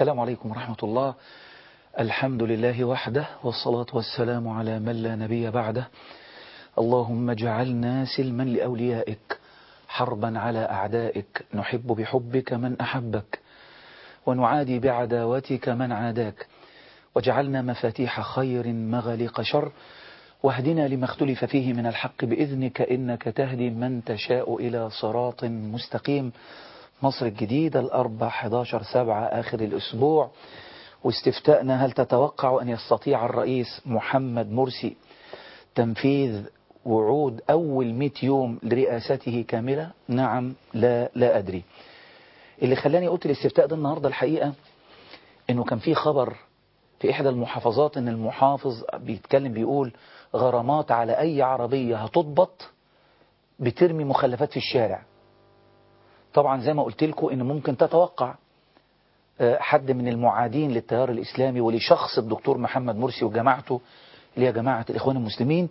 السلام عليكم ورحمة الله الحمد لله وحده والصلاة والسلام على من لا نبي بعده اللهم اجعلنا سلما لأوليائك حربا على أعدائك نحب بحبك من أحبك ونعادي بعداوتك من عاداك واجعلنا مفاتيح خير مغاليق شر واهدنا لما اختلف فيه من الحق بإذنك إنك تهدي من تشاء إلى صراط مستقيم مصر الجديدة الأربع 11 سبعة آخر الأسبوع واستفتاءنا هل تتوقع أن يستطيع الرئيس محمد مرسي تنفيذ وعود أول 100 يوم لرئاسته كاملة نعم لا لا أدري اللي خلاني قلت الاستفتاء ده النهاردة الحقيقة انه كان في خبر في احدى المحافظات ان المحافظ بيتكلم بيقول غرامات على اي عربية هتضبط بترمي مخلفات في الشارع طبعا زي ما قلت لكم ان ممكن تتوقع حد من المعادين للتيار الاسلامي ولشخص الدكتور محمد مرسي وجماعته اللي هي جماعة الاخوان المسلمين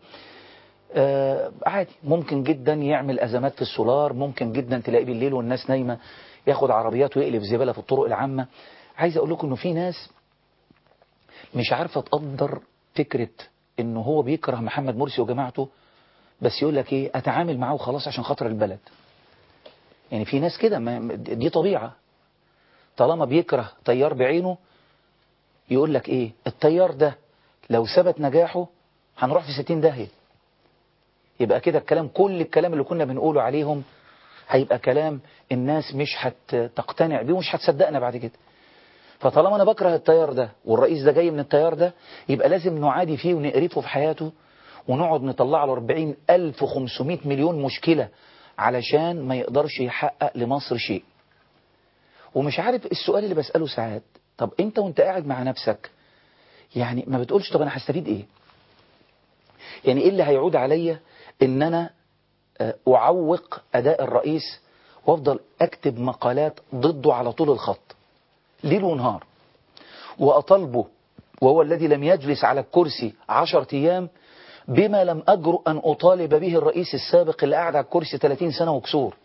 عادي ممكن جدا يعمل ازمات في السولار ممكن جدا تلاقيه بالليل والناس نايمة ياخد عربيات ويقلب زبالة في الطرق العامة عايز اقول لكم انه في ناس مش عارفة تقدر فكرة انه هو بيكره محمد مرسي وجماعته بس يقول لك ايه اتعامل معاه وخلاص عشان خاطر البلد يعني في ناس كده دي طبيعة طالما بيكره طيار بعينه يقول لك ايه الطيار ده لو ثبت نجاحه هنروح في 60 داهية يبقى كده الكلام كل الكلام اللي كنا بنقوله عليهم هيبقى كلام الناس مش هتقتنع بيه ومش هتصدقنا بعد كده فطالما أنا بكره التيار ده والرئيس ده جاي من التيار ده يبقى لازم نعادي فيه ونقرفه في حياته ونقعد نطلع له 40 ألف 500 مليون مشكلة علشان ما يقدرش يحقق لمصر شيء ومش عارف السؤال اللي بسأله ساعات طب انت وانت قاعد مع نفسك يعني ما بتقولش طب انا هستفيد ايه يعني ايه اللي هيعود عليا ان انا اعوق اداء الرئيس وافضل اكتب مقالات ضده على طول الخط ليل ونهار وأطلبه وهو الذي لم يجلس على الكرسي عشرة أيام بما لم أجرؤ أن أطالب به الرئيس السابق اللي قاعد على الكرسي 30 سنة وكسور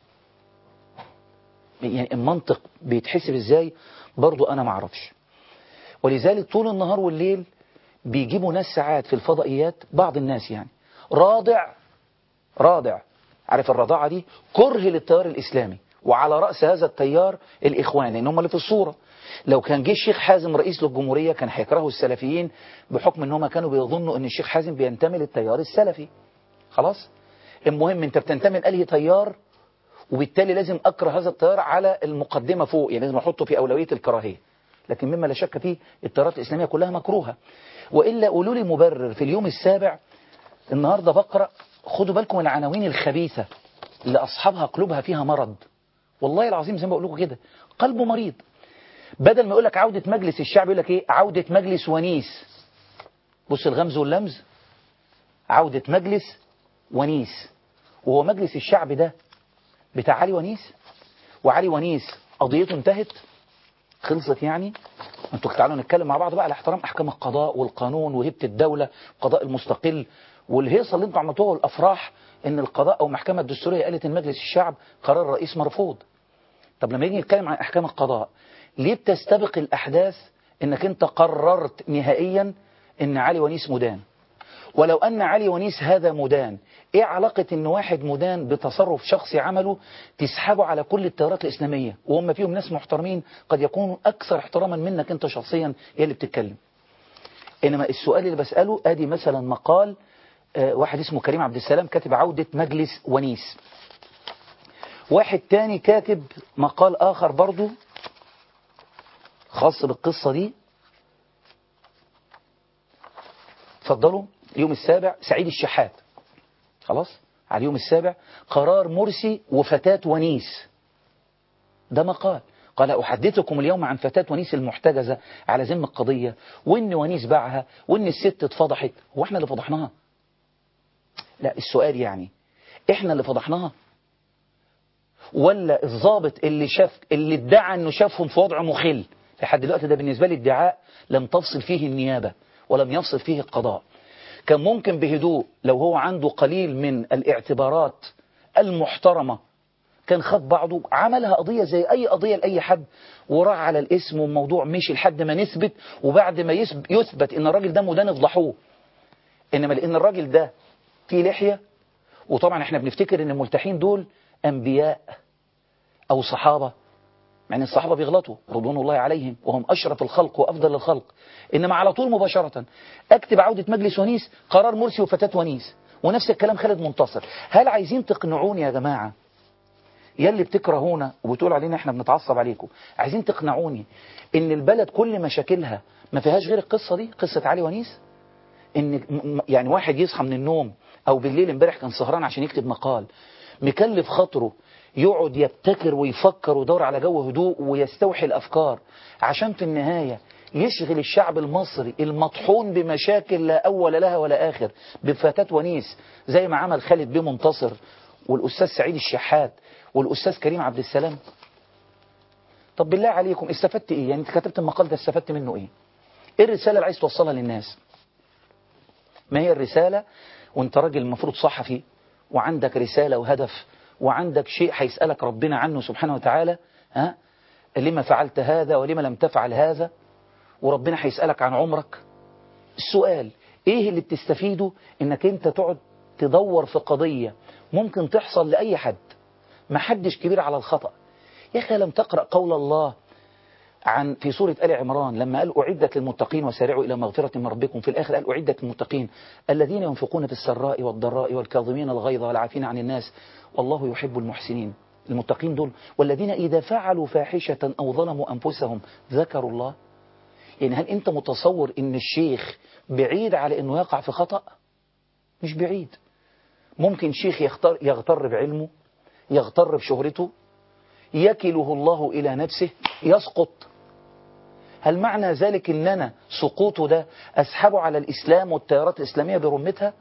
يعني المنطق بيتحسب ازاي برضو أنا معرفش ولذلك طول النهار والليل بيجيبوا ناس ساعات في الفضائيات بعض الناس يعني راضع راضع عارف الرضاعة دي كره للتيار الإسلامي وعلى رأس هذا التيار الإخوان لأن هم اللي في الصورة لو كان جه الشيخ حازم رئيس للجمهورية كان هيكرهوا السلفيين بحكم ان هم كانوا بيظنوا ان الشيخ حازم بينتمي للتيار السلفي خلاص المهم انت بتنتمي لأي تيار وبالتالي لازم أكره هذا التيار على المقدمة فوق يعني لازم أحطه في أولوية الكراهية لكن مما لا شك فيه التيارات الإسلامية كلها مكروهة وإلا قولوا لي مبرر في اليوم السابع النهاردة بقرأ خدوا بالكم من العناوين الخبيثة اللي أصحابها قلوبها فيها مرض والله العظيم زي ما بقول لكم كده قلبه مريض بدل ما يقول لك عودة مجلس الشعب يقول لك ايه عودة مجلس ونيس بص الغمز واللمز عودة مجلس ونيس وهو مجلس الشعب ده بتاع علي ونيس وعلي ونيس قضيته انتهت خلصت يعني انتوا تعالوا نتكلم مع بعض بقى على احترام احكام القضاء والقانون وهبة الدولة القضاء المستقل والهيصة اللي انتوا عملتوها والافراح ان القضاء او المحكمة الدستورية قالت ان مجلس الشعب قرار الرئيس مرفوض طب لما يجي نتكلم عن احكام القضاء ليه بتستبق الأحداث انك انت قررت نهائيا ان علي ونيس مدان ولو أن علي ونيس هذا مدان ايه علاقة ان واحد مدان بتصرف شخصي عمله تسحبه على كل التيارات الإسلامية وهم فيهم ناس محترمين قد يكونوا أكثر احتراما منك انت شخصيا هي اللي بتتكلم إنما السؤال اللي بسأله ادي مثلا مقال آه واحد اسمه كريم عبد السلام كاتب عودة مجلس ونيس واحد تاني كاتب مقال آخر برضو خاص بالقصة دي اتفضلوا اليوم السابع سعيد الشحات خلاص على اليوم السابع قرار مرسي وفتاة ونيس ده مقال قال أحدثكم اليوم عن فتاة ونيس المحتجزة على ذم القضية وإن ونيس باعها وإن الست اتفضحت هو احنا اللي فضحناها لا السؤال يعني احنا اللي فضحناها ولا الضابط اللي شاف اللي ادعى انه شافهم في وضع مخل لحد دلوقتي ده بالنسبة لي ادعاء لم تفصل فيه النيابة ولم يفصل فيه القضاء كان ممكن بهدوء لو هو عنده قليل من الاعتبارات المحترمة كان خد بعضه عملها قضية زي أي قضية لأي حد وراح على الاسم والموضوع مشي لحد ما نثبت وبعد ما يثبت إن الراجل ده مدان فضحوه إنما لأن الراجل ده فيه لحية وطبعا احنا بنفتكر إن الملتحين دول أنبياء أو صحابة يعني الصحابة بيغلطوا رضوان الله عليهم وهم أشرف الخلق وأفضل الخلق إنما على طول مباشرة أكتب عودة مجلس ونيس قرار مرسي وفتاة ونيس ونفس الكلام خالد منتصر هل عايزين تقنعوني يا جماعة يلي بتكرهونا وبتقول علينا احنا بنتعصب عليكم عايزين تقنعوني ان البلد كل مشاكلها ما فيهاش غير القصة دي قصة علي ونيس ان يعني واحد يصحى من النوم او بالليل امبارح كان سهران عشان يكتب مقال مكلف خاطره يقعد يبتكر ويفكر ويدور على جو هدوء ويستوحي الافكار عشان في النهاية يشغل الشعب المصري المطحون بمشاكل لا أول لها ولا آخر بفتاة ونيس زي ما عمل خالد بيه منتصر والأستاذ سعيد الشحات والأستاذ كريم عبد السلام طب بالله عليكم استفدت إيه يعني انت كتبت المقال ده استفدت منه إيه إيه الرسالة اللي عايز توصلها للناس ما هي الرسالة وانت راجل المفروض صحفي وعندك رسالة وهدف وعندك شيء هيسألك ربنا عنه سبحانه وتعالى ها لما فعلت هذا ولما لم تفعل هذا وربنا هيسألك عن عمرك السؤال ايه اللي بتستفيده انك انت تقعد تدور في قضية ممكن تحصل لأي حد ما حدش كبير على الخطأ يا أخي لم تقرأ قول الله عن في سورة آل عمران لما قال أعدت للمتقين وسارعوا إلى مغفرة من ربكم في الآخر قال أعدت للمتقين الذين ينفقون في السراء والضراء والكاظمين الغيظ والعافين عن الناس والله يحب المحسنين المتقين دول والذين إذا فعلوا فاحشة أو ظلموا أنفسهم ذكروا الله يعني هل أنت متصور أن الشيخ بعيد على أنه يقع في خطأ مش بعيد ممكن شيخ يغتر, يغتر بعلمه يغتر بشهرته يكله الله إلى نفسه يسقط هل معنى ذلك أن أنا سقوطه ده أسحبه على الإسلام والتيارات الإسلامية برمتها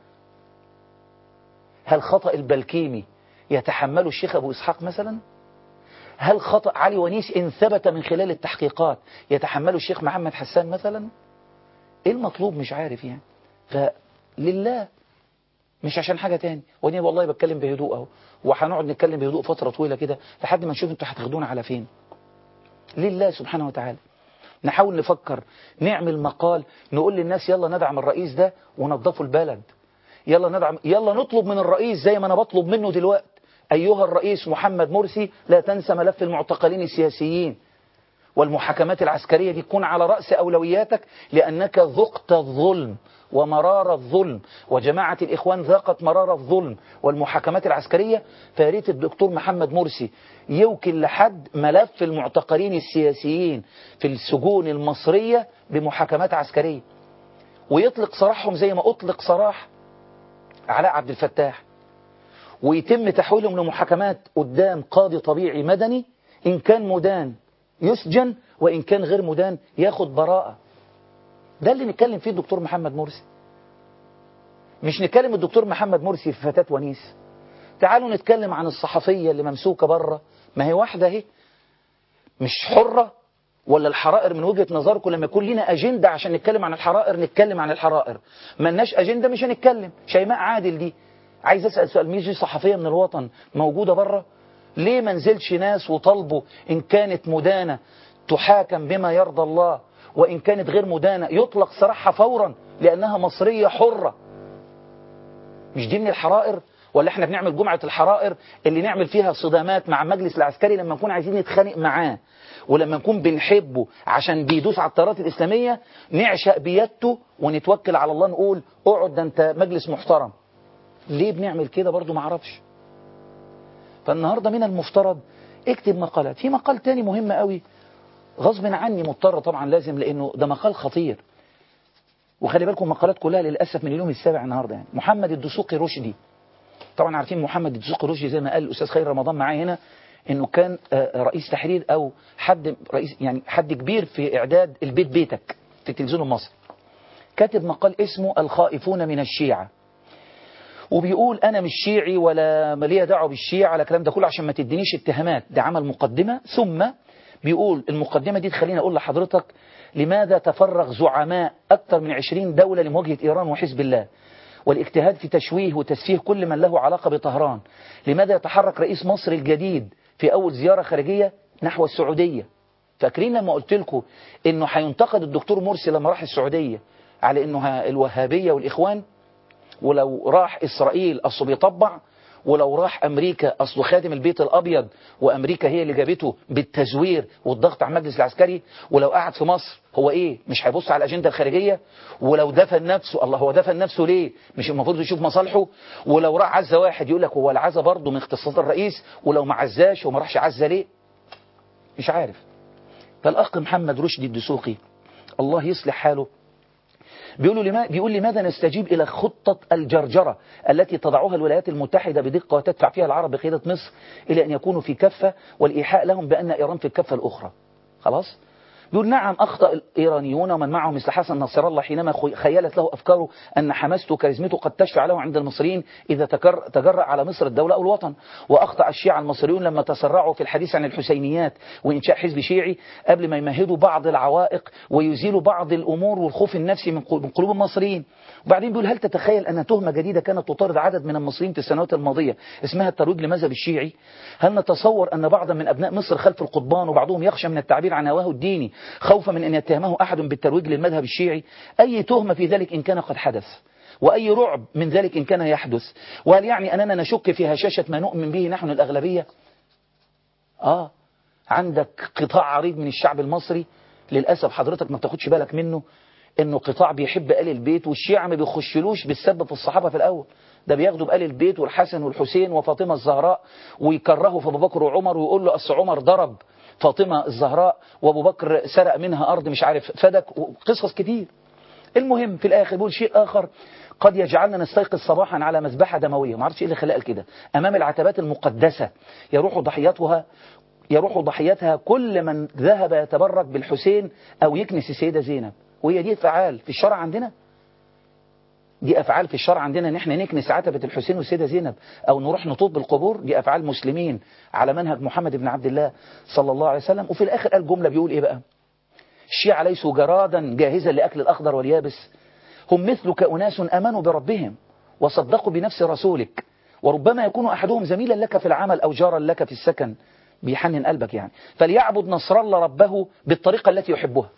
هل خطأ البلكيمي يتحمله الشيخ أبو إسحاق مثلا هل خطأ علي ونيس إن ثبت من خلال التحقيقات يتحمله الشيخ محمد حسان مثلا إيه المطلوب مش عارف يعني فلله مش عشان حاجة تاني ودي والله بتكلم بهدوء اهو وهنقعد نتكلم بهدوء فترة طويلة كده لحد ما نشوف انتوا هتاخدونا على فين لله سبحانه وتعالى نحاول نفكر نعمل مقال نقول للناس يلا ندعم الرئيس ده ونظفوا البلد يلا ندعم يلا نطلب من الرئيس زي ما انا بطلب منه دلوقتي ايها الرئيس محمد مرسي لا تنسى ملف المعتقلين السياسيين والمحاكمات العسكرية دي تكون على رأس أولوياتك لأنك ذقت الظلم ومرار الظلم وجماعة الإخوان ذاقت مرار الظلم والمحاكمات العسكرية فياريت الدكتور محمد مرسي يوكل لحد ملف المعتقلين السياسيين في السجون المصرية بمحاكمات عسكرية ويطلق سراحهم زي ما أطلق سراح علاء عبد الفتاح ويتم تحويلهم لمحاكمات قدام قاضي طبيعي مدني إن كان مدان يسجن وإن كان غير مدان ياخد براءة ده اللي نتكلم فيه الدكتور محمد مرسي مش نتكلم الدكتور محمد مرسي في فتاة ونيس تعالوا نتكلم عن الصحفية اللي ممسوكة بره ما هي واحدة اهي مش حرة ولا الحرائر من وجهة نظركم لما يكون لنا أجندة عشان نتكلم عن الحرائر نتكلم عن الحرائر ما لناش أجندة مش هنتكلم شيماء عادل دي عايز أسأل سؤال ميجي صحفية من الوطن موجودة بره ليه ما نزلش ناس وطلبوا إن كانت مدانة تحاكم بما يرضى الله وإن كانت غير مدانة يطلق سراحها فورا لأنها مصرية حرة مش دي من الحرائر ولا احنا بنعمل جمعة الحرائر اللي نعمل فيها صدامات مع المجلس العسكري لما نكون عايزين نتخانق معاه ولما نكون بنحبه عشان بيدوس على التيارات الإسلامية نعشق بيدته ونتوكل على الله نقول اقعد ده انت مجلس محترم ليه بنعمل كده برضو معرفش فالنهاردة من المفترض اكتب مقالات في مقال تاني مهم قوي غصب عني مضطر طبعا لازم لانه ده مقال خطير وخلي بالكم مقالات كلها للاسف من اليوم السابع النهارده يعني محمد الدسوقي رشدي طبعا عارفين محمد الدسوقي رشدي زي ما قال الاستاذ خير رمضان معايا هنا انه كان رئيس تحرير او حد رئيس يعني حد كبير في اعداد البيت بيتك في التلفزيون المصري كاتب مقال اسمه الخائفون من الشيعه وبيقول انا مش شيعي ولا ماليه دعوه بالشيعه ولا الكلام ده كله عشان ما تدينيش اتهامات ده عمل مقدمه ثم بيقول المقدمة دي تخليني أقول لحضرتك لماذا تفرغ زعماء أكثر من 20 دولة لمواجهة إيران وحزب الله والاجتهاد في تشويه وتسفيه كل من له علاقة بطهران لماذا يتحرك رئيس مصر الجديد في أول زيارة خارجية نحو السعودية فاكرين لما قلت لكم انه هينتقد الدكتور مرسي لما راح السعودية على انه الوهابية والإخوان ولو راح إسرائيل أصله بيطبع ولو راح أمريكا أصله خادم البيت الأبيض وأمريكا هي اللي جابته بالتزوير والضغط على المجلس العسكري ولو قعد في مصر هو إيه مش هيبص على الأجندة الخارجية ولو دفن نفسه الله هو دفن نفسه ليه مش المفروض يشوف مصالحه ولو راح عزة واحد يقول لك هو العزة برضه من اختصاصات الرئيس ولو ما عزاش وما راحش عزة ليه مش عارف فالأخ محمد رشدي الدسوقي الله يصلح حاله بيقولوا لما بيقول لماذا نستجيب إلى خطة الجرجرة التي تضعها الولايات المتحدة بدقة وتدفع فيها العرب بقيادة مصر إلى أن يكونوا في كفة والإيحاء لهم بأن إيران في الكفة الأخرى خلاص بيقول نعم أخطأ الإيرانيون ومن معه مثل حسن نصر الله حينما خيلت له أفكاره أن حماسته وكاريزمته قد تشفع له عند المصريين إذا تجرأ على مصر الدولة أو الوطن وأخطأ الشيعة المصريون لما تسرعوا في الحديث عن الحسينيات وإنشاء حزب شيعي قبل ما يمهدوا بعض العوائق ويزيلوا بعض الأمور والخوف النفسي من قلوب المصريين وبعدين بيقول هل تتخيل أن تهمة جديدة كانت تطارد عدد من المصريين في السنوات الماضية اسمها الترويج لمذهب الشيعي هل نتصور أن بعضا من أبناء مصر خلف القضبان وبعضهم يخشى من التعبير عن هواه الديني خوفا من أن يتهمه أحد بالترويج للمذهب الشيعي أي تهمة في ذلك إن كان قد حدث وأي رعب من ذلك إن كان يحدث وهل يعني أننا نشك في هشاشة ما نؤمن به نحن الأغلبية آه عندك قطاع عريض من الشعب المصري للأسف حضرتك ما بتاخدش بالك منه انه قطاع بيحب آل البيت والشيعة ما بيخشلوش بالسبب في الصحابة في الأول ده بياخدوا بآل البيت والحسن والحسين وفاطمة الزهراء ويكرهوا في أبو بكر وعمر ويقول له أصل عمر ضرب فاطمة الزهراء وأبو بكر سرق منها أرض مش عارف فدك وقصص كتير المهم في الآخر بيقول شيء آخر قد يجعلنا نستيقظ صباحا على مذبحة دموية ما عرفش ايه اللي خلق كده أمام العتبات المقدسة يروح ضحياتها يروح ضحيتها كل من ذهب يتبرك بالحسين أو يكنس السيدة زينب وهي دي أفعال في الشرع عندنا دي أفعال في الشرع عندنا ان احنا نكنس عتبة الحسين والسيدة زينب أو نروح نطوب بالقبور دي أفعال مسلمين على منهج محمد بن عبد الله صلى الله عليه وسلم وفي الآخر قال جملة بيقول إيه بقى الشيعة ليسوا جرادا جاهزا لأكل الأخضر واليابس هم مثلك أناس أمنوا بربهم وصدقوا بنفس رسولك وربما يكون أحدهم زميلا لك في العمل أو جارا لك في السكن بيحنن قلبك يعني فليعبد نصر الله ربه بالطريقة التي يحبها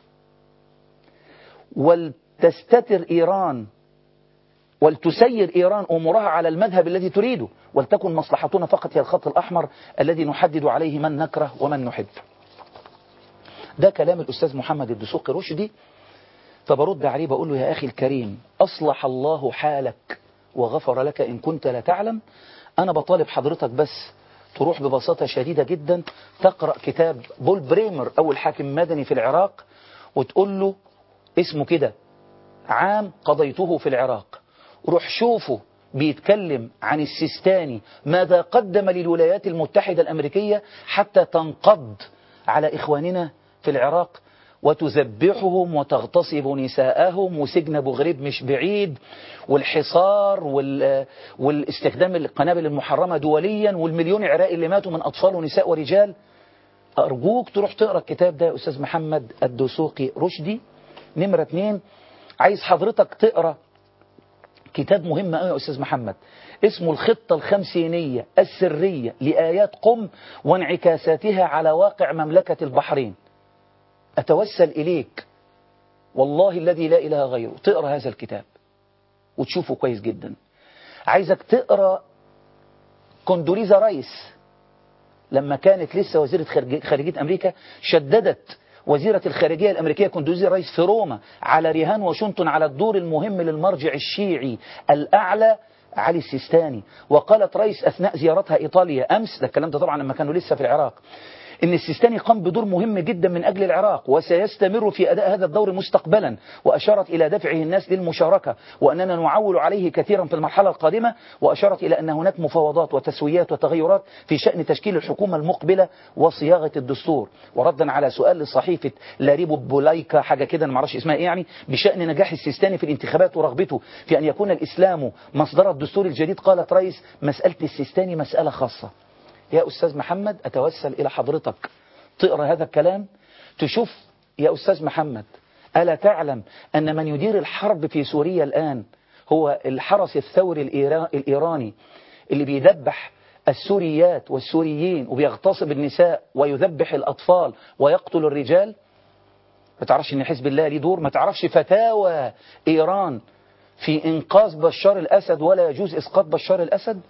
ولتستتر إيران ولتسير إيران أمورها على المذهب الذي تريده ولتكن مصلحتنا فقط هي الخط الأحمر الذي نحدد عليه من نكره ومن نحب ده كلام الأستاذ محمد الدسوقي رشدي فبرد عليه بقول له يا أخي الكريم أصلح الله حالك وغفر لك إن كنت لا تعلم أنا بطالب حضرتك بس تروح ببساطة شديدة جدا تقرأ كتاب بول بريمر أول حاكم مدني في العراق وتقول له اسمه كده عام قضيته في العراق روح شوفه بيتكلم عن السيستاني ماذا قدم للولايات المتحدة الأمريكية حتى تنقض على إخواننا في العراق وتذبحهم وتغتصب نساءهم وسجن أبو غريب مش بعيد والحصار وال... والاستخدام القنابل المحرمة دوليا والمليون عراقي اللي ماتوا من أطفال ونساء ورجال أرجوك تروح تقرأ الكتاب ده يا أستاذ محمد الدسوقي رشدي نمرة اتنين عايز حضرتك تقرأ كتاب مهم قوي يا أستاذ محمد اسمه الخطة الخمسينية السرية لآيات قم وانعكاساتها على واقع مملكة البحرين أتوسل إليك والله الذي لا إله غيره تقرأ هذا الكتاب وتشوفه كويس جدا عايزك تقرأ كوندوليزا رايس لما كانت لسه وزيرة خارجية أمريكا شددت وزيرة الخارجية الأمريكية كوندوليزا رايس في روما على رهان واشنطن على الدور المهم للمرجع الشيعي الأعلى علي السيستاني وقالت رايس أثناء زيارتها إيطاليا أمس ده الكلام ده طبعا لما كانوا لسه في العراق إن السيستاني قام بدور مهم جدا من أجل العراق وسيستمر في أداء هذا الدور مستقبلا وأشارت إلى دفعه الناس للمشاركة وأننا نعول عليه كثيرا في المرحلة القادمة وأشارت إلى أن هناك مفاوضات وتسويات وتغيرات في شأن تشكيل الحكومة المقبلة وصياغة الدستور وردا على سؤال لصحيفة لاريبو بولايكا حاجة كده أنا معرفش اسمها إيه يعني بشأن نجاح السيستاني في الانتخابات ورغبته في أن يكون الإسلام مصدر الدستور الجديد قالت رئيس مسألة السيستاني مسألة خاصة يا أستاذ محمد أتوسل إلى حضرتك تقرأ هذا الكلام تشوف يا أستاذ محمد ألا تعلم أن من يدير الحرب في سوريا الآن هو الحرس الثوري الإيراني اللي بيدبح السوريات والسوريين وبيغتصب النساء ويذبح الأطفال ويقتل الرجال ما تعرفش ان حزب الله ليه دور ما تعرفش فتاوى ايران في انقاذ بشار الاسد ولا يجوز اسقاط بشار الاسد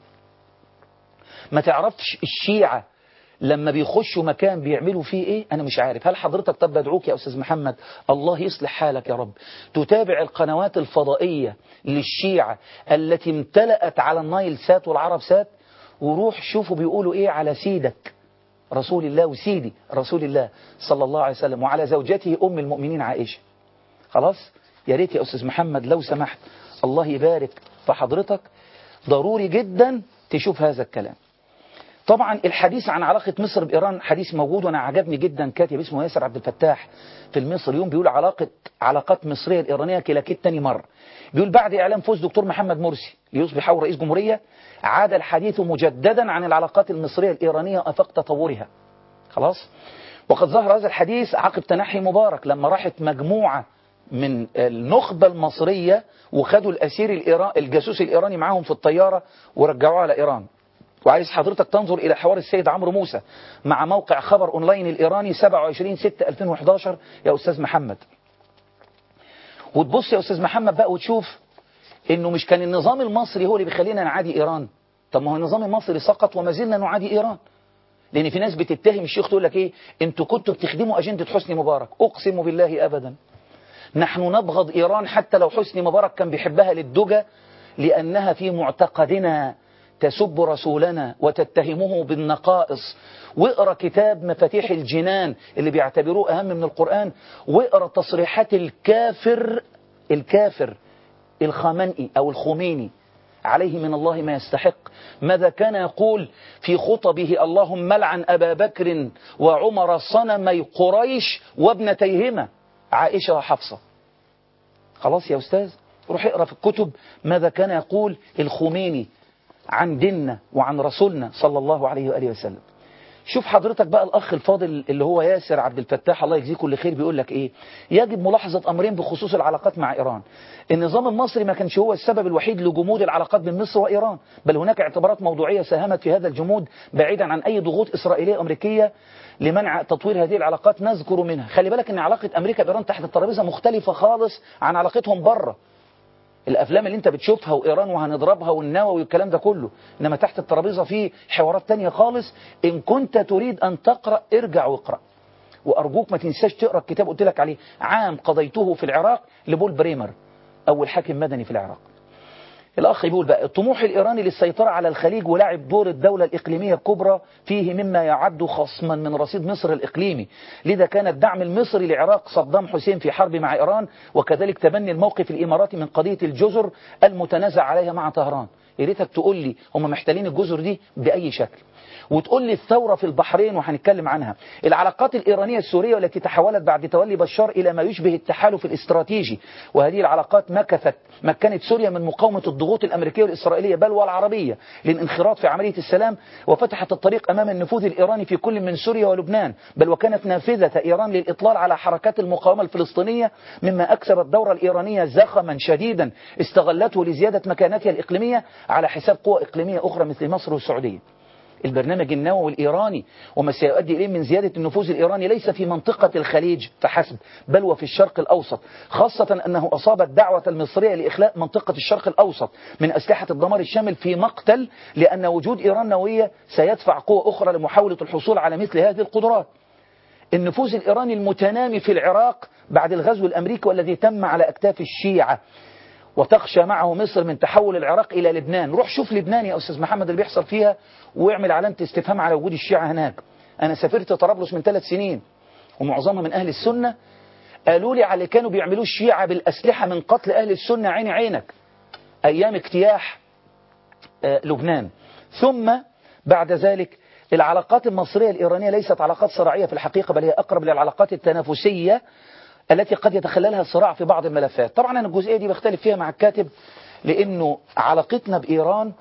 ما تعرفش الشيعة لما بيخشوا مكان بيعملوا فيه ايه انا مش عارف هل حضرتك طب بدعوك يا استاذ محمد الله يصلح حالك يا رب تتابع القنوات الفضائية للشيعة التي امتلأت على النايل سات والعرب سات وروح شوفوا بيقولوا ايه على سيدك رسول الله وسيدي رسول الله صلى الله عليه وسلم وعلى زوجته أم المؤمنين عائشة خلاص يا ريت يا أستاذ محمد لو سمحت الله يبارك في حضرتك ضروري جدا تشوف هذا الكلام طبعا الحديث عن علاقة مصر بإيران حديث موجود وأنا عجبني جدا كاتب اسمه ياسر عبد الفتاح في المصر اليوم بيقول علاقة علاقات مصرية الإيرانية كلاكيت تاني مرة بيقول بعد إعلان فوز دكتور محمد مرسي ليصبح أول رئيس جمهورية عاد الحديث مجددا عن العلاقات المصرية الإيرانية أفق تطورها خلاص وقد ظهر هذا الحديث عقب تنحي مبارك لما راحت مجموعة من النخبة المصرية وخدوا الأسير الإيران الجاسوس الإيراني معاهم في الطيارة ورجعوه على إيران وعايز حضرتك تنظر إلى حوار السيد عمرو موسى مع موقع خبر أونلاين الإيراني 27 6 2011 يا أستاذ محمد وتبص يا أستاذ محمد بقى وتشوف إنه مش كان النظام المصري هو اللي بيخلينا نعادي إيران طب ما هو النظام المصري سقط وما زلنا نعادي إيران لأن في ناس بتتهم الشيخ تقول لك إيه أنتوا كنتوا بتخدموا أجندة حسني مبارك أقسم بالله أبدا نحن نبغض إيران حتى لو حسني مبارك كان بيحبها للدجى لأنها في معتقدنا تسب رسولنا وتتهمه بالنقائص واقرا كتاب مفاتيح الجنان اللي بيعتبروه أهم من القرآن واقرا تصريحات الكافر الكافر الخامنئي أو الخميني عليه من الله ما يستحق ماذا كان يقول في خطبه اللهم لعن أبا بكر وعمر صنمي قريش وابنتيهما عائشة وحفصة خلاص يا أستاذ روح اقرأ في الكتب ماذا كان يقول الخميني عن ديننا وعن رسولنا صلى الله عليه وآله وسلم شوف حضرتك بقى الأخ الفاضل اللي هو ياسر عبد الفتاح الله يجزيه كل خير بيقول لك إيه يجب ملاحظة أمرين بخصوص العلاقات مع إيران النظام المصري ما كانش هو السبب الوحيد لجمود العلاقات بين مصر وإيران بل هناك اعتبارات موضوعية ساهمت في هذا الجمود بعيدا عن أي ضغوط إسرائيلية أمريكية لمنع تطوير هذه العلاقات نذكر منها خلي بالك أن علاقة أمريكا بإيران تحت الترابيزة مختلفة خالص عن علاقتهم بره الافلام اللي انت بتشوفها وايران وهنضربها والنووي والكلام ده كله انما تحت الترابيزه في حوارات تانية خالص ان كنت تريد ان تقرا ارجع واقرا وارجوك ما تنساش تقرا الكتاب قلت لك عليه عام قضيته في العراق لبول بريمر اول حاكم مدني في العراق الأخ يقول بقى الطموح الإيراني للسيطرة على الخليج ولعب دور الدولة الإقليمية الكبرى فيه مما يعد خصما من رصيد مصر الإقليمي لذا كان الدعم المصري لعراق صدام حسين في حرب مع إيران وكذلك تبني الموقف الإماراتي من قضية الجزر المتنازع عليها مع طهران يا ريتك تقول لي هم محتلين الجزر دي بأي شكل وتقول لي الثورة في البحرين وهنتكلم عنها العلاقات الإيرانية السورية والتي تحولت بعد تولي بشار إلى ما يشبه التحالف الاستراتيجي وهذه العلاقات مكثت مكنت سوريا من مقاومة الضغوط الأمريكية والإسرائيلية بل والعربية للانخراط في عملية السلام وفتحت الطريق أمام النفوذ الإيراني في كل من سوريا ولبنان بل وكانت نافذة إيران للإطلال على حركات المقاومة الفلسطينية مما أكسب الدورة الإيرانية زخما شديدا استغلته لزيادة مكانتها الإقليمية على حساب قوى إقليمية أخرى مثل مصر والسعودية البرنامج النووي الإيراني وما سيؤدي إليه من زيادة النفوذ الإيراني ليس في منطقة الخليج فحسب بل وفي الشرق الأوسط خاصة أنه أصاب الدعوة المصرية لإخلاء منطقة الشرق الأوسط من أسلحة الدمار الشامل في مقتل لأن وجود إيران نووية سيدفع قوة أخرى لمحاولة الحصول على مثل هذه القدرات النفوذ الإيراني المتنامي في العراق بعد الغزو الأمريكي والذي تم على أكتاف الشيعة وتخشى معه مصر من تحول العراق إلى لبنان روح شوف لبنان يا أستاذ محمد اللي بيحصل فيها واعمل علامة استفهام على وجود الشيعة هناك أنا سافرت طرابلس من ثلاث سنين ومعظمها من أهل السنة قالوا لي على اللي كانوا بيعملوه الشيعة بالأسلحة من قتل أهل السنة عيني عينك أيام اجتياح آه لبنان ثم بعد ذلك العلاقات المصرية الإيرانية ليست علاقات صراعية في الحقيقة بل هي أقرب للعلاقات التنافسية التي قد يتخللها الصراع في بعض الملفات طبعا أنا الجزئية دي بختلف فيها مع الكاتب لأنه علاقتنا بإيران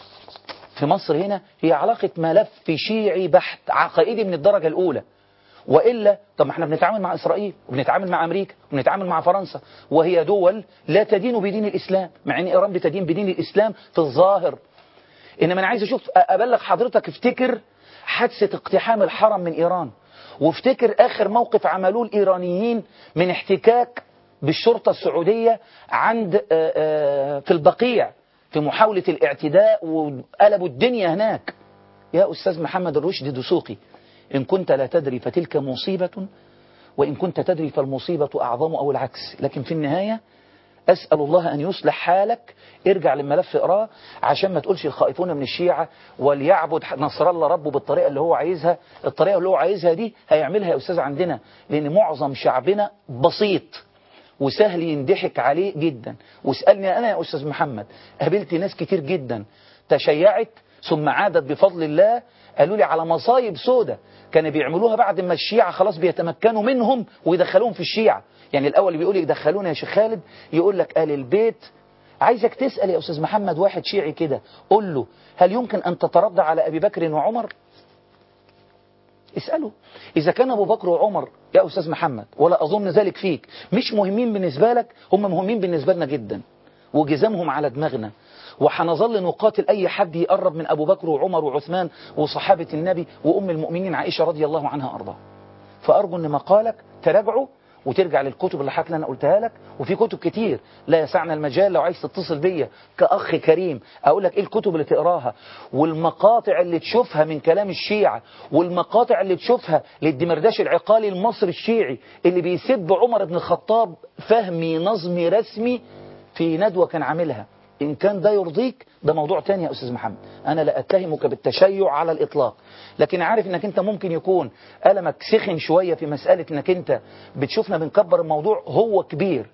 في مصر هنا هي علاقة ملف شيعي بحت عقائدي من الدرجة الأولى وإلا طب ما احنا بنتعامل مع إسرائيل وبنتعامل مع أمريكا وبنتعامل مع فرنسا وهي دول لا تدين بدين الإسلام مع أن إيران بتدين بدين الإسلام في الظاهر انما انا عايز اشوف ابلغ حضرتك افتكر حادثه اقتحام الحرم من ايران وافتكر اخر موقف عملوه الايرانيين من احتكاك بالشرطه السعوديه عند آه، آه، في البقيع في محاوله الاعتداء وقلبوا الدنيا هناك يا استاذ محمد الرشدي دسوقي ان كنت لا تدري فتلك مصيبه وان كنت تدري فالمصيبه اعظم او العكس لكن في النهايه أسأل الله أن يصلح حالك ارجع للملف اقراه عشان ما تقولش الخائفون من الشيعة وليعبد نصر الله ربه بالطريقة اللي هو عايزها الطريقة اللي هو عايزها دي هيعملها يا أستاذ عندنا لأن معظم شعبنا بسيط وسهل يندحك عليه جدا واسألني أنا يا أستاذ محمد قابلت ناس كتير جدا تشيعت ثم عادت بفضل الله قالوا لي على مصايب سودة كانوا بيعملوها بعد ما الشيعة خلاص بيتمكنوا منهم ويدخلوهم في الشيعة يعني الأول بيقول لك دخلونا يا شيخ خالد يقول لك آل البيت عايزك تسأل يا أستاذ محمد واحد شيعي كده قول له هل يمكن أن تترضى على أبي بكر وعمر اسأله إذا كان أبو بكر وعمر يا أستاذ محمد ولا أظن ذلك فيك مش مهمين بالنسبة لك هم مهمين بالنسبة لنا جدا وجزامهم على دماغنا وحنظل نقاتل أي حد يقرب من أبو بكر وعمر وعثمان وصحابة النبي وأم المؤمنين عائشة رضي الله عنها أرضاها فأرجو أن مقالك تراجعه وترجع للكتب اللي حضرتك اللي انا قلتها لك وفي كتب كتير لا يسعنا المجال لو عايز تتصل بيا كاخ كريم اقول لك ايه الكتب اللي تقراها والمقاطع اللي تشوفها من كلام الشيعة والمقاطع اللي تشوفها للدمرداش العقالي المصري الشيعي اللي بيسب عمر بن الخطاب فهمي نظمي رسمي في ندوة كان عاملها إن كان ده يرضيك ده موضوع تاني يا أستاذ محمد أنا لا أتهمك بالتشيع على الإطلاق لكن عارف أنك أنت ممكن يكون ألمك سخن شوية في مسألة أنك أنت بتشوفنا بنكبر الموضوع هو كبير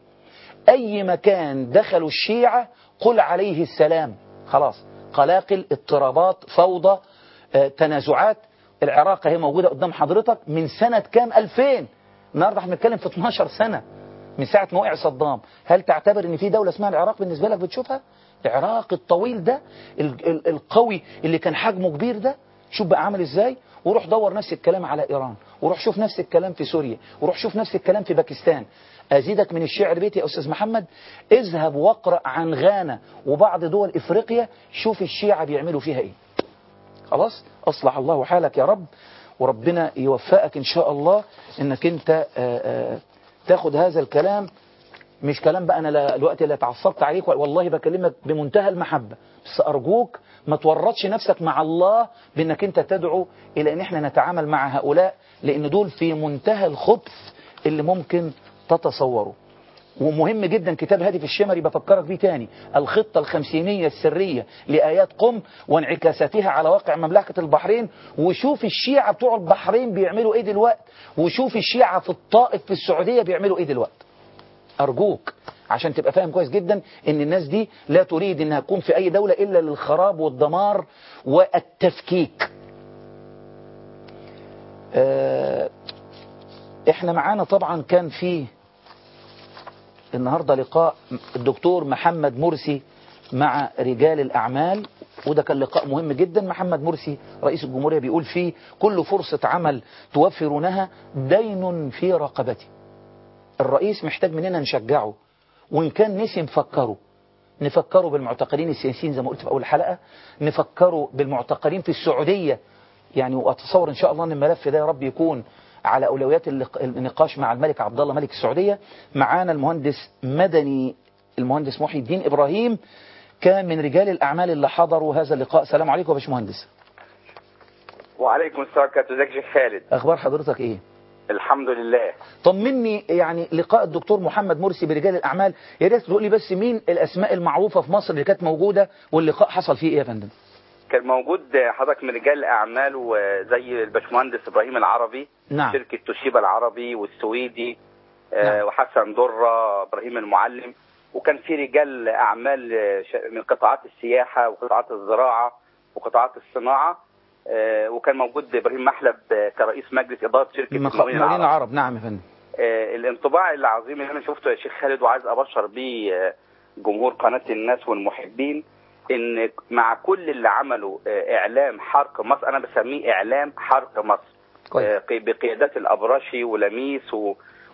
أي مكان دخلوا الشيعة قل عليه السلام خلاص قلاقل اضطرابات فوضى آه، تنازعات العراق هي موجودة قدام حضرتك من سنة كام 2000 النهارده احنا بنتكلم في 12 سنة من ساعة ما وقع صدام هل تعتبر ان في دولة اسمها العراق بالنسبة لك بتشوفها العراق الطويل ده ال- ال- القوي اللي كان حجمه كبير ده شوف بقى عامل ازاي وروح دور نفس الكلام على ايران وروح شوف نفس الكلام في سوريا وروح شوف نفس الكلام في باكستان ازيدك من الشعر بيتي يا استاذ محمد اذهب واقرا عن غانا وبعض دول افريقيا شوف الشيعة بيعملوا فيها ايه خلاص اصلح الله حالك يا رب وربنا يوفقك ان شاء الله انك انت آآ آآ تاخد هذا الكلام مش كلام بقى انا لا- الوقت اللي اتعصبت عليك والله بكلمك بمنتهى المحبة بس ارجوك ما تورطش نفسك مع الله بانك انت تدعو الى ان احنا نتعامل مع هؤلاء لان دول في منتهى الخبث اللي ممكن تتصوره ومهم جدا كتاب هادف الشمري بفكرك بيه تاني الخطة الخمسينية السرية لآيات قم وانعكاساتها على واقع مملكة البحرين وشوف الشيعة بتوع البحرين بيعملوا ايه دلوقتي وشوف الشيعة في الطائف في السعودية بيعملوا ايه دلوقتي أرجوك عشان تبقى فاهم كويس جدا ان الناس دي لا تريد انها تكون في اي دولة الا للخراب والدمار والتفكيك آه، احنا معانا طبعا كان في النهاردة لقاء الدكتور محمد مرسي مع رجال الأعمال وده كان لقاء مهم جدا محمد مرسي رئيس الجمهورية بيقول فيه كل فرصة عمل توفرونها دين في رقبتي الرئيس محتاج مننا نشجعه وإن كان نسي نفكره نفكره بالمعتقلين السياسيين زي ما قلت في أول حلقة نفكره بالمعتقلين في السعودية يعني وأتصور إن شاء الله أن الملف ده يا رب يكون على أولويات اللق- النقاش مع الملك عبد الله ملك السعودية معانا المهندس مدني المهندس محي الدين إبراهيم كان من رجال الأعمال اللي حضروا هذا اللقاء السلام عليكم يا باشمهندس وعليكم السلام ورحمة الله ازيك يا شيخ خالد أخبار حضرتك إيه؟ الحمد لله طمني يعني لقاء الدكتور محمد مرسي برجال الأعمال يا ريت تقول لي بس مين الأسماء المعروفة في مصر اللي كانت موجودة واللقاء حصل فيه إيه يا فندم؟ كان موجود حضرتك من رجال الاعمال وزي الباشمهندس ابراهيم العربي نعم شركة توشيبا العربي والسويدي آه، نعم. وحسن درة ابراهيم المعلم وكان في رجال اعمال آه، ش- من قطاعات السياحة وقطاعات الزراعة وقطاعات الصناعة آه، وكان موجود ابراهيم محلب آه، كرئيس مجلس اداره شركه مخ- المقاولين مقاولين العرب العرب نعم يا فندم آه، الانطباع العظيم اللي انا شفته يا شيخ خالد وعايز ابشر بيه آه، جمهور قناه الناس والمحبين ان مع كل اللي عمله آه، اعلام حرق مصر انا بسميه اعلام حرق مصر كويس آه، قي- بقيادات الابراشي ولميس و-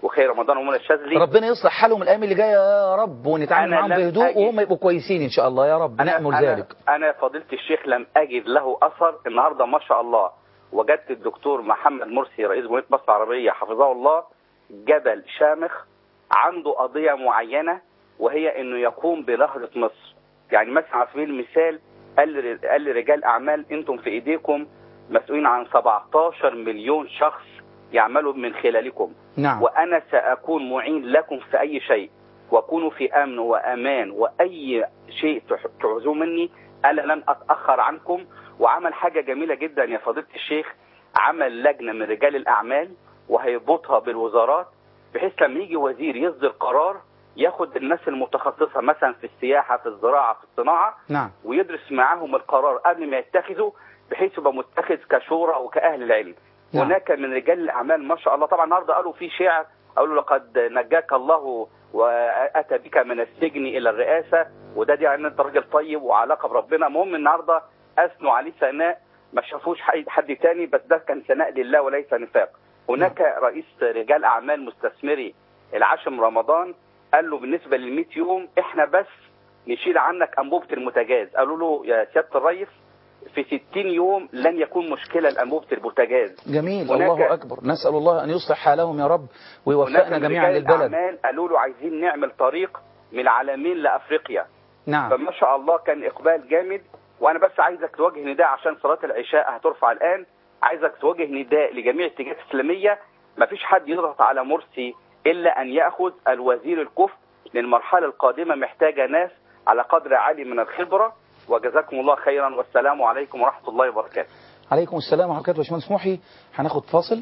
وخير رمضان ومنى الشاذلي ربنا يصلح حالهم الايام اللي جايه يا رب ونتعامل أنا معاهم لم بهدوء أجد- وهم يبقوا كويسين ان شاء الله يا رب نأمل أنا ذلك أنا فضيلة الشيخ لم أجد له أثر النهاردة ما شاء الله وجدت الدكتور محمد مرسي رئيس جمهورية مصر العربية حفظه الله جبل شامخ عنده قضية معينة وهي إنه يقوم بنهضة مصر يعني مثلا على سبيل المثال قال قال لرجال أعمال أنتم في إيديكم مسؤولين عن 17 مليون شخص يعملوا من خلالكم نعم وأنا سأكون معين لكم في أي شيء وكونوا في أمن وأمان وأي شيء تح- تعوزوه مني أنا لن أتأخر عنكم وعمل حاجة جميلة جدا يا فضيلة الشيخ عمل لجنة من رجال الأعمال وهيربطها بالوزارات بحيث لما يجي وزير يصدر قرار ياخد الناس المتخصصة مثلا في السياحة في الزراعة في الصناعة نعم ويدرس معاهم القرار قبل ما يتخذوا بحيث يبقى متخذ كشورى وكأهل العلم نعم. هناك من رجال الأعمال ما شاء الله طبعا النهارده قالوا في شعر قالوا لقد نجاك الله وأتى بك من السجن إلى الرئاسة وده دي يعني أنت راجل طيب وعلاقة بربنا المهم النهارده أثنوا عليه ثناء ما شافوش حد حد تاني بس ده كان ثناء لله وليس نفاق هناك رئيس رجال أعمال مستثمري العاشر رمضان قال له بالنسبة لل 100 يوم احنا بس نشيل عنك أنبوبة المتجاز قالوا له يا سيادة الرئيس في 60 يوم لن يكون مشكلة لأنبوبة البوتاجاز جميل هناك- الله اكبر نسال الله ان يصلح حالهم يا رب هناك ويوفقنا من جميعا رجال للبلد الأعمال قالوا له عايزين نعمل طريق من العالمين لأفريقيا نعم فما شاء الله كان إقبال جامد وأنا بس عايزك توجه نداء عشان صلاة العشاء هترفع الآن عايزك توجه نداء لجميع الاتجاهات الإسلامية مفيش حد يضغط على مرسي إلا أن يأخذ الوزير الكفء للمرحلة القادمة محتاجة ناس على قدر عالي من الخبرة وجزاكم الله خيرا والسلام عليكم ورحمة الله وبركاته عليكم السلام ورحمه الله باشمهندس محي هناخد فاصل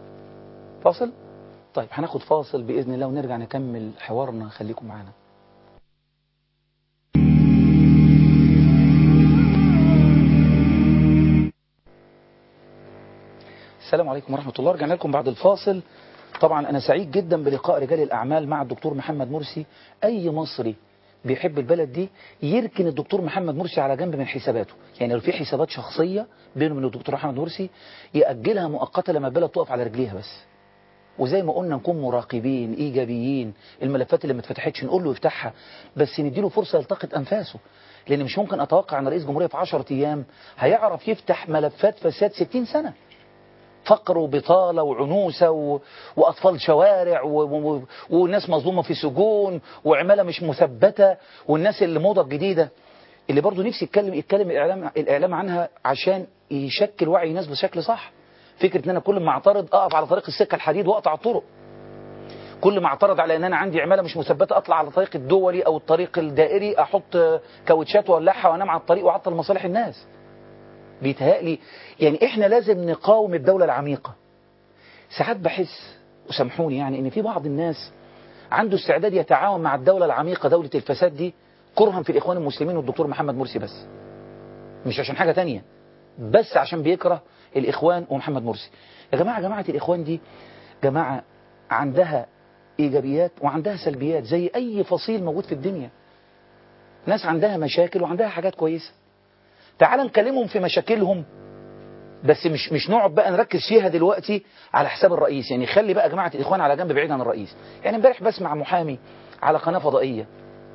فاصل طيب هناخد فاصل باذن الله ونرجع نكمل حوارنا خليكم معانا السلام عليكم ورحمة الله رجعنا لكم بعد الفاصل طبعا أنا سعيد جدا بلقاء رجال الأعمال مع الدكتور محمد مرسي أي مصري بيحب البلد دي يركن الدكتور محمد مرسي على جنب من حساباته يعني لو في حسابات شخصية بينه وبين الدكتور محمد مرسي يأجلها مؤقتا لما البلد تقف على رجليها بس وزي ما قلنا نكون مراقبين ايجابيين الملفات اللي ما اتفتحتش نقول له يفتحها بس نديله فرصه يلتقط انفاسه لان مش ممكن اتوقع ان رئيس جمهوريه في 10 ايام هيعرف يفتح ملفات فساد 60 سنه فقر وبطالة وعنوسة و... وأطفال شوارع و... و... وناس مظلومة في سجون وعمالة مش مثبتة والناس اللي موضة الجديدة اللي برضو نفسي يتكلم يتكلم الإعلام, الإعلام عنها عشان يشكل وعي الناس بشكل صح فكرة ان انا كل ما اعترض اقف على طريق السكة الحديد واقطع الطرق كل ما اعترض على ان انا عندي عمالة مش مثبتة اطلع على الطريق الدولي او الطريق الدائري احط كاوتشات واولعها وانام على الطريق واعطل مصالح الناس بيتهيألي يعني احنا لازم نقاوم الدولة العميقة ساعات بحس وسامحوني يعني ان في بعض الناس عنده استعداد يتعاون مع الدولة العميقة دولة الفساد دي كرها في الاخوان المسلمين والدكتور محمد مرسي بس مش عشان حاجة تانية بس عشان بيكره الاخوان ومحمد مرسي يا جماعة جماعة الاخوان دي جماعة عندها ايجابيات وعندها سلبيات زي اي فصيل موجود في الدنيا ناس عندها مشاكل وعندها حاجات كويسة تعال نكلمهم في مشاكلهم بس مش مش نقعد بقى نركز فيها دلوقتي على حساب الرئيس يعني خلي بقى جماعة الإخوان على جنب بعيد عن الرئيس يعني امبارح بسمع محامي على قناة فضائية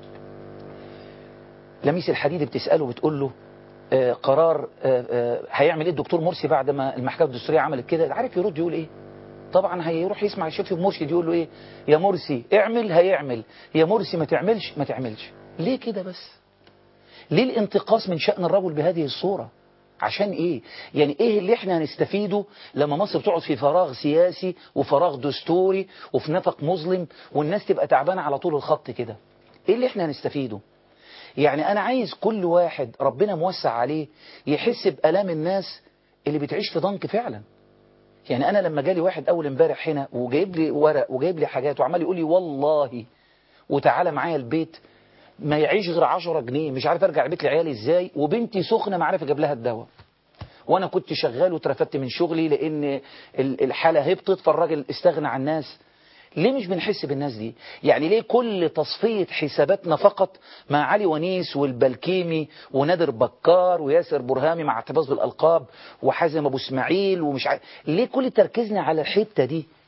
لميس الحديد بتسأله بتقول له آه قرار آه آه هيعمل ايه الدكتور مرسي بعد ما المحكمة الدستورية عملت كده عارف يرد يقول ايه طبعا هيروح يسمع الشيخ مرشد يقول له ايه يا مرسي اعمل هيعمل يا مرسي ما تعملش ما تعملش ليه كده بس ليه الانتقاص من شأن الرجل بهذه الصورة عشان ايه يعني ايه اللي احنا هنستفيده لما مصر تقعد في فراغ سياسي وفراغ دستوري وفي نفق مظلم والناس تبقى تعبانة على طول الخط كده ايه اللي احنا هنستفيده يعني انا عايز كل واحد ربنا موسع عليه يحس بألام الناس اللي بتعيش في ضنك فعلا يعني انا لما جالي واحد اول امبارح هنا وجايب لي ورق وجايب لي حاجات وعمال يقول لي والله وتعالى معايا البيت ما يعيش غير 10 جنيه مش عارف ارجع البيت لعيالي ازاي وبنتي سخنه ما عارف اجيب لها الدواء وانا كنت شغال واترفدت من شغلي لان الحاله هبطت فالراجل استغنى عن الناس ليه مش بنحس بالناس دي يعني ليه كل تصفية حساباتنا فقط مع علي ونيس والبلكيمي ونادر بكار وياسر برهامي مع اعتباس بالألقاب وحازم أبو اسماعيل ومش عارف ليه كل تركيزنا على الحتة دي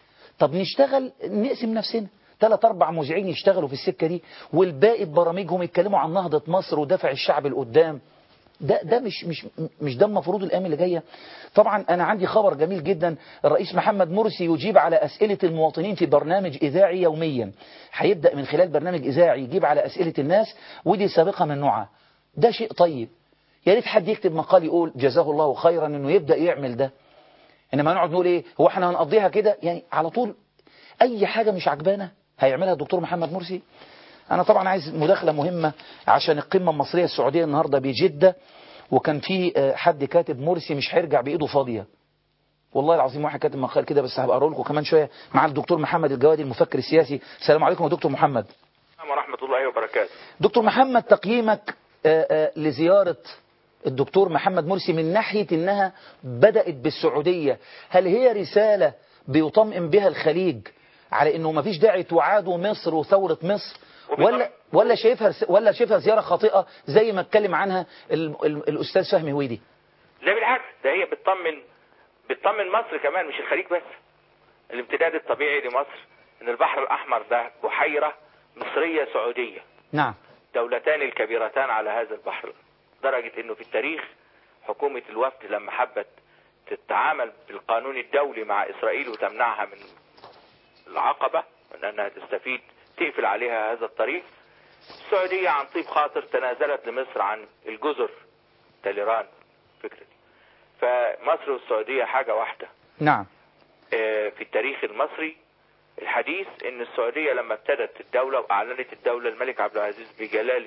طب نشتغل نقسم نفسنا ثلاث اربع مذيعين يشتغلوا في السكه دي والباقي ببرامجهم يتكلموا عن نهضه مصر ودفع الشعب لقدام ده ده مش مش مش ده المفروض الايام اللي جايه طبعا انا عندي خبر جميل جدا الرئيس محمد مرسي يجيب على اسئله المواطنين في برنامج اذاعي يوميا هيبدا من خلال برنامج اذاعي يجيب على اسئله الناس ودي سابقه من نوعها ده شيء طيب يا ريت حد يكتب مقال يقول جزاه الله خيرا انه يبدا يعمل ده انما نقعد نقول ايه هو احنا هنقضيها كده يعني على طول اي حاجه مش عجبانا هيعملها الدكتور محمد مرسي انا طبعا عايز مداخله مهمه عشان القمه المصريه السعوديه النهارده بجده وكان في آه، حد كاتب مرسي مش هيرجع بايده فاضيه والله العظيم واحد كاتب مقال كده بس هبقى اقرا لكم كمان شويه مع الدكتور محمد الجوادي المفكر السياسي السلام عليكم يا دكتور محمد السلام ورحمة الله وبركاته دكتور محمد تقييمك آه، آه، لزيارة الدكتور محمد مرسي من ناحية انها بدأت بالسعودية هل هي رسالة بيطمئن بها الخليج على انه ما فيش داعي تعادوا مصر وثورة مصر ولا ولا شايفها ولا شايفها زيارة خاطئة زي ما اتكلم عنها ال- ال- الاستاذ فهمي هويدي لا بالعكس ده هي بتطمن بتطمن مصر كمان مش الخليج بس الامتداد الطبيعي لمصر ان البحر الاحمر ده بحيرة مصرية سعودية نعم دولتان الكبيرتان على هذا البحر درجة انه في التاريخ حكومة الوفد لما حبت تتعامل بالقانون الدولي مع اسرائيل وتمنعها من العقبة من انها تستفيد تقفل عليها هذا الطريق السعودية عن طيب خاطر تنازلت لمصر عن الجزر تاليران فكرة فمصر والسعودية حاجة واحدة نعم آه، في التاريخ المصري الحديث ان السعودية لما ابتدت الدولة واعلنت الدولة الملك عبد العزيز بجلالة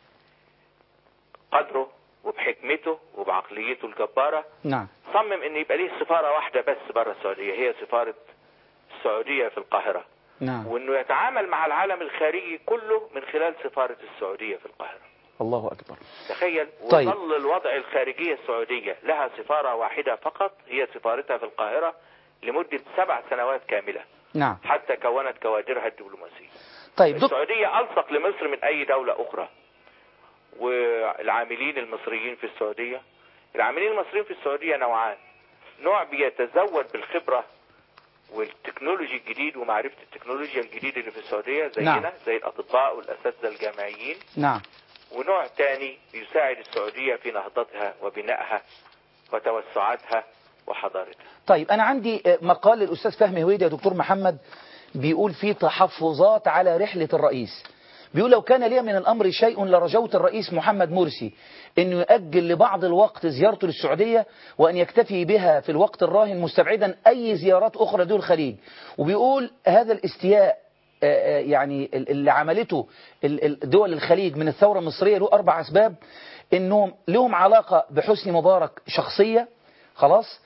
قدره وبحكمته وبعقليته الجبارة نعم صمم ان يبقى ليه سفارة واحدة بس بره السعودية هي سفارة السعودية في القاهرة نعم وانه يتعامل مع العالم الخارجي كله من خلال سفارة السعودية في القاهرة الله اكبر تخيل طيب. وظل الوضع الخارجية السعودية لها سفارة واحدة فقط هي سفارتها في القاهرة لمدة سبع سنوات كاملة نعم حتى كونت كوادرها الدبلوماسية طيب دكتور السعودية ألصق لمصر من أي دولة أخرى والعاملين المصريين في السعودية العاملين المصريين في السعودية نوعان نوع بيتزود بالخبرة والتكنولوجي الجديد ومعرفة التكنولوجيا الجديدة اللي في السعودية زينا نعم. زي الأطباء والأساتذة الجامعيين نعم ونوع تاني يساعد السعودية في نهضتها وبنائها وتوسعاتها وحضارتها طيب أنا عندي آه، مقال للأستاذ فهمي هويدي يا دكتور محمد بيقول فيه تحفظات على رحلة الرئيس بيقول لو كان لي من الأمر شيء لرجوت الرئيس محمد مرسي أنه يؤجل لبعض الوقت زيارته للسعودية وأن يكتفي بها في الوقت الراهن مستبعدا أي زيارات أخرى دول الخليج وبيقول هذا الاستياء آه، آه، يعني ال- اللي عملته ال- ال- دول الخليج من الثورة المصرية له أربع أسباب أنهم لهم علاقة بحسني مبارك شخصية خلاص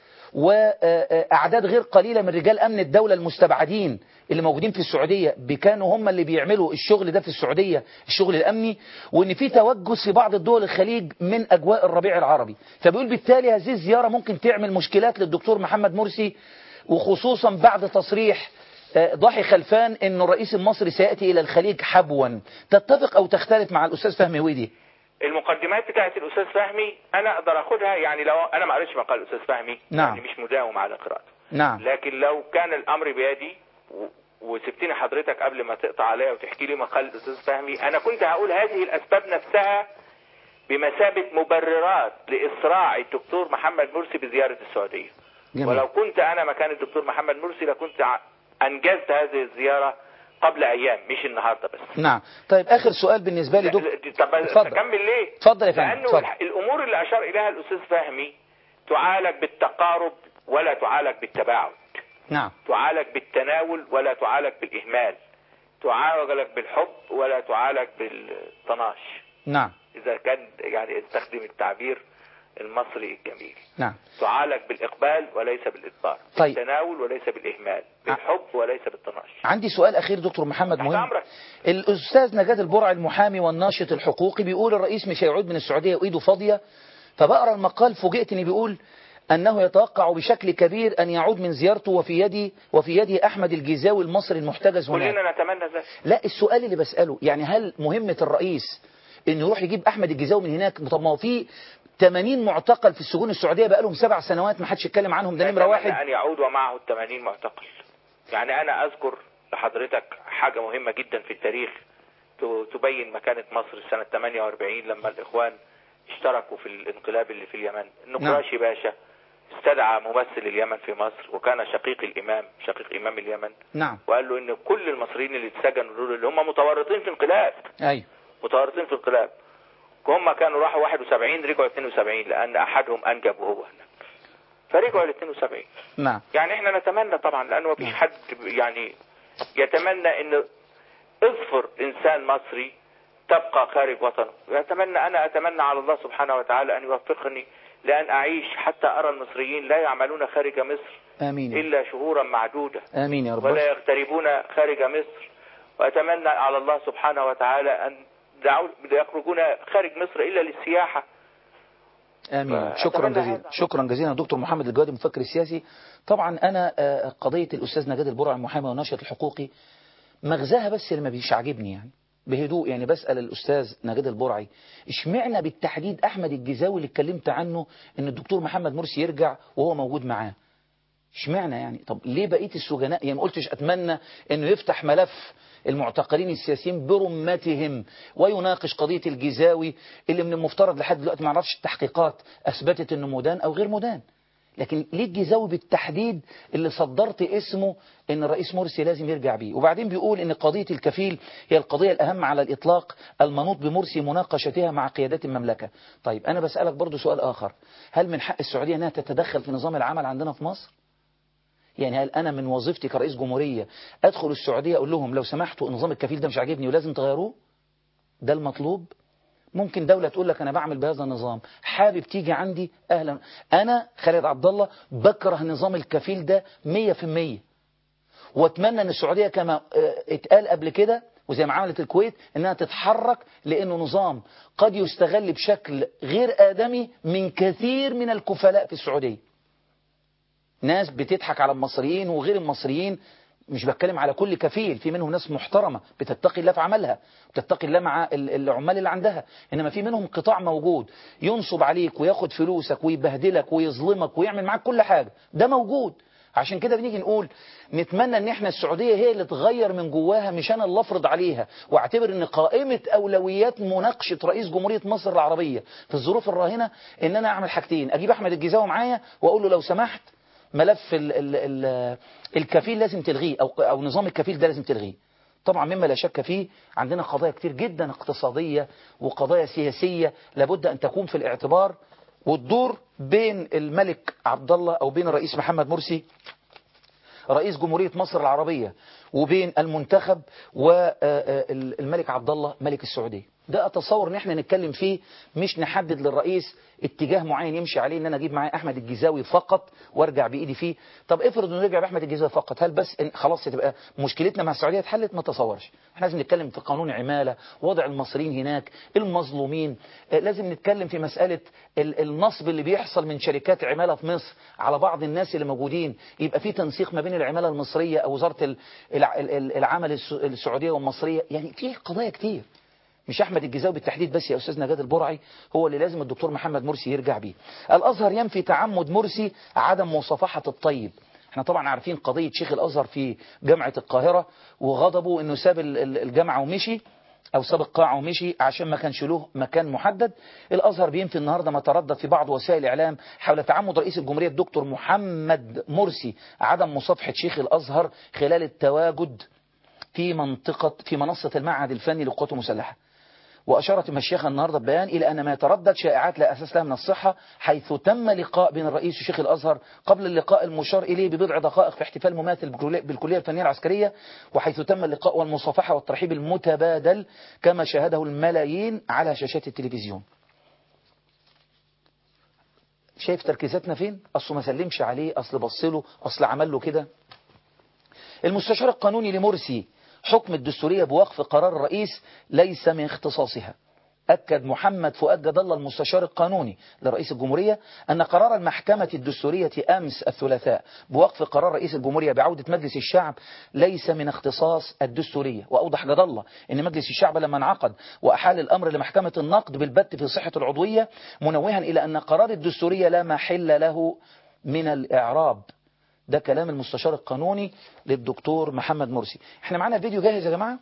وأعداد غير قليلة من رجال أمن الدولة المستبعدين اللي موجودين في السعودية كانوا هم اللي بيعملوا الشغل ده في السعودية الشغل الأمني وإن في توجس في بعض الدول الخليج من أجواء الربيع العربي فبيقول بالتالي هذه الزيارة ممكن تعمل مشكلات للدكتور محمد مرسي وخصوصا بعد تصريح آه، ضاحي خلفان أن الرئيس المصري سيأتي إلى الخليج حبوا تتفق أو تختلف مع الأستاذ فهمي ويدي المقدمات بتاعت الأستاذ فهمي أنا أقدر أخدها يعني لو أنا ما قريتش مقال الأستاذ فهمي نعم. يعني مش مداوم على قراءته نعم لكن لو كان الأمر بيدي و- وسبتني حضرتك قبل ما تقطع عليا وتحكي لي مقال الأستاذ فهمي أنا كنت هقول هذه الأسباب نفسها بمثابة مبررات لإسراع الدكتور محمد مرسي بزيارة السعودية جميل. ولو كنت أنا مكان الدكتور محمد مرسي لكنت ع- أنجزت هذه الزيارة قبل أيام مش النهاردة بس نعم طيب آخر سؤال بالنسبة لي لا، دكتور لا، طب اتفضل. اكمل ليه؟ اتفضل يا فندم، لانه اتفضل. الح- الامور اللي اشار اليها الاستاذ فهمي تعالج بالتقارب ولا تعالج بالتباعد نعم تعالج بالتناول ولا تعالج بالاهمال تعالج بالحب ولا تعالج بالطناش نعم اذا كان يعني استخدم التعبير المصري الجميل نعم تعالج بالاقبال وليس بالادبار طيب. بالتناول وليس بالاهمال بالحب وليس بالطناش عندي سؤال أخير دكتور محمد تحت مهم أمرك. الأستاذ نجاد البرع المحامي والناشط الحقوقي بيقول الرئيس مش هيعود من السعودية وإيده فاضية فبقرأ المقال فوجئت إني بيقول أنه يتوقع بشكل كبير أن يعود من زيارته وفي يدي وفي يده أحمد الجيزاوي المصري المحتجز هناك كلنا نتمنى ذلك لا السؤال اللي بسأله يعني هل مهمة الرئيس انه يروح يجيب احمد الجزاوي من هناك طب ما هو في 80 معتقل في السجون السعوديه بقى لهم سبع سنوات ما حدش يتكلم عنهم ده نمره نتمنى واحد ان يعود ومعه ال 80 معتقل يعني انا اذكر لحضرتك حاجة مهمة جدا في التاريخ ت- تبين مكانة مصر سنة 48 لما الاخوان اشتركوا في الانقلاب اللي في اليمن النقراشي باشا استدعى ممثل اليمن في مصر وكان شقيق الامام شقيق امام اليمن نعم وقال له ان كل المصريين اللي اتسجنوا دول اللي هم متورطين في انقلاب أيوه متورطين في انقلاب هم كانوا راحوا 71 رجعوا 72 لان احدهم انجب وهو هناك فرجعوا ل 72 نعم يعني احنا نتمنى طبعا لانه مفيش حد يعني يتمنى ان اظفر انسان مصري تبقى خارج وطنه يتمنى انا اتمنى على الله سبحانه وتعالى ان يوفقني لان اعيش حتى ارى المصريين لا يعملون خارج مصر آمين الا شهورا معدوده آمين يا رب ولا يغتربون خارج مصر وأتمنى على الله سبحانه وتعالى أن دعوا يخرجون خارج مصر إلا للسياحة آمين فأتمنى شكرا جزيلا هذا. شكرا جزيلا دكتور محمد الجوادي المفكر السياسي طبعا أنا آه، قضية الأستاذ نجاد البرع المحامي والناشط الحقوقي مغزاها بس اللي ما بيش عاجبني يعني بهدوء يعني بسأل الأستاذ نجاد البرعي اشمعنى بالتحديد أحمد الجزاوي اللي اتكلمت عنه إن الدكتور محمد مرسي يرجع وهو موجود معاه اشمعنى يعني طب ليه بقيه السجناء يعني ما قلتش اتمنى انه يفتح ملف المعتقلين السياسيين برمتهم ويناقش قضيه الجزاوي اللي من المفترض لحد دلوقتي ما نعرفش التحقيقات اثبتت انه مدان او غير مدان لكن ليه الجزاوي بالتحديد اللي صدرت اسمه ان الرئيس مرسي لازم يرجع بيه وبعدين بيقول ان قضيه الكفيل هي القضيه الاهم على الاطلاق المنوط بمرسي مناقشتها مع قيادات المملكه طيب انا بسالك برضو سؤال اخر هل من حق السعوديه انها تتدخل في نظام العمل عندنا في مصر يعني هل انا من وظيفتي كرئيس جمهوريه ادخل السعوديه اقول لهم لو سمحتوا نظام الكفيل ده مش عاجبني ولازم تغيروه ده المطلوب ممكن دولة تقول لك أنا بعمل بهذا النظام حابب تيجي عندي أهلا أنا خالد عبد الله بكره نظام الكفيل ده مية في المية واتمنى أن السعودية كما آه، اتقال قبل كده وزي ما عملت الكويت أنها تتحرك لأنه نظام قد يستغل بشكل غير آدمي من كثير من الكفلاء في السعودية ناس بتضحك على المصريين وغير المصريين مش بتكلم على كل كفيل في منهم ناس محترمة بتتقي الله في عملها بتتقي الله مع ال- العمال اللي عندها إنما في منهم قطاع موجود ينصب عليك وياخد فلوسك ويبهدلك ويظلمك ويعمل معاك كل حاجة ده موجود عشان كده بنيجي نقول نتمنى ان احنا السعودية هي اللي تغير من جواها مش انا اللي افرض عليها واعتبر ان قائمة اولويات مناقشة رئيس جمهورية مصر العربية في الظروف الراهنة ان انا اعمل حاجتين اجيب احمد الجزاوي معايا واقول له لو سمحت ملف ال ال ال الكفيل لازم تلغيه أو, أو نظام الكفيل ده لازم تلغيه طبعا مما لا شك فيه عندنا قضايا كتير جدا اقتصادية وقضايا سياسية لابد أن تكون في الاعتبار وتدور بين الملك عبد الله أو بين الرئيس محمد مرسي رئيس جمهورية مصر العربية وبين المنتخب والملك عبد الله ملك السعودية ده اتصور ان احنا نتكلم فيه مش نحدد للرئيس اتجاه معين يمشي عليه ان انا اجيب معايا احمد الجزاوي فقط وارجع بايدي فيه طب افرض انه رجع باحمد الجزاوي فقط هل بس إن خلاص تبقى مشكلتنا مع السعوديه اتحلت ما تصورش احنا لازم نتكلم في قانون عماله وضع المصريين هناك المظلومين آه، لازم نتكلم في مساله ال- النصب اللي بيحصل من شركات عماله في مصر على بعض الناس اللي موجودين يبقى في تنسيق ما بين العماله المصريه او وزاره ال- الع- ال- ال- العمل الس- السعوديه والمصريه يعني في قضايا كتير مش احمد الجزاوي بالتحديد بس يا استاذ نجاد البرعي هو اللي لازم الدكتور محمد مرسي يرجع بيه الازهر ينفي تعمد مرسي عدم مصافحه الطيب احنا طبعا عارفين قضيه شيخ الازهر في جامعه القاهره وغضبه انه ساب ال- ال- الجامعه ومشي او ساب القاعه ومشي عشان ما كانش له مكان محدد الازهر بينفي النهارده ما تردد في بعض وسائل الاعلام حول تعمد رئيس الجمهوريه الدكتور محمد مرسي عدم مصافحه شيخ الازهر خلال التواجد في منطقة في منصة المعهد الفني للقوات المسلحة وأشارت المشيخة النهاردة ببيان إلى أن ما يتردد شائعات لا أساس لها من الصحة حيث تم لقاء بين الرئيس وشيخ الأزهر قبل اللقاء المشار إليه ببضع دقائق في احتفال مماثل بالكلية- بالكلية الفنية العسكرية وحيث تم اللقاء والمصافحة والترحيب المتبادل كما شاهده الملايين على شاشات التلفزيون شايف تركيزاتنا فين أصله ما سلمش عليه أصل بصله أصل عمل له كده المستشار القانوني لمرسي حكم الدستورية بوقف قرار الرئيس ليس من اختصاصها أكد محمد فؤاد جد الله المستشار القانوني لرئيس الجمهورية أن قرار المحكمة الدستورية أمس الثلاثاء بوقف قرار رئيس الجمهورية بعودة مجلس الشعب ليس من اختصاص الدستورية وأوضح جد الله أن مجلس الشعب لما انعقد وأحال الأمر لمحكمة النقد بالبت في صحة العضوية منوها إلى أن قرار الدستورية لا محل له من الإعراب ده كلام المستشار القانوني للدكتور محمد مرسي احنا معانا فيديو جاهز يا جماعة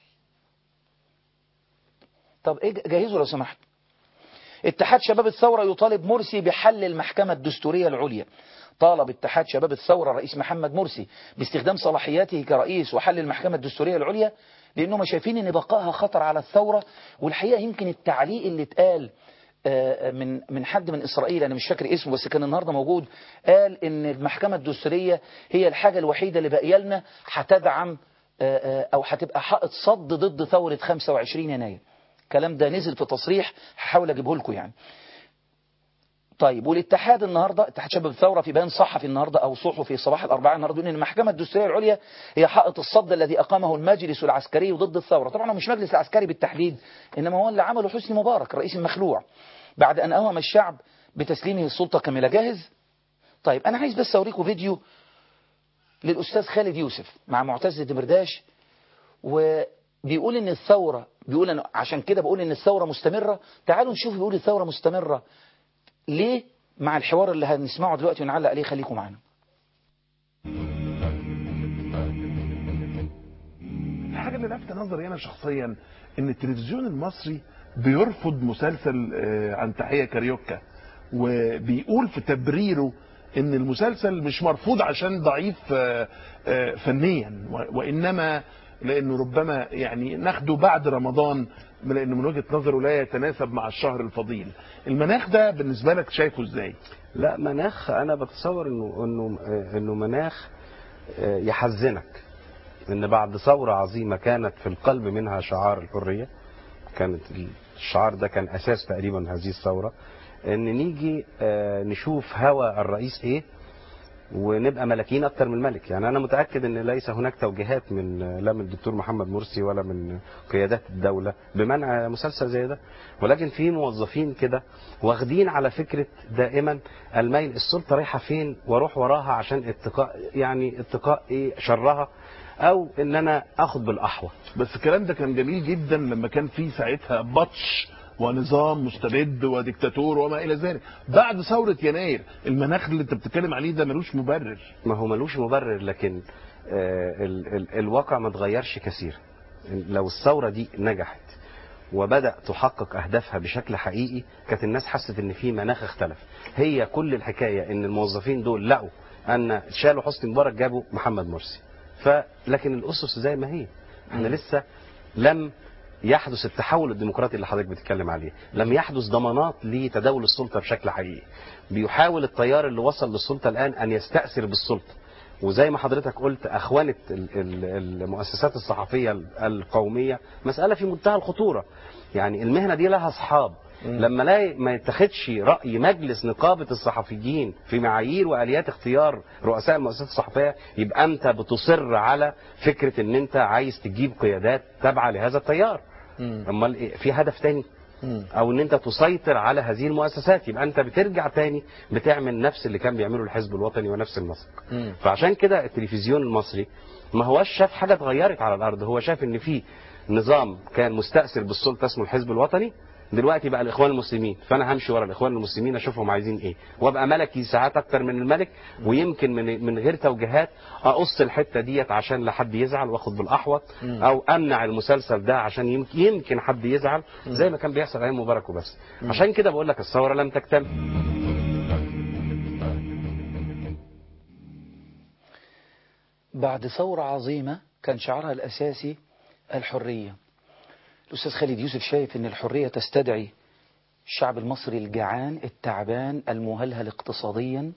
طب ايه جهزوا لو سمحت اتحاد شباب الثورة يطالب مرسي بحل المحكمة الدستورية العليا طالب اتحاد شباب الثورة الرئيس محمد مرسي باستخدام صلاحياته كرئيس وحل المحكمة الدستورية العليا لأنهم شايفين أن بقائها خطر على الثورة والحقيقة يمكن التعليق اللي اتقال من من حد من إسرائيل أنا مش فاكر اسمه بس كان النهاردة موجود قال إن المحكمة الدستورية هي الحاجة الوحيدة اللي باقيه لنا هتدعم أو هتبقى حائط صد ضد ثورة 25 يناير الكلام ده نزل في تصريح هحاول أجيبه لكم يعني طيب والاتحاد النهاردة اتحاد شباب الثورة في بيان صحفي النهاردة أو صحفي صباح الأربعاء النهاردة يقول إن المحكمة الدستورية العليا هي حائط الصد الذي أقامه المجلس العسكري ضد الثورة طبعا هو مش مجلس العسكري بالتحديد إنما هو اللي عمله حسني مبارك الرئيس المخلوع بعد أن أوهم الشعب بتسليمه السلطة كاملة جاهز طيب أنا عايز بس أوريكم فيديو للأستاذ خالد يوسف مع معتز الدمرداش وبيقول إن الثورة بيقول أنا عشان كده بقول إن الثورة مستمرة تعالوا نشوف بيقول الثورة مستمرة ليه مع الحوار اللي هنسمعه دلوقتي ونعلق عليه خليكم معانا الحاجة اللي لفت نظري أنا شخصيا إن التلفزيون المصري بيرفض مسلسل عن تحية كاريوكا وبيقول في تبريره ان المسلسل مش مرفوض عشان ضعيف فنيا وانما لانه ربما يعني ناخده بعد رمضان لانه من وجهه نظره لا يتناسب مع الشهر الفضيل المناخ ده بالنسبه لك شايفه ازاي لا مناخ انا بتصور انه انه انه مناخ يحزنك ان بعد ثوره عظيمه كانت في القلب منها شعار الحريه كانت الشعار ده كان اساس تقريبا هذه الثوره ان نيجي نشوف هوى الرئيس ايه ونبقى ملاكين اكتر من الملك يعني انا متاكد ان ليس هناك توجيهات من لا من الدكتور محمد مرسي ولا من قيادات الدوله بمنع مسلسل زي ده ولكن في موظفين كده واخدين على فكره دائما الميل السلطه رايحه فين واروح وراها عشان اتقاء يعني اتقاء ايه شرها او ان انا اخد بالاحوط بس الكلام ده كان جميل جدا لما كان في ساعتها بطش ونظام مستبد وديكتاتور وما الى ذلك بعد ثوره يناير المناخ اللي انت بتتكلم عليه ده ملوش مبرر ما هو ملوش مبرر لكن آه ال ال الواقع ما اتغيرش كثير لو الثوره دي نجحت وبدا تحقق اهدافها بشكل حقيقي كانت الناس حست ان في مناخ اختلف هي كل الحكايه ان الموظفين دول لقوا ان شالوا حسني مبارك جابوا محمد مرسي فلكن الاسس زي ما هي احنا لسه لم يحدث التحول الديمقراطي اللي حضرتك بتتكلم عليه لم يحدث ضمانات لتداول السلطه بشكل حقيقي بيحاول التيار اللي وصل للسلطه الان ان يستاثر بالسلطه وزي ما حضرتك قلت اخوانه المؤسسات الصحفيه القوميه مساله في منتهى الخطوره يعني المهنه دي لها اصحاب لما لا ما يتخذش راي مجلس نقابه الصحفيين في معايير واليات اختيار رؤساء المؤسسات الصحفيه يبقى انت بتصر على فكره ان انت عايز تجيب قيادات تابعه لهذا التيار امال إيه؟ في هدف تاني او ان انت تسيطر على هذه المؤسسات يبقى انت بترجع تاني بتعمل نفس اللي كان بيعمله الحزب الوطني ونفس النسق فعشان كده التلفزيون المصري ما هوش شاف حاجه اتغيرت على الارض هو شاف ان في نظام كان مستأثر بالسلطه اسمه الحزب الوطني دلوقتي بقى الاخوان المسلمين فانا همشي ورا الاخوان المسلمين اشوفهم عايزين ايه وابقى ملكي ساعات اكتر من الملك ويمكن من من غير توجيهات اقص الحته ديت عشان لا حد يزعل واخد بالاحوط او امنع المسلسل ده عشان يمكن يمكن حد يزعل زي ما كان بيحصل ايام مبارك وبس عشان كده بقول لك الثوره لم تكتمل بعد ثورة عظيمة كان شعارها الأساسي الحرية الأستاذ خالد يوسف شايف أن الحرية تستدعي الشعب المصري الجعان التعبان المهلهل اقتصاديا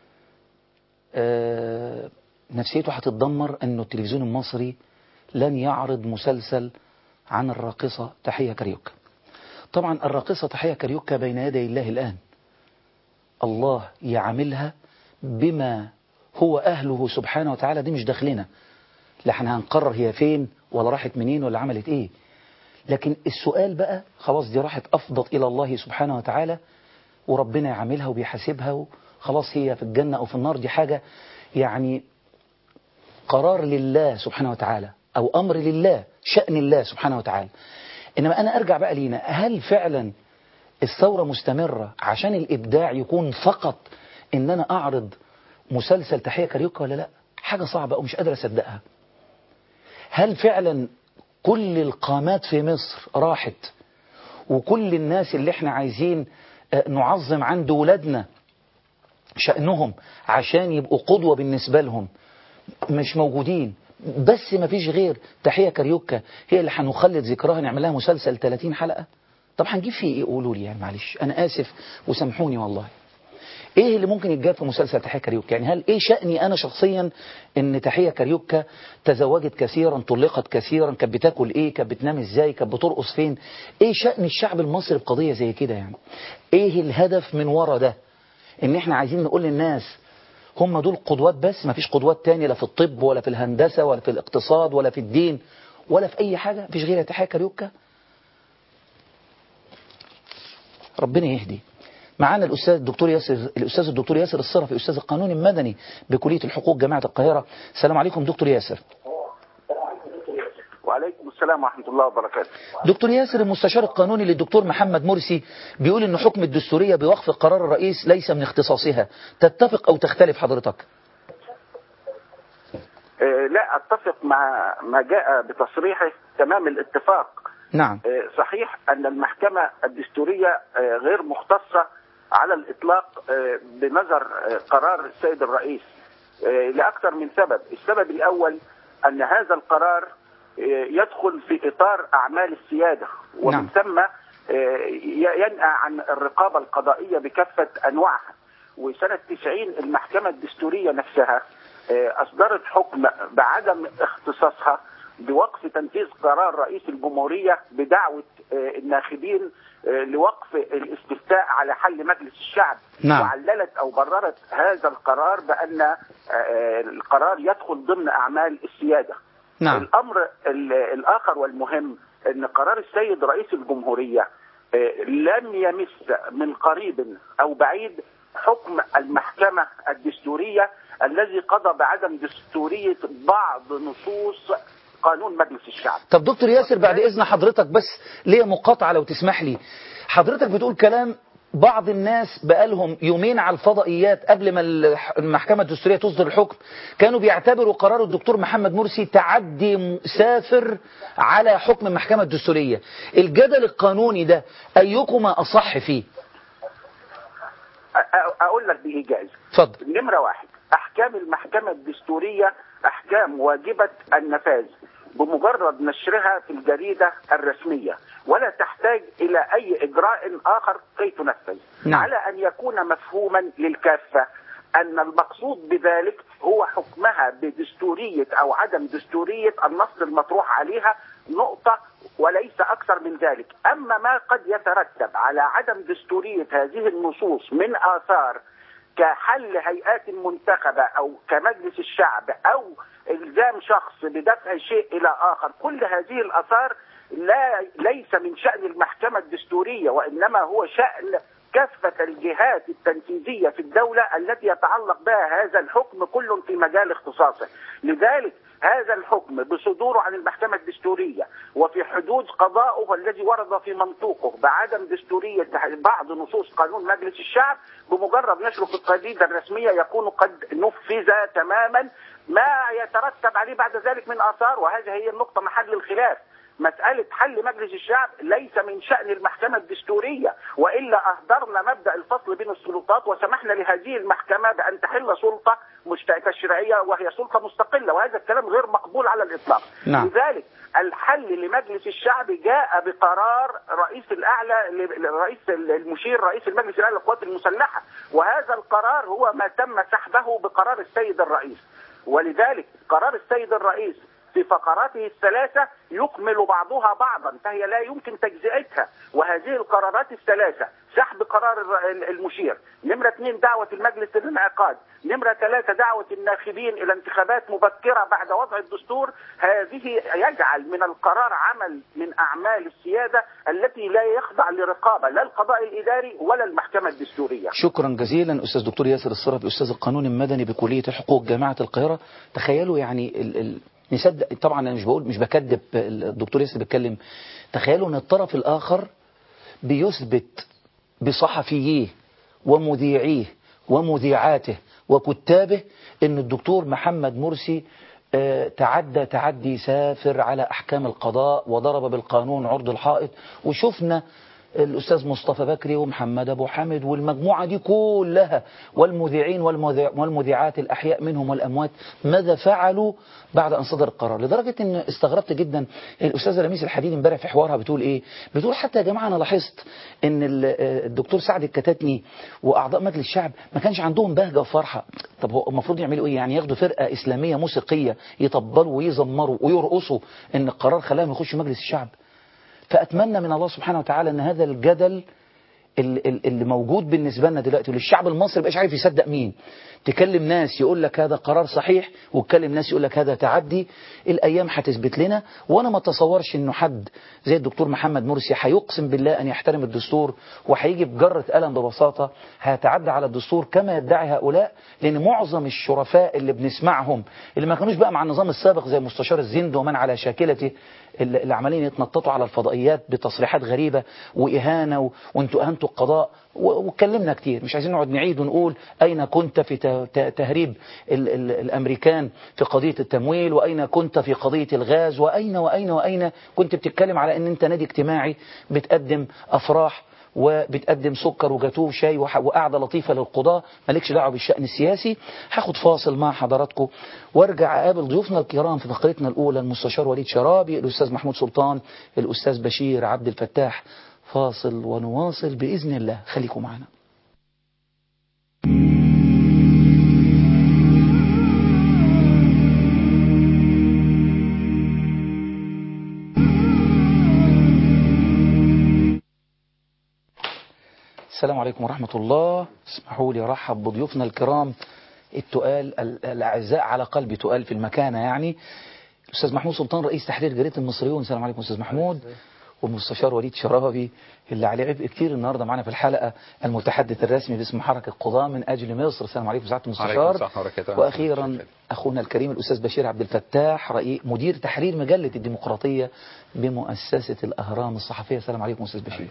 آه نفسيته هتتدمر أنه التلفزيون المصري لن يعرض مسلسل عن الراقصة تحية كاريوكا طبعا الراقصة تحية كاريوكا بين يدي الله الآن الله يعاملها بما هو أهله سبحانه وتعالى دي مش داخلنا لا احنا هنقرر هي فين ولا راحت منين ولا عملت ايه لكن السؤال بقى خلاص دي راحت أفضت إلى الله سبحانه وتعالى وربنا يعاملها وبيحاسبها خلاص هي في الجنة أو في النار دي حاجة يعني قرار لله سبحانه وتعالى أو أمر لله شأن الله سبحانه وتعالى إنما أنا أرجع بقى لينا هل فعلا الثورة مستمرة عشان الإبداع يكون فقط إن أنا أعرض مسلسل تحية كاريوكا ولا لا حاجة صعبة ومش قادر أصدقها هل فعلا كل القامات في مصر راحت وكل الناس اللي احنا عايزين آه، نعظم عند ولادنا شأنهم عشان يبقوا قدوة بالنسبة لهم مش موجودين بس ما فيش غير تحية كاريوكا هي اللي هنخلد ذكرها نعمل لها مسلسل 30 حلقة طب هنجيب فيه ايه قولوا لي يعني معلش انا اسف وسامحوني والله ايه اللي ممكن يتجاب في مسلسل تحية كاريوكا يعني هل ايه شأني انا شخصيا ان تحية كاريوكا تزوجت كثيرا طلقت كثيرا كانت بتاكل ايه كانت بتنام ازاي كانت بترقص فين ايه شأن الشعب المصري بقضية زي كده يعني ايه الهدف من ورا ده ان احنا عايزين نقول للناس هم دول قدوات بس مفيش قدوات تانية لا في الطب ولا في الهندسة ولا في الاقتصاد ولا في الدين ولا في اي حاجة مفيش غير تحية كاريوكا ربنا يهدي معانا الأستاذ الدكتور ياسر الأستاذ الدكتور ياسر الصرفي أستاذ القانون المدني بكلية الحقوق جامعة القاهرة السلام عليكم دكتور ياسر وعليكم السلام ورحمة الله وبركاته دكتور ياسر المستشار القانوني للدكتور محمد مرسي بيقول ان حكم الدستورية بوقف قرار الرئيس ليس من اختصاصها تتفق او تختلف حضرتك آه، لا أتفق مع ما جاء بتصريحه تمام الاتفاق نعم آه، صحيح أن المحكمة الدستورية آه، غير مختصة على الإطلاق آه، بنظر آه، قرار السيد الرئيس آه، لأكثر من سبب السبب الأول أن هذا القرار آه، يدخل في إطار أعمال السيادة ومن نعم. ثم آه، ي- ينأى عن الرقابة القضائية بكافة أنواعها وسنة 90 المحكمة الدستورية نفسها آه، أصدرت حكم بعدم اختصاصها بوقف تنفيذ قرار رئيس الجمهورية بدعوة آه، الناخبين آه، لوقف الاستفتاء على حل مجلس الشعب نعم. وعللت أو بررت هذا القرار بأن آه، القرار يدخل ضمن أعمال السيادة نعم الامر ال- الاخر والمهم ان قرار السيد رئيس الجمهوريه آه، لم يمس من قريب او بعيد حكم المحكمه الدستوريه الذي قضى بعدم دستوريه بعض نصوص قانون مجلس الشعب طب دكتور ياسر بعد اذن حضرتك بس ليا مقاطعة لو تسمح لي حضرتك بتقول كلام بعض الناس بقالهم يومين على الفضائيات قبل ما الح- المحكمة الدستورية تصدر الحكم كانوا بيعتبروا قرار الدكتور محمد مرسي تعدي م- سافر على حكم المحكمة الدستورية الجدل القانوني ده أيكما أصح فيه أ- أ- اقول لك بايجاز اتفضل نمرة واحد أحكام المحكمة الدستورية أحكام واجبة النفاذ بمجرد نشرها في الجريدة الرسمية ولا تحتاج إلى أي إجراء آخر كي تنفذ نعم. على أن يكون مفهوما للكافة أن المقصود بذلك هو حكمها بدستورية أو عدم دستورية النص المطروح عليها نقطة وليس أكثر من ذلك أما ما قد يترتب على عدم دستورية هذه النصوص من آثار كحل هيئات منتخبة أو كمجلس الشعب أو إلزام شخص بدفع شيء إلى آخر كل هذه الآثار لا ليس من شأن المحكمة الدستورية وإنما هو شأن كافة الجهات التنفيذية في الدولة التي يتعلق بها هذا الحكم كل في مجال اختصاصه لذلك هذا الحكم بصدوره عن المحكمة الدستورية وفي حدود قضاؤه الذي ورد في منطوقه بعدم دستورية بعض نصوص قانون مجلس الشعب بمجرد نشره في القضية الرسمية يكون قد نفذ تماما ما يترتب عليه بعد ذلك من آثار وهذه هي النقطة محل الخلاف مسألة حل مجلس الشعب ليس من شأن المحكمة الدستورية وإلا أهدرنا مبدأ الفصل بين السلطات وسمحنا لهذه المحكمة بأن تحل سلطة مش تشريعية وهي سلطة مستقلة وهذا الكلام غير مقبول على الإطلاق نعم. لذلك الحل لمجلس الشعب جاء بقرار رئيس الأعلى رئيس المشير رئيس المجلس الأعلى للقوات المسلحة وهذا القرار هو ما تم سحبه بقرار السيد الرئيس ولذلك قرار السيد الرئيس في فقراته الثلاثة يكمل بعضها بعضا فهي لا يمكن تجزئتها وهذه القرارات الثلاثة سحب قرار الر- المشير نمرة اثنين دعوة المجلس للانعقاد نمرة ثلاثة دعوة الناخبين إلى انتخابات مبكرة بعد وضع الدستور هذه يجعل من القرار عمل من أعمال السيادة التي لا يخضع لرقابة لا القضاء الإداري ولا المحكمة الدستورية شكرا جزيلا أستاذ دكتور ياسر الصرفي أستاذ القانون المدني بكلية الحقوق جامعة القاهرة تخيلوا يعني ال ال نصدق طبعا أنا مش بقول مش بكذب الدكتور ياسر بيتكلم تخيلوا أن الطرف الآخر بيثبت بصحفييه ومذيعيه ومذيعاته وكتابه ان الدكتور محمد مرسي آه، تعدى تعدي سافر على احكام القضاء وضرب بالقانون عرض الحائط وشفنا الأستاذ مصطفى بكري ومحمد أبو حامد والمجموعة دي كلها والمذيعين والمذيع- والمذيعات الأحياء منهم والأموات ماذا فعلوا بعد أن صدر القرار لدرجة أن استغربت جدا الأستاذة لميس الحديد امبارح في حوارها بتقول إيه بتقول حتى يا جماعة أنا لاحظت أن ال- آه، الدكتور سعد الكتاتني وأعضاء مجلس الشعب ما كانش عندهم بهجة وفرحة طب هو المفروض يعملوا إيه يعني ياخدوا فرقة إسلامية موسيقية يطبلوا ويزمروا ويرقصوا أن القرار خلاهم يخشوا مجلس الشعب فأتمنى من الله سبحانه وتعالى أن هذا الجدل ال- ال- اللي موجود بالنسبة لنا دلوقتي والشعب المصري مبقاش عارف يصدق مين تكلم ناس يقول لك هذا قرار صحيح وتكلم ناس يقول لك هذا تعدي الأيام هتثبت لنا وأنا ما اتصورش إنه حد زي الدكتور محمد مرسي هيقسم بالله أن يحترم الدستور وهيجي بجرة قلم ببساطة هيتعدى على الدستور كما يدعي هؤلاء لأن معظم الشرفاء اللي بنسمعهم اللي ما كانوش بقى مع النظام السابق زي مستشار الزند ومن على شاكلته اللي اللي عمالين يتنططوا على الفضائيات بتصريحات غريبة وإهانة و... وانتوا أهنتوا القضاء و... واتكلمنا كتير مش عايزين نقعد نعيد ونقول أين كنت في ت... ت... تهريب ال... ال... الأمريكان في قضية التمويل وأين كنت في قضية الغاز وأين وأين وأين كنت بتتكلم على أن أنت نادي اجتماعي بتقدم أفراح وبتقدم سكر وجاتوه وشاي وح- وقعده لطيفه للقضاه مالكش دعوه بالشان السياسي هاخد فاصل مع حضراتكم وارجع اقابل ضيوفنا الكرام في فقرتنا الاولى المستشار وليد شرابي الاستاذ محمود سلطان الاستاذ بشير عبد الفتاح فاصل ونواصل باذن الله خليكم معنا السلام عليكم ورحمة الله اسمحوا لي ارحب بضيوفنا الكرام التقال ال- الأعزاء على قلبي تقال في المكانة يعني الأستاذ محمود سلطان رئيس تحرير جريدة المصريون السلام عليكم أستاذ محمود والمستشار وليد شرابي اللي عليه عبء كتير النهارده معانا في الحلقة المتحدث الرسمي باسم حركة قضاة من أجل مصر السلام عليكم سعادة عليكم المستشار السلام وبركاته. وأخيرا أخونا الكريم الأستاذ بشير عبد الفتاح رئيس مدير تحرير مجلة الديمقراطية بمؤسسة الأهرام الصحفية السلام عليكم أستاذ بشير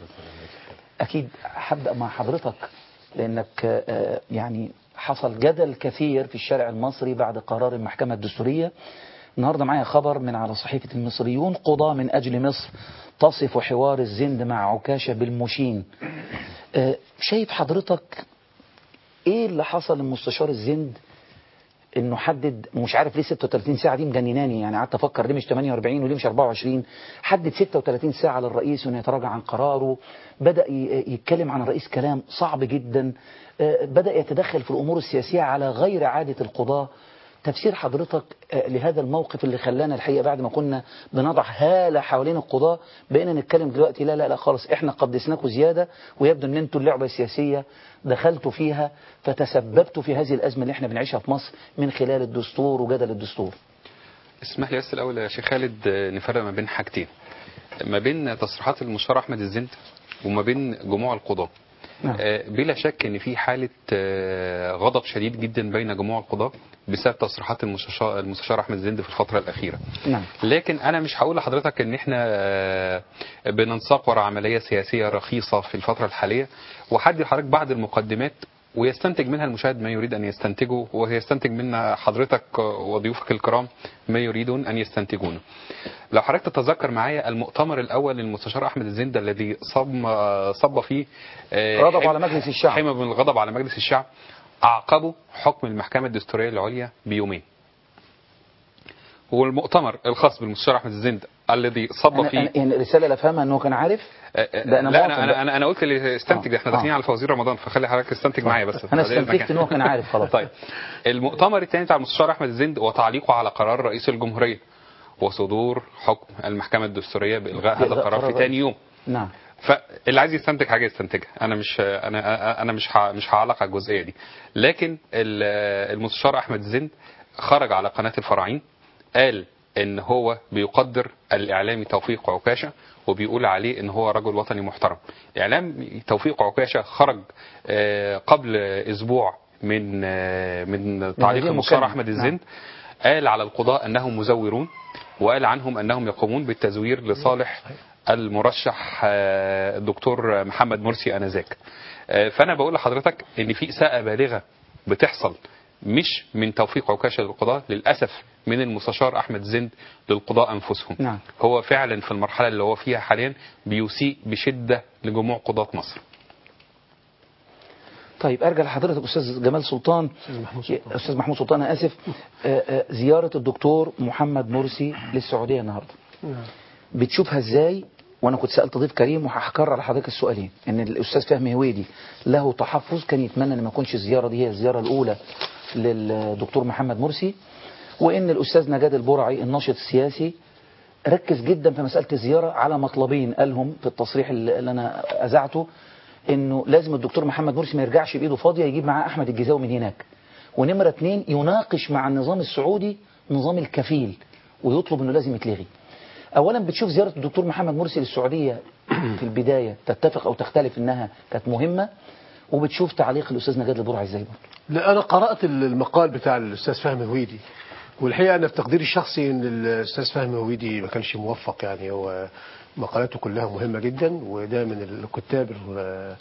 أكيد هبدأ مع حضرتك لأنك آه، يعني حصل جدل كثير في الشارع المصري بعد قرار المحكمة الدستورية النهاردة معايا خبر من على صحيفة المصريون قضاة من أجل مصر تصف حوار الزند مع عكاشة بالمشين آه، شايف حضرتك ايه اللي حصل لمستشار الزند انه حدد مش عارف ليه 36 ساعه دي مجنناني يعني قعدت افكر ليه مش 48 وليه مش 24 حدد 36 ساعه للرئيس انه يتراجع عن قراره بدا ي- يتكلم عن الرئيس كلام صعب جدا آه، بدا يتدخل في الامور السياسيه على غير عاده القضاه تفسير حضرتك آه، لهذا الموقف اللي خلانا الحقيقه بعد ما كنا بنضع هاله حوالين القضاه بقينا نتكلم دلوقتي لا لا لا خالص احنا قدسناكم زياده ويبدو ان انتوا اللعبه السياسيه دخلتوا فيها فتسببتوا في هذه الازمه اللي احنا بنعيشها في مصر من خلال الدستور وجدل الدستور. اسمح لي بس الاول يا شيخ خالد آه، نفرق ما بين حاجتين ما بين تصريحات المستشار احمد الزند وما بين جموع القضاه نعم. آه، بلا شك ان في حاله آه، غضب شديد جدا بين جموع القضاه بسبب تصريحات المستشار المستشار احمد الزند في الفتره الاخيره نعم. لكن انا مش هقول لحضرتك ان احنا آه، بننساق وراء عمليه سياسيه رخيصه في الفتره الحاليه وحد لحضرتك بعض المقدمات ويستنتج منها المشاهد ما يريد ان يستنتجه ويستنتج منها حضرتك وضيوفك الكرام ما يريدون ان يستنتجونه. لو حضرتك تتذكر معايا المؤتمر الاول للمستشار احمد الزند الذي صب صب فيه آه، غضب حم- على مجلس الشعب. حمى من الغضب على مجلس الشعب اعقبه حكم المحكمه الدستوريه العليا بيومين. والمؤتمر الخاص بالمستشار احمد الزند الذي صب أنا فيه أنا يعني الرساله اللي افهمها انه كان عارف آه، آه، ده أنا لا مواطن انا بقى. انا انا, أنا قلت اللي استنتج آه، احنا داخلين آه. على فوازير رمضان فخلي حضرتك استنتج معايا بس انا بعد إذنك استنتجت يعني. ان هو كان عارف خلاص. طيب المؤتمر الثاني بتاع المستشار احمد الزند وتعليقه على قرار رئيس الجمهوريه وصدور حكم المحكمه الدستوريه بالغاء هذا بإلغاء القرار قرار في ثاني يوم نعم. فاللي عايز يستنتج حاجه يستنتجها انا مش انا انا مش ه- مش هعلق على الجزئيه دي لكن ال- المستشار احمد الزند خرج على قناه الفراعين قال ان هو بيقدر الاعلامي توفيق عكاشه وبيقول عليه ان هو رجل وطني محترم اعلام توفيق عكاشه خرج آه، قبل اسبوع من آه، من تعليق هذه المستشار المكالمة. احمد نعم. الزند قال على القضاء انهم مزورون وقال عنهم انهم يقومون بالتزوير لصالح المرشح آه، الدكتور محمد مرسي انذاك آه، فانا بقول لحضرتك ان في اساءه بالغه بتحصل مش من توفيق عكاشه للقضاء للاسف من المستشار احمد زند للقضاء انفسهم نعم. هو فعلا في المرحله اللي هو فيها حاليا بيسيء بشده لجموع قضاه مصر طيب ارجع لحضرتك استاذ جمال سلطان استاذ محمود سلطان انا اسف آه، آه، زياره الدكتور محمد مرسي للسعوديه النهارده بتشوفها ازاي وانا كنت سالت ضيف كريم وهكرر لحضرتك السؤالين ان الاستاذ فهمي هويدي له تحفظ كان يتمنى ان ما يكونش الزياره دي هي الزياره الاولى للدكتور محمد مرسي وان الاستاذ نجاد البرعي الناشط السياسي ركز جدا في مساله الزياره على مطلبين قالهم في التصريح اللي اللي انا اذعته انه لازم الدكتور محمد مرسي ما يرجعش بايده فاضيه يجيب معاه احمد الجزاوي من هناك ونمره اتنين يناقش مع النظام السعودي نظام الكفيل ويطلب انه لازم يتلغي اولا بتشوف زياره الدكتور محمد مرسي للسعوديه في البدايه تتفق او تختلف انها كانت مهمه وبتشوف تعليق الاستاذ نجاد البرعي ازاي برضه لا انا قرات المقال بتاع الاستاذ فهمي هويدي والحقيقه انا في تقديري الشخصي ان الاستاذ فهمي هويدي ما كانش موفق يعني هو مقالاته كلها مهمه جدا وده من الكتاب ال-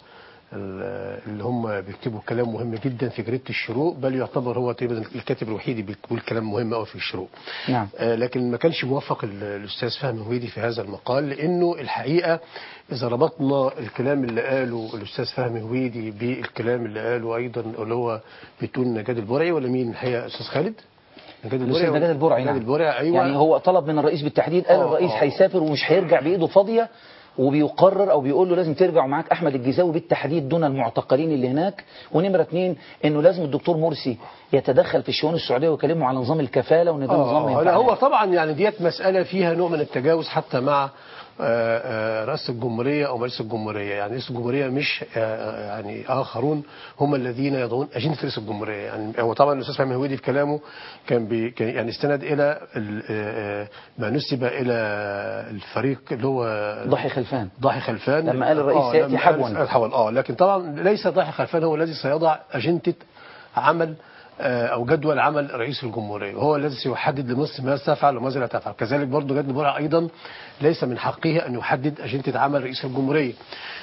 ال- اللي هم بيكتبوا كلام مهم جدا في جريده الشروق بل يعتبر هو تقريبا الكاتب الوحيد اللي بيقول كلام مهم قوي في الشروق نعم آه، لكن ما كانش موفق ال- الاستاذ فهمي هويدي في هذا المقال لانه الحقيقه اذا ربطنا الكلام اللي قاله الاستاذ فهمي هويدي بالكلام اللي قاله ايضا اللي هو بتقول نجاد البرعي ولا مين الحقيقه استاذ خالد؟ نجاد الاستاذ ولا- نجاد البرعي نجاد نعم البرعي ايوه يعني هو طلب من الرئيس بالتحديد قال آه، الرئيس آه. هيسافر ومش هيرجع بايده فاضيه وبيقرر او بيقول له لازم ترجع ومعاك احمد الجزاوي بالتحديد دون المعتقلين اللي هناك ونمره اثنين انه لازم الدكتور مرسي يتدخل في الشؤون السعوديه ويكلمه على نظام الكفاله وان ده نظام ما آه لا هو ينفعناش. طبعا يعني ديت مسألة فيها نوع من التجاوز حتى مع آه، آه، رئاسة الجمهورية أو مجلس الجمهورية يعني رئيس الجمهورية مش آه، يعني آخرون هم الذين يضعون أجندة رئيس الجمهورية يعني هو طبعا الأستاذ فهمي هويدي في كلامه كان, بي كان يعني استند إلى ال- آه، آه، ما نسب إلى الفريق اللي هو ضحي خلفان ضاحي خلفان لما قال الرئيس آه، سيأتي لما حبواً. قال حبواً اه لكن طبعا ليس ضاحي خلفان هو الذي سيضع أجندة عمل آه، او جدول عمل رئيس الجمهوريه وهو الذي سيحدد لمصر ماذا تفعل وماذا لا تفعل كذلك برضه جد البرع ايضا ليس من حقه ان يحدد اجنده عمل رئيس الجمهوريه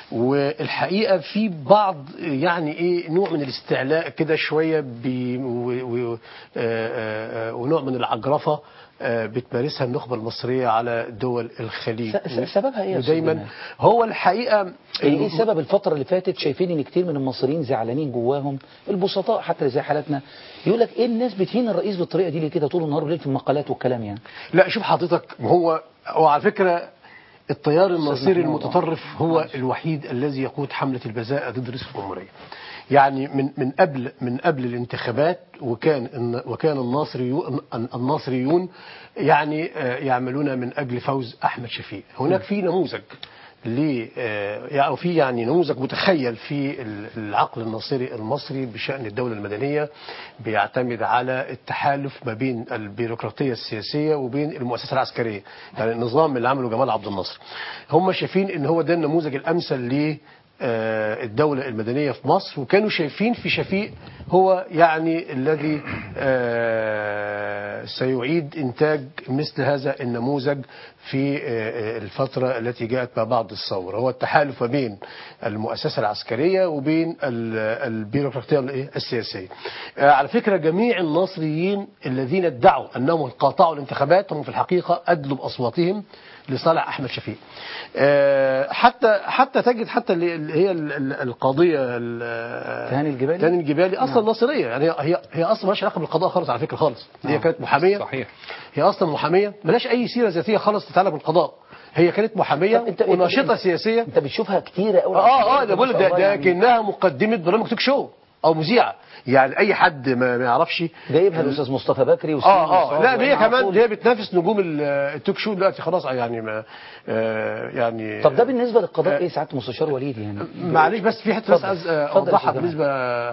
والحقيقه في بعض يعني ايه نوع من الاستعلاء كده شويه ب- و- و- آه، آه، آه، ونوع من العجرفه آه، بتمارسها النخبه المصريه على دول الخليج س- س- سببها إيه يا أستاذ ودايما جمال؟ هو الحقيقه يعني ايه سبب الفترة اللي فاتت شايفين ان كتير من المصريين زعلانين جواهم البسطاء حتى اللي زي حالتنا يقول لك ايه الناس بتهين الرئيس بالطريقة دي ليه كده طول النهار وليل في المقالات والكلام يعني لا شوف حضرتك هو هو على فكره التيار الناصري محمود. المتطرف هو الوحيد الذي يقود حمله البذاء ضد رئيس الجمهوريه. يعني من من قبل من قبل الانتخابات وكان وكان الناصريون الناصريون يعني آه، يعملون من اجل فوز احمد شفيق. هناك في نموذج ل او في يعني نموذج متخيل في ال- العقل الناصري المصري بشان الدوله المدنيه بيعتمد على التحالف ما بين البيروقراطيه السياسيه وبين المؤسسه العسكريه يعني النظام اللي عمله جمال عبد الناصر هم شايفين ان هو ده النموذج الامثل ل آه، الدولة المدنية في مصر وكانوا شايفين في شفيق هو يعني الذي آه، سيعيد إنتاج مثل هذا النموذج في آه، الفترة التي جاءت ما بعد الثورة هو التحالف ما بين المؤسسة العسكرية وبين ال- البيروقراطية الإيه؟ السياسية آه، على فكرة جميع الناصريين الذين ادعوا أنهم قاطعوا الانتخابات هم في الحقيقة أدلوا بأصواتهم لصالح احمد شفيق آه، حتى حتى تجد حتى اللي اللي هي ال- ال- القضيه ال- تهاني الجبالي؟ تهاني الجبالي اصلا نعم. ناصريه يعني هي هي, هي اصلا مالهاش علاقه بالقضاء خالص على فكره خالص هي نعم. كانت محاميه صحيح هي اصلا محاميه ملهاش اي سيره ذاتيه خالص تتعلق بالقضاء هي كانت محاميه طب أنت- أنت- وناشطه سياسيه انت بتشوفها كتيرة قوي اه اه ده بقول لك ده, ده يعني كانها مقدمه برنامج توك شو او مذيعه يعني اي حد ما ما يعرفش جايبها الاستاذ مصطفى بكري وسليم اه اه نصار لا ده هي وإمام كمان عاشور. دي بتنافس نجوم ال- التوك شو دلوقتي خلاص يعني ما آه يعني طب ده بالنسبة للقضاء آه، ايه سعادة المستشار وليد يعني معلش بس في حته بس اتفضل. عايز آه، اتفضل يا اوضحها أستاذ بالنسبه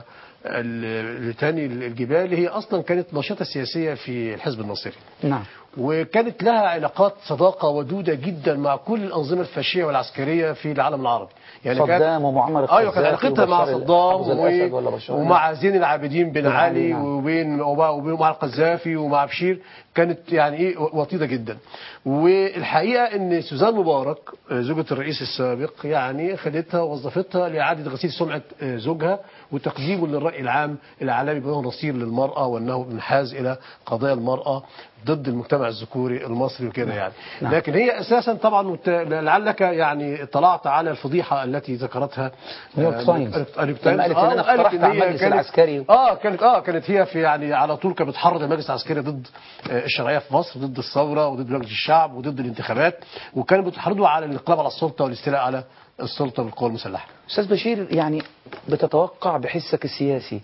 ال- لتاني الجبالي هي اصلا كانت ناشطه سياسيه في الحزب الناصري نعم وكانت لها علاقات صداقة ودودة جدا مع كل الأنظمة الفاشية والعسكرية في العالم العربي يعني كانت- صدام ومعمر ايوه كانت القذافي علاقتها مع وبشار صدام حافظ الأسد و... ولا بشار ومع زين العابدين بن بن علي، علي نعم. وبين ومع ومع القذافي ومع بشير كانت يعني ايه وطيده جدا والحقيقه ان سوزان مبارك آه، زوجة الرئيس السابق يعني خدتها ووظفتها لاعاده غسيل سمعه آه، زوجها وتقديمه للراي العام الاعلامي بانه نصير للمراه وانه منحاز الى قضايا المراه ضد المجتمع الذكوري المصري وكده يعني نعم. لكن هي اساسا طبعا وت- لعلك يعني اطلعت على الفضيحه التي ذكرتها نيويورك آه، تايمز. نيويورك لما قالت إن أنا آه، اقترحت إن على هي المجلس كانت- العسكري. اه كانت اه كانت هي في يعني على طول كانت بتحرض المجلس العسكري ضد آه، الشرعيه في مصر ضد الثوره وضد مجلس الشعب وضد الانتخابات وكانت بتحرضه على الانقلاب على السلطه والاستيلاء على السلطه بالقوى المسلحه استاذ بشير يعني بتتوقع بحسك السياسي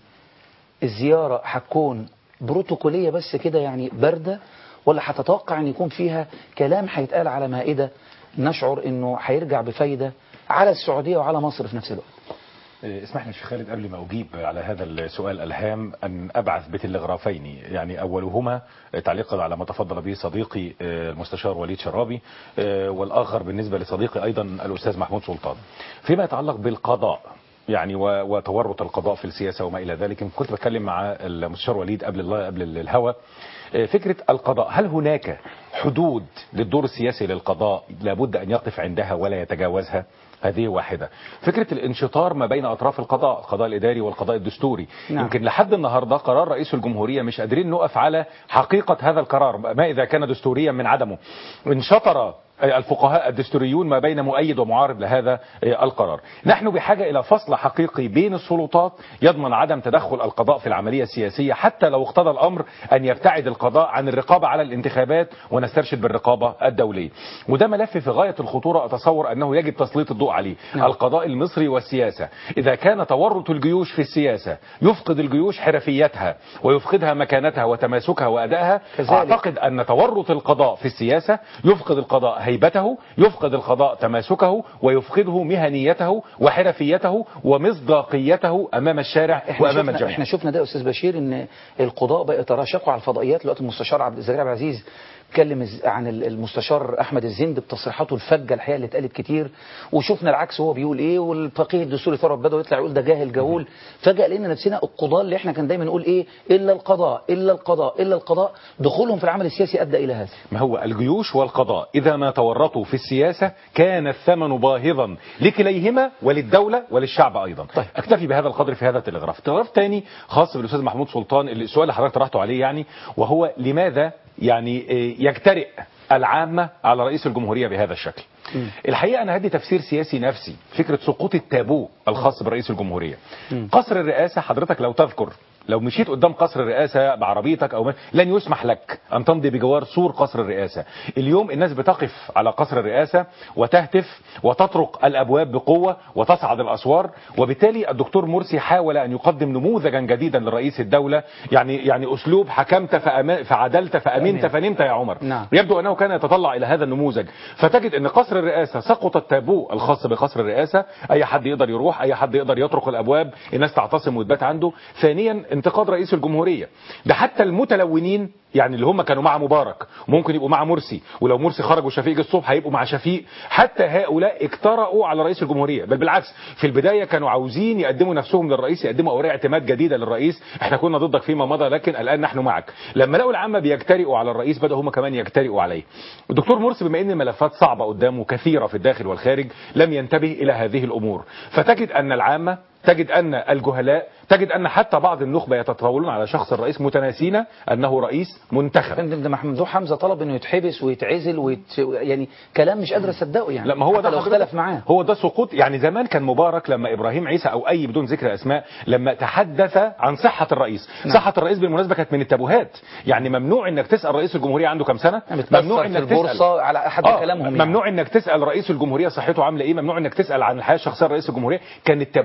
الزياره هتكون بروتوكوليه بس كده يعني بارده ولا هتتوقع ان يكون فيها كلام هيتقال على مائده نشعر انه هيرجع بفايده على السعوديه وعلى مصر في نفس الوقت إيه، اسمح لي شيخ خالد قبل ما اجيب على هذا السؤال الهام ان ابعث بتلغرافين يعني اولهما تعليقا على ما تفضل به صديقي آه، المستشار وليد شرابي آه، والاخر بالنسبه لصديقي ايضا الاستاذ محمود سلطان فيما يتعلق بالقضاء يعني و- وتورط القضاء في السياسه وما الى ذلك كنت بتكلم مع المستشار وليد قبل الله قبل الهوى آه، فكره القضاء هل هناك حدود للدور السياسي للقضاء لابد ان يقف عندها ولا يتجاوزها هذه واحدة فكرة الانشطار ما بين أطراف القضاء القضاء الإداري والقضاء الدستوري نعم. نعم. يمكن لحد النهاردة قرار رئيس الجمهورية مش قادرين نقف على حقيقة هذا القرار ما إذا كان دستوريا من عدمه انشطر الفقهاء الدستوريون ما بين مؤيد ومعارض لهذا القرار نحن بحاجة إلى فصل حقيقي بين السلطات يضمن عدم تدخل القضاء في العملية السياسية حتى لو اقتضى الأمر أن يبتعد القضاء عن الرقابة على الانتخابات ونسترشد بالرقابة الدولية وده ملف في غاية الخطورة أتصور أنه يجب تسليط الضوء عليه نعم. القضاء المصري والسياسة إذا كان تورط الجيوش في السياسة يفقد الجيوش حرفيتها ويفقدها مكانتها وتماسكها وأدائها كذلك. أعتقد أن تورط القضاء في السياسة يفقد القضاء هيبته يفقد القضاء تماسكه ويفقده مهنيته وحرفيته ومصداقيته أمام الشارع احنا وأمام شفنا, الجميع احنا شفنا ده يا استاذ بشير ان القضاء بقى يتراشقوا على الفضائيات دلوقتي المستشار عبد الزكريا عبد العزيز اتكلم الز- عن ال- المستشار احمد الزند بتصريحاته الفجه الحقيقه اللي اتقالت كتير وشفنا العكس هو بيقول ايه والفقيه الدستوري ثروت بدوي يطلع يقول ده جاهل جهول فجاه لقينا نفسنا القضاه اللي احنا كان دايما نقول ايه الا القضاء الا القضاء الا القضاء دخولهم في العمل السياسي ادى الى هذا ما هو الجيوش والقضاء إذا ما تورطوا في السياسة كان الثمن باهظا لكليهما وللدولة وللشعب أيضا طيب. أكتفي بهذا القدر في هذا التلغراف التلغراف الثاني خاص بالأستاذ محمود سلطان اللي- السؤال اللي حضرتك طرحته عليه يعني وهو لماذا يعني آه، يجترئ العامة على رئيس الجمهورية بهذا الشكل الحقيقة أنا هدي تفسير سياسي نفسي فكرة سقوط التابو الخاص برئيس الجمهورية قصر الرئاسة حضرتك لو تذكر لو مشيت قدام قصر الرئاسة بعربيتك أو ما لن يسمح لك أن تمضي بجوار سور قصر الرئاسة اليوم الناس بتقف على قصر الرئاسة وتهتف وتطرق الأبواب بقوة وتصعد الأسوار وبالتالي الدكتور مرسي حاول أن يقدم نموذجا جديدا لرئيس الدولة يعني يعني أسلوب حكمت فأما فعدلت فأمنت فنمت يا عمر نعم. يبدو أنه كان يتطلع إلى هذا النموذج فتجد أن قصر الرئاسة سقط التابو الخاص بقصر الرئاسة أي حد يقدر يروح أي حد يقدر يطرق الأبواب الناس تعتصم وتبات عنده ثانيا انتقاد رئيس الجمهورية ده حتى المتلونين يعني اللي هم كانوا مع مبارك ممكن يبقوا مع مرسي ولو مرسي خرج وشفيق الصبح هيبقوا مع شفيق حتى هؤلاء اجترأوا على رئيس الجمهورية بل بالعكس في البداية كانوا عاوزين يقدموا نفسهم للرئيس يقدموا أوراق اعتماد جديدة للرئيس احنا كنا ضدك فيما مضى لكن الآن نحن معك لما لقوا العامة بيجترئوا على الرئيس بدأوا هم كمان يجترئوا عليه الدكتور مرسي بما ان الملفات صعبة قدامه كثيرة في الداخل والخارج لم ينتبه إلى هذه الأمور فتجد أن العامة تجد أن الجهلاء تجد أن حتى بعض النخبة يتطاولون على شخص الرئيس متناسين أنه رئيس منتخب فندم ده ممدوح حمزه طلب انه يتحبس ويتعزل ويت... يعني كلام مش قادر اصدقه يعني لا ما هو حتى ده لو حضرتك- اختلف معاه هو ده سقوط يعني زمان كان مبارك لما ابراهيم عيسى او اي بدون ذكر اسماء لما تحدث عن صحه الرئيس نعم. صحه الرئيس بالمناسبه كانت من التابوهات يعني ممنوع انك تسال رئيس الجمهوريه عنده كام سنه ممنوع في البورصه على احد آه، كلامهم يعني. ممنوع انك تسال رئيس الجمهوريه صحته عامله ايه ممنوع انك تسال عن الحياه الشخصيه لرئيس الجمهوريه كانت تابوهات كل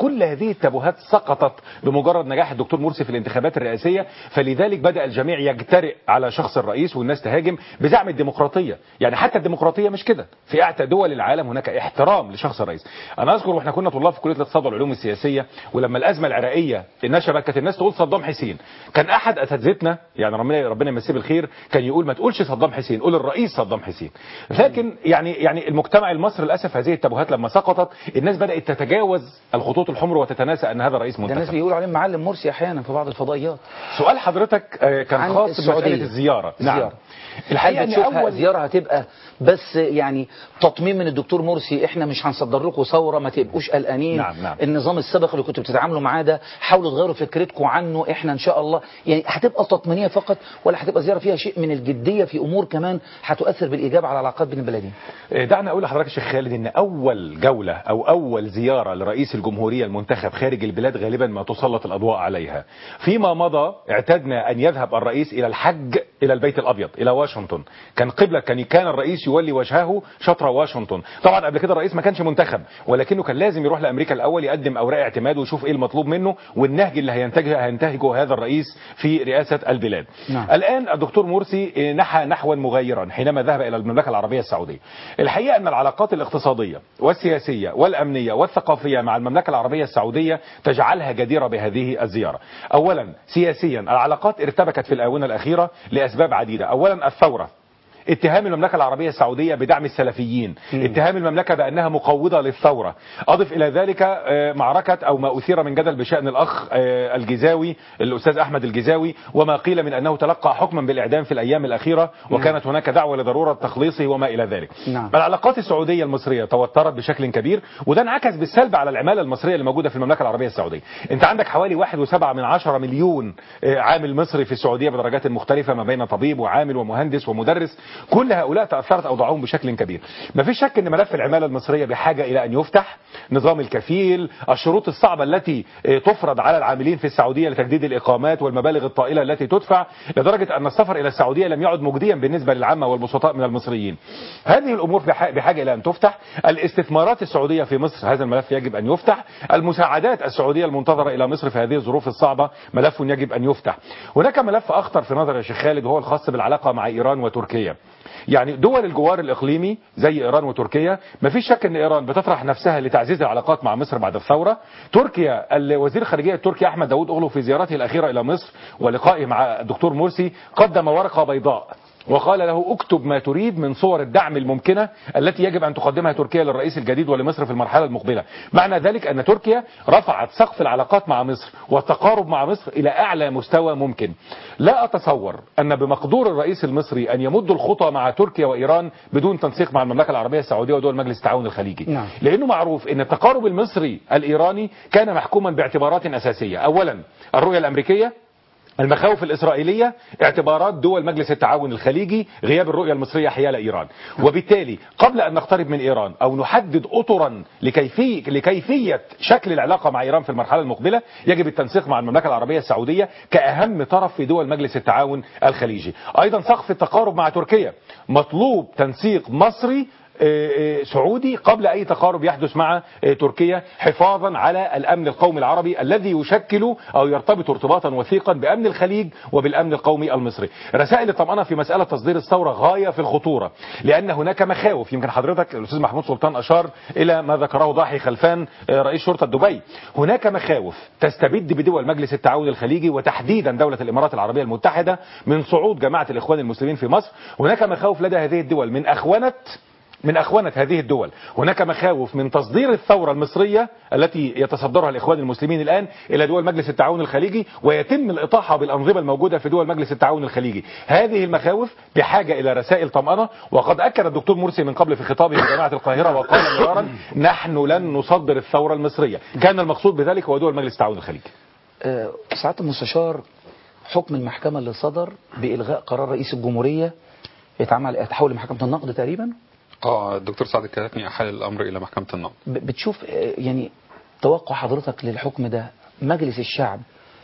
كل هذه التابوهات سقطت بمجرد نجاح الدكتور مرسي في الانتخابات الرئاسيه فلذلك بدا الجميع يجترئ على شخص الرئيس والناس تهاجم بزعم الديمقراطيه يعني حتى الديمقراطيه مش كده في اعتى دول العالم هناك احترام لشخص الرئيس انا اذكر واحنا كنا طلاب في كليه الاقتصاد والعلوم السياسيه ولما الازمه العراقيه نشبت كانت الناس تقول صدام حسين كان احد اساتذتنا يعني ربنا ربنا يمسيه بالخير كان يقول ما تقولش صدام حسين قول الرئيس صدام حسين لكن يعني يعني المجتمع المصري للاسف هذه التابوهات لما سقطت الناس بدات تتجاوز الخطوط الحمر وتتناسى ان هذا الرئيس ده الناس منتخب بيقولوا عليه معلم مرسي احيانا في بعض الفضائيات سؤال حضرتك آه، كان عن خاص السعودية. بمساله الزياره نعم الزيارة. الحقيقه هل ان بتشوفها اول زيارة هتبقى بس يعني تطمين من الدكتور مرسي احنا مش هنصدر لكم ثورة ما تبقوش قلقانين نعم، نعم. النظام السابق اللي كنتوا بتتعاملوا معاه ده حاولوا تغيروا فكرتكم عنه احنا ان شاء الله يعني هتبقى تطمينية فقط ولا هتبقى زيارة فيها شيء من الجدية في امور كمان هتؤثر بالايجاب على العلاقات بين البلدين دعنا اقول لحضرتك يا شيخ خالد ان اول جوله او اول زياره لرئيس الجمهوريه المنتخب خارج البلاد غالبا ما تسلط الاضواء عليها. فيما مضى اعتدنا ان يذهب الرئيس الى الحج الى البيت الابيض الى واشنطن. كان قبله كان كان الرئيس يولي وجهه شطر واشنطن. طبعا قبل كده الرئيس ما كانش منتخب ولكنه كان لازم يروح لامريكا الاول يقدم اوراق اعتماد ويشوف ايه المطلوب منه والنهج اللي هينتهجه هينتهجه هذا الرئيس في رئاسه البلاد. نعم. الان الدكتور مرسي نحى نحوا مغايرا حينما ذهب الى المملكه العربيه السعوديه. الحقيقه ان العلاقات الاقتصاديه والسياسيه والامنيه والثقافيه مع المملكه العربيه السعوديه تجعلها جديره بهذه الزياره. اولا سياسيا العلاقات ارتبكت في الاونه الاخيره لاسباب عديده، اولا الثوره اتهام المملكة العربية السعودية بدعم السلفيين اتهام المملكة بأنها مقوضة للثورة أضف إلى ذلك آه، معركة أو ما أثير من جدل بشأن الأخ آه، الجزاوي الأستاذ أحمد الجزاوي وما قيل من أنه تلقى حكما بالإعدام في الأيام الأخيرة وكانت هناك دعوة لضرورة تخليصه وما إلى ذلك نعم. العلاقات السعودية المصرية توترت بشكل كبير وده انعكس بالسلب على العمالة المصرية اللي موجودة في المملكة العربية السعودية انت عندك حوالي واحد وسبعة من عشرة مليون آه، عامل مصري في السعودية بدرجات مختلفة ما بين طبيب وعامل ومهندس ومدرس كل هؤلاء تأثرت أوضاعهم بشكل كبير ما فيش شك ان ملف العمالة المصرية بحاجة إلى أن يفتح نظام الكفيل الشروط الصعبة التي آه، تفرض على العاملين في السعودية لتجديد الإقامات والمبالغ الطائلة التي تدفع لدرجة أن السفر إلى السعودية لم يعد مجديا بالنسبة للعامة والبسطاء من المصريين هذه الأمور بح- بحاجة إلى أن تفتح الاستثمارات السعودية في مصر هذا الملف يجب أن يفتح المساعدات السعودية المنتظرة إلى مصر في هذه الظروف الصعبة ملف يجب أن يفتح هناك ملف أخطر في نظر يا شيخ خالد وهو الخاص بالعلاقة مع إيران وتركيا يعني دول الجوار الإقليمي زي إيران وتركيا ما فيش شك أن إيران بتطرح نفسها لتعزيز العلاقات مع مصر بعد الثورة تركيا الوزير الخارجية التركي أحمد داود أغلو في زيارته الأخيرة إلى مصر ولقائه مع الدكتور مرسي قدم ورقة بيضاء وقال له اكتب ما تريد من صور الدعم الممكنة التي يجب أن تقدمها تركيا للرئيس الجديد ولمصر في المرحلة المقبلة معنى ذلك أن تركيا رفعت سقف العلاقات مع مصر والتقارب مع مصر إلى أعلى مستوى ممكن لا أتصور أن بمقدور الرئيس المصري أن يمد الخطى مع تركيا وإيران بدون تنسيق مع المملكة العربية السعودية ودول مجلس التعاون الخليجي نعم. لأنه معروف أن التقارب المصري الإيراني كان محكوما باعتبارات أساسية أولا الرؤية الأمريكية المخاوف الإسرائيلية اعتبارات دول مجلس التعاون الخليجي غياب الرؤية المصرية حيال إيران وبالتالي قبل أن نقترب من إيران أو نحدد أطرا لكيفية, لكيفية شكل العلاقة مع إيران في المرحلة المقبلة يجب التنسيق مع المملكة العربية السعودية كأهم طرف في دول مجلس التعاون الخليجي أيضا سقف التقارب مع تركيا مطلوب تنسيق مصري آه، آه، سعودي قبل أي تقارب يحدث مع آه، تركيا حفاظا على الأمن القومي العربي الذي يشكل أو يرتبط ارتباطا وثيقا بأمن الخليج وبالأمن القومي المصري رسائل الطمأنة في مسألة تصدير الثورة غاية في الخطورة لأن هناك مخاوف يمكن حضرتك الأستاذ محمود سلطان أشار إلى ما ذكره ضاحي خلفان آه، رئيس شرطة دبي هناك مخاوف تستبد بدول مجلس التعاون الخليجي وتحديدا دولة الإمارات العربية المتحدة من صعود جماعة الإخوان المسلمين في مصر هناك مخاوف لدى هذه الدول من أخونة من أخونة هذه الدول هناك مخاوف من تصدير الثورة المصرية التي يتصدرها الإخوان المسلمين الآن إلى دول مجلس التعاون الخليجي ويتم الإطاحة بالأنظمة الموجودة في دول مجلس التعاون الخليجي هذه المخاوف بحاجة إلى رسائل طمأنة وقد أكد الدكتور مرسي من قبل في خطابه في جامعة القاهرة وقال مرارا نحن لن نصدر الثورة المصرية كان المقصود بذلك هو دول مجلس التعاون الخليجي آه، سعادة المستشار حكم المحكمة اللي صدر بإلغاء قرار رئيس الجمهورية يتعمل يتحول لمحكمة النقد تقريبا اه الدكتور سعد الكتاتني احال الامر الى محكمه النقد ب- بتشوف آه، يعني توقع حضرتك للحكم ده مجلس الشعب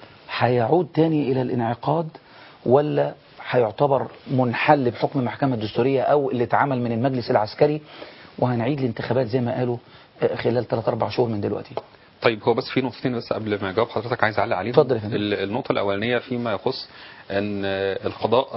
هيعود تاني إلى الانعقاد ولا هيعتبر منحل بحكم المحكمة الدستورية أو اللي اتعمل من المجلس العسكري وهنعيد الانتخابات زي ما قالوا آه، خلال 3-4 شهور من دلوقتي طيب هو بس في نقطتين بس قبل ما اجاوب حضرتك عايز اعلق عليهم اتفضل يا فندم. ال- النقطه الاولانيه فيما يخص ان القضاء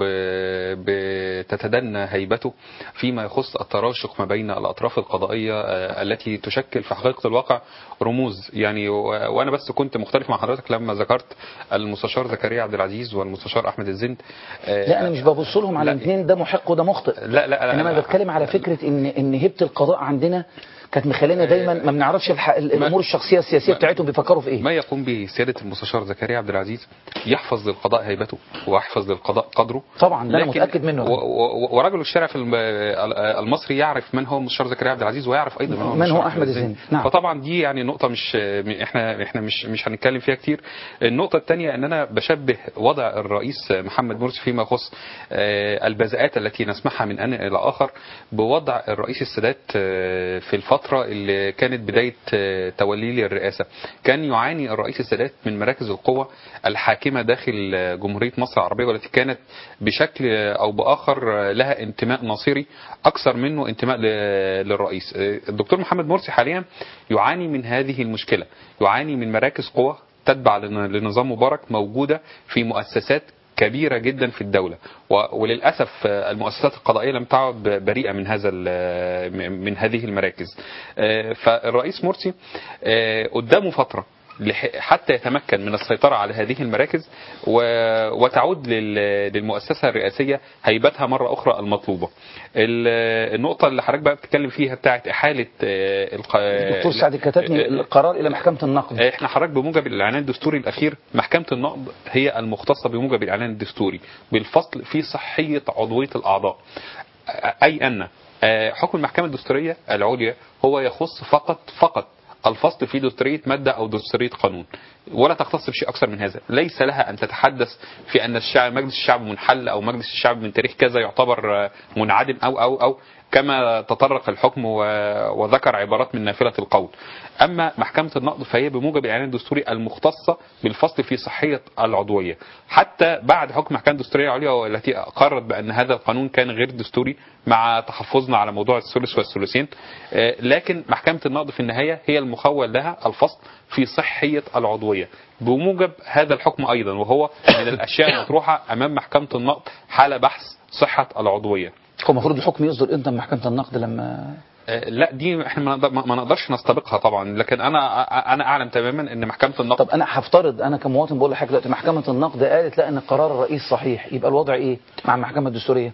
ب- بتتدنى هيبته فيما يخص التراشق ما بين الاطراف القضائيه التي تشكل في حقيقه الواقع رموز يعني و- وانا بس كنت مختلف مع حضرتك لما ذكرت المستشار زكريا عبد العزيز والمستشار احمد الزند لا انا مش ببص لهم على لا. الاثنين ده محق وده مخطئ لا لا لا انما لا. انا بتكلم على فكره ان ان هبه القضاء عندنا كانت مخلينا دايما ما بنعرفش الح- الامور الشخصيه السياسيه ما- بتاعتهم بيفكروا في ايه ما يقوم به سيادة المستشار زكريا عبد العزيز يحفظ للقضاء هيبته ويحفظ للقضاء قدره طبعا ده انا لكن- متاكد منه و- و- ورجل الشارع في الم- المصري يعرف من هو المستشار زكريا عبد العزيز ويعرف ايضا من هو من هو المستشار أحمد الزند. نعم. فطبعا دي يعني نقطه مش احنا احنا مش مش هنتكلم فيها كتير النقطه الثانيه ان انا بشبه وضع الرئيس محمد مرسي فيما يخص آه، البذاءات التي نسمعها من ان الى اخر بوضع الرئيس السادات آه، في الفتره اللي كانت بدايه آه، توليه للرئاسه كان يعاني الرئيس السادات من مراكز القوه الحاكمه داخل آه، جمهوريه مصر العربيه والتي كانت بشكل آه، او باخر آه، لها انتماء ناصري اكثر منه انتماء ل- للرئيس آه، الدكتور محمد مرسي حاليا يعاني من هذه المشكله يعاني من مراكز قوه تتبع لن- لنظام مبارك موجوده في مؤسسات كبيره جدا في الدوله و- وللاسف آه، المؤسسات القضائيه لم تعد بريئه من هذا ال- من هذه المراكز آه، فالرئيس مرسي آه، قدامه فتره لح- حتى يتمكن من السيطرة على هذه المراكز و- وتعود لل- للمؤسسة الرئاسية هيبتها مرة أخرى المطلوبة ال- النقطة اللي حضرتك بقى بتتكلم فيها بتاعت إحالة آه، الق- الدكتور سعد كتبني القرار الى محكمه النقد احنا حضرتك بموجب الاعلان الدستوري الاخير محكمه النقد هي المختصه بموجب الاعلان الدستوري بالفصل في صحيه عضويه الاعضاء اي ان آه، حكم المحكمه الدستوريه العليا هو يخص فقط فقط الفصل في دستوريه ماده او دستوريه قانون ولا تختص بشيء اكثر من هذا ليس لها ان تتحدث في ان الشعب مجلس الشعب منحل او مجلس الشعب من تاريخ كذا يعتبر آه، منعدم او او او كما تطرق الحكم و- وذكر عبارات من نافلة القول أما محكمة النقد فهي بموجب الإعلان الدستوري المختصة بالفصل في صحية العضوية حتى بعد حكم محكمة الدستورية العليا والتي أقرت بأن هذا القانون كان غير دستوري مع تحفظنا على موضوع الثلث والثلثين آه، لكن محكمة النقد في النهاية هي المخول لها الفصل في صحية العضوية بموجب هذا الحكم أيضا وهو من الأشياء المطروحة أمام محكمة النقد حال بحث صحة العضوية هو المفروض الحكم يصدر امتى من محكمه النقد لما آه، لا دي احنا ما نقدر- ما نقدرش نستبقها طبعا لكن انا انا اعلم تماما ان محكمه النقد طب انا هفترض انا كمواطن بقول لحضرتك دلوقتي محكمه النقد قالت لا ان قرار الرئيس صحيح يبقى الوضع ايه مع المحكمه الدستوريه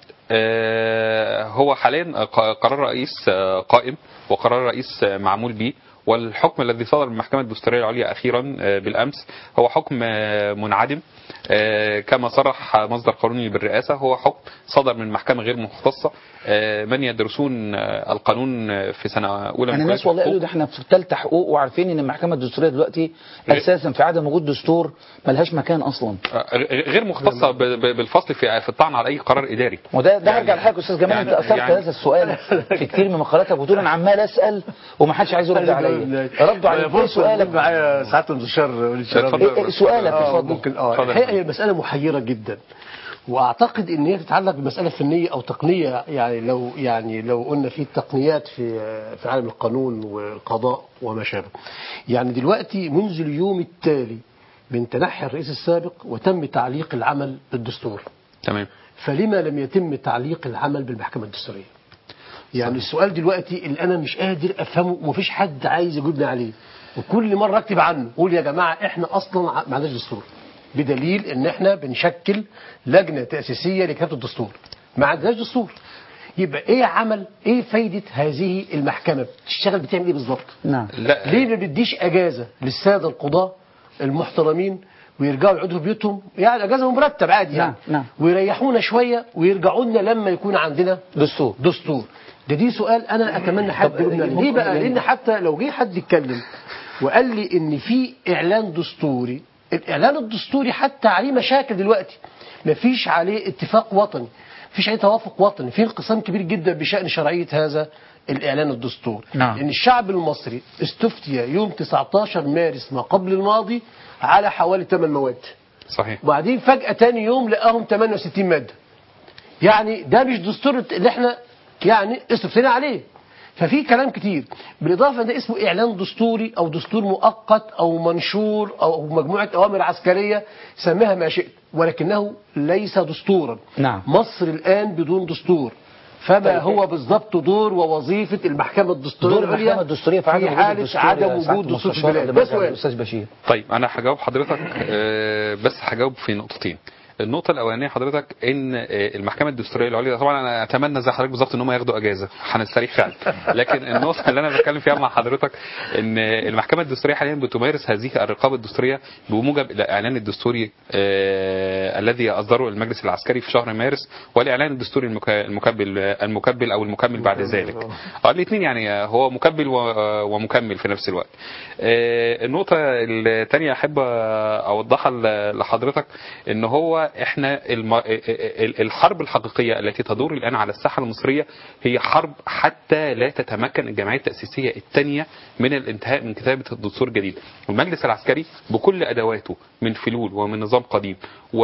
آه، هو حاليا ق- قرار رئيس آه، قائم وقرار رئيس آه، معمول به والحكم الذي صدر من المحكمة الدستورية العليا أخيرا آه، بالأمس هو حكم آه، منعدم آه، كما صرح مصدر قانوني بالرئاسة هو حكم صدر من محكمة غير مختصة آه، من يدرسون آه، القانون آه، في سنة أولى من انا كلية ناس والله الحقوق. قالوا ده احنا في ثالثه حقوق وعارفين ان المحكمه الدستوريه دلوقتي اساسا في عدم وجود دستور ملهاش مكان اصلا غير مختصة ب- ب- بالفصل في في الطعن على أي قرار إداري وده ده يعني- هرجع لحضرتك استاذ جمال يعني- انت اثرت يعني- هذا السؤال في كتير من مقالاتك بتقول انا عمال اسال ومحدش عايز يرد عليا ردوا على ايه سؤالك معايا ساعات المستشار وليد اتفضل. شرف إيه- إيه سؤالك آه اتفضل ممكن اه اتفضل. الحقيقه هي المساله محيره جدا واعتقد ان هي تتعلق بمساله فنيه او تقنيه يعني لو يعني لو قلنا في تقنيات في في عالم القانون والقضاء وما شابه يعني دلوقتي منذ اليوم التالي من تنحي الرئيس السابق وتم تعليق العمل بالدستور تمام فلما لم يتم تعليق العمل بالمحكمة الدستورية يعني السؤال دلوقتي اللي أنا مش قادر أفهمه ومفيش حد عايز يجيبني عليه وكل مرة أكتب عنه قول يا جماعة إحنا أصلا ع- ما عندناش دستور بدليل إن إحنا بنشكل لجنة تأسيسية لكتابة الدستور ما عندناش دستور يبقى إيه عمل إيه فايدة هذه المحكمة بتشتغل بتعمل إيه بالظبط نعم لا ليه ما بنديش اجازه للساده القضاه المحترمين ويرجعوا يقعدوا في بيوتهم يعني اجازه مرتب عادي يعني نعم، نعم. ويريحونا شويه ويرجعوا لنا لما يكون عندنا دستور دستور ده دي سؤال انا اتمنى حد طب يقول لي ليه ممكن- بقى لان حتى لو جه حد يتكلم وقال لي ان في اعلان دستوري الاعلان الدستوري حتى عليه مشاكل دلوقتي مفيش عليه اتفاق وطني مفيش عليه توافق وطني في انقسام كبير جدا بشان شرعيه هذا الاعلان الدستوري نعم. لان الشعب المصري استفتي يوم 19 مارس ما قبل الماضي على حوالي 8 مواد صحيح وبعدين فجأة تاني يوم لقاهم 68 مادة يعني ده مش دستور اللي احنا يعني استفتينا عليه ففي كلام كتير بالاضافه ده اسمه اعلان دستوري او دستور مؤقت او منشور او مجموعه اوامر عسكريه سميها ما شئت ولكنه ليس دستورا نعم. مصر الان بدون دستور فما طيب. هو بالضبط دور ووظيفه المحكمه الدستوريه دور المحكمة الدستورية في عدم في وجود حاله الدستور عدم يا سعادة وجود دستور في المستشار البلاد اللي ده مرجع سؤال الأستاذ بشير طيب انا هجاوب حضرتك آه، بس هجاوب في نقطتين النقطة الأولانية حضرتك إن آه، المحكمة الدستورية العليا طبعا أنا أتمنى زي حضرتك بالظبط إن هم ياخدوا أجازة هنستريح فعلا لكن النقطة اللي أنا بتكلم فيها مع حضرتك إن المحكمة الدستورية حاليا بتمارس هذه الرقابة الدستورية بموجب الإعلان الدستوري آه، الذي أصدره المجلس العسكري في شهر مارس والإعلان الدستوري المك- المكبل المكبل أو المكمل بعد ذلك اه الاثنين يعني هو مكبل و- ومكمل في نفس الوقت آه، النقطة الثانية أحب أوضحها ل- لحضرتك إن هو إحنا الم- ال- الحرب الحقيقية التي تدور الآن على الساحة المصرية هي حرب حتى لا تتمكن الجمعية التأسيسية الثانية من الانتهاء من كتابة الدستور الجديد المجلس العسكري بكل أدواته من فلول ومن نظام قديم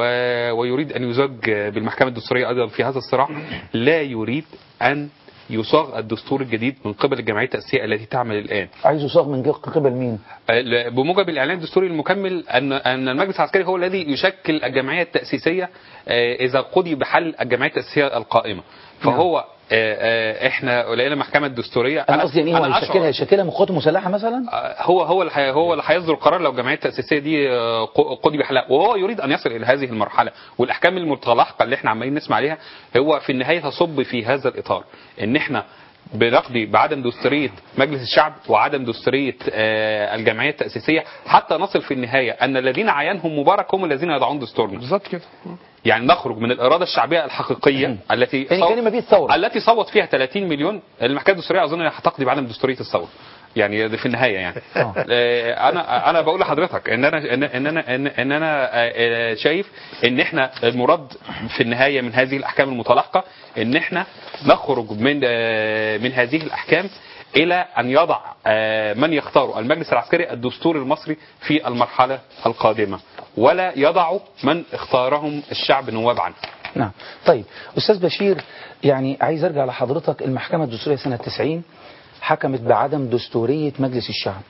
و- ويريد أن يزج بالمحكمة الدستورية أيضا في هذا الصراع لا يريد أن يصاغ الدستور الجديد من قبل الجمعية التأسيسية التي تعمل الآن عايز يصاغ من قبل مين بموجب الإعلان الدستوري المكمل أن أن المجلس العسكري هو الذي يشكل الجمعية التأسيسية آه، إذا قضي بحل الجمعية التأسيسية القائمة فهو آه، آه، احنا لقينا المحكمة الدستورية انا قصدي يعني ايه هو أشعر- هيشكلها هيشكلها من قوات مسلحه مثلا هو هو اللي هي- هو اللي هيصدر القرار لو الجمعيه التاسيسيه دي آه، ق- قضي بحلها وهو يريد ان يصل الى هذه المرحله والاحكام المتلاحقه اللي احنا عمالين نسمع عليها هو في النهايه تصب في هذا الاطار ان احنا بنقضي بعدم دستوريه مجلس الشعب وعدم دستوريه آه، الجمعيه التاسيسيه حتى نصل في النهايه ان الذين عينهم مبارك هم الذين يضعون دستورنا بالظبط كده يعني نخرج من الاراده الشعبيه الحقيقيه التي يعني كان ما فيه الثوره التي صوت فيها 30 مليون المحكمه الدستوريه اظن انها هتقضي بعدم دستوريه الثوره يعني ده في النهايه يعني آه. آه، انا انا بقول لحضرتك ان انا ان ان انا ان, إن انا آه، آه، شايف ان احنا المراد في النهايه من هذه الاحكام المتلاحقه ان احنا نخرج من آه، من هذه الاحكام الى ان يضع آه، من يختار المجلس العسكري الدستور المصري في المرحله القادمه ولا يضع من اختارهم الشعب نواب عنه نعم طيب أستاذ بشير يعني عايز أرجع لحضرتك المحكمة الدستورية سنة 90 حكمت بعدم دستورية مجلس الشعب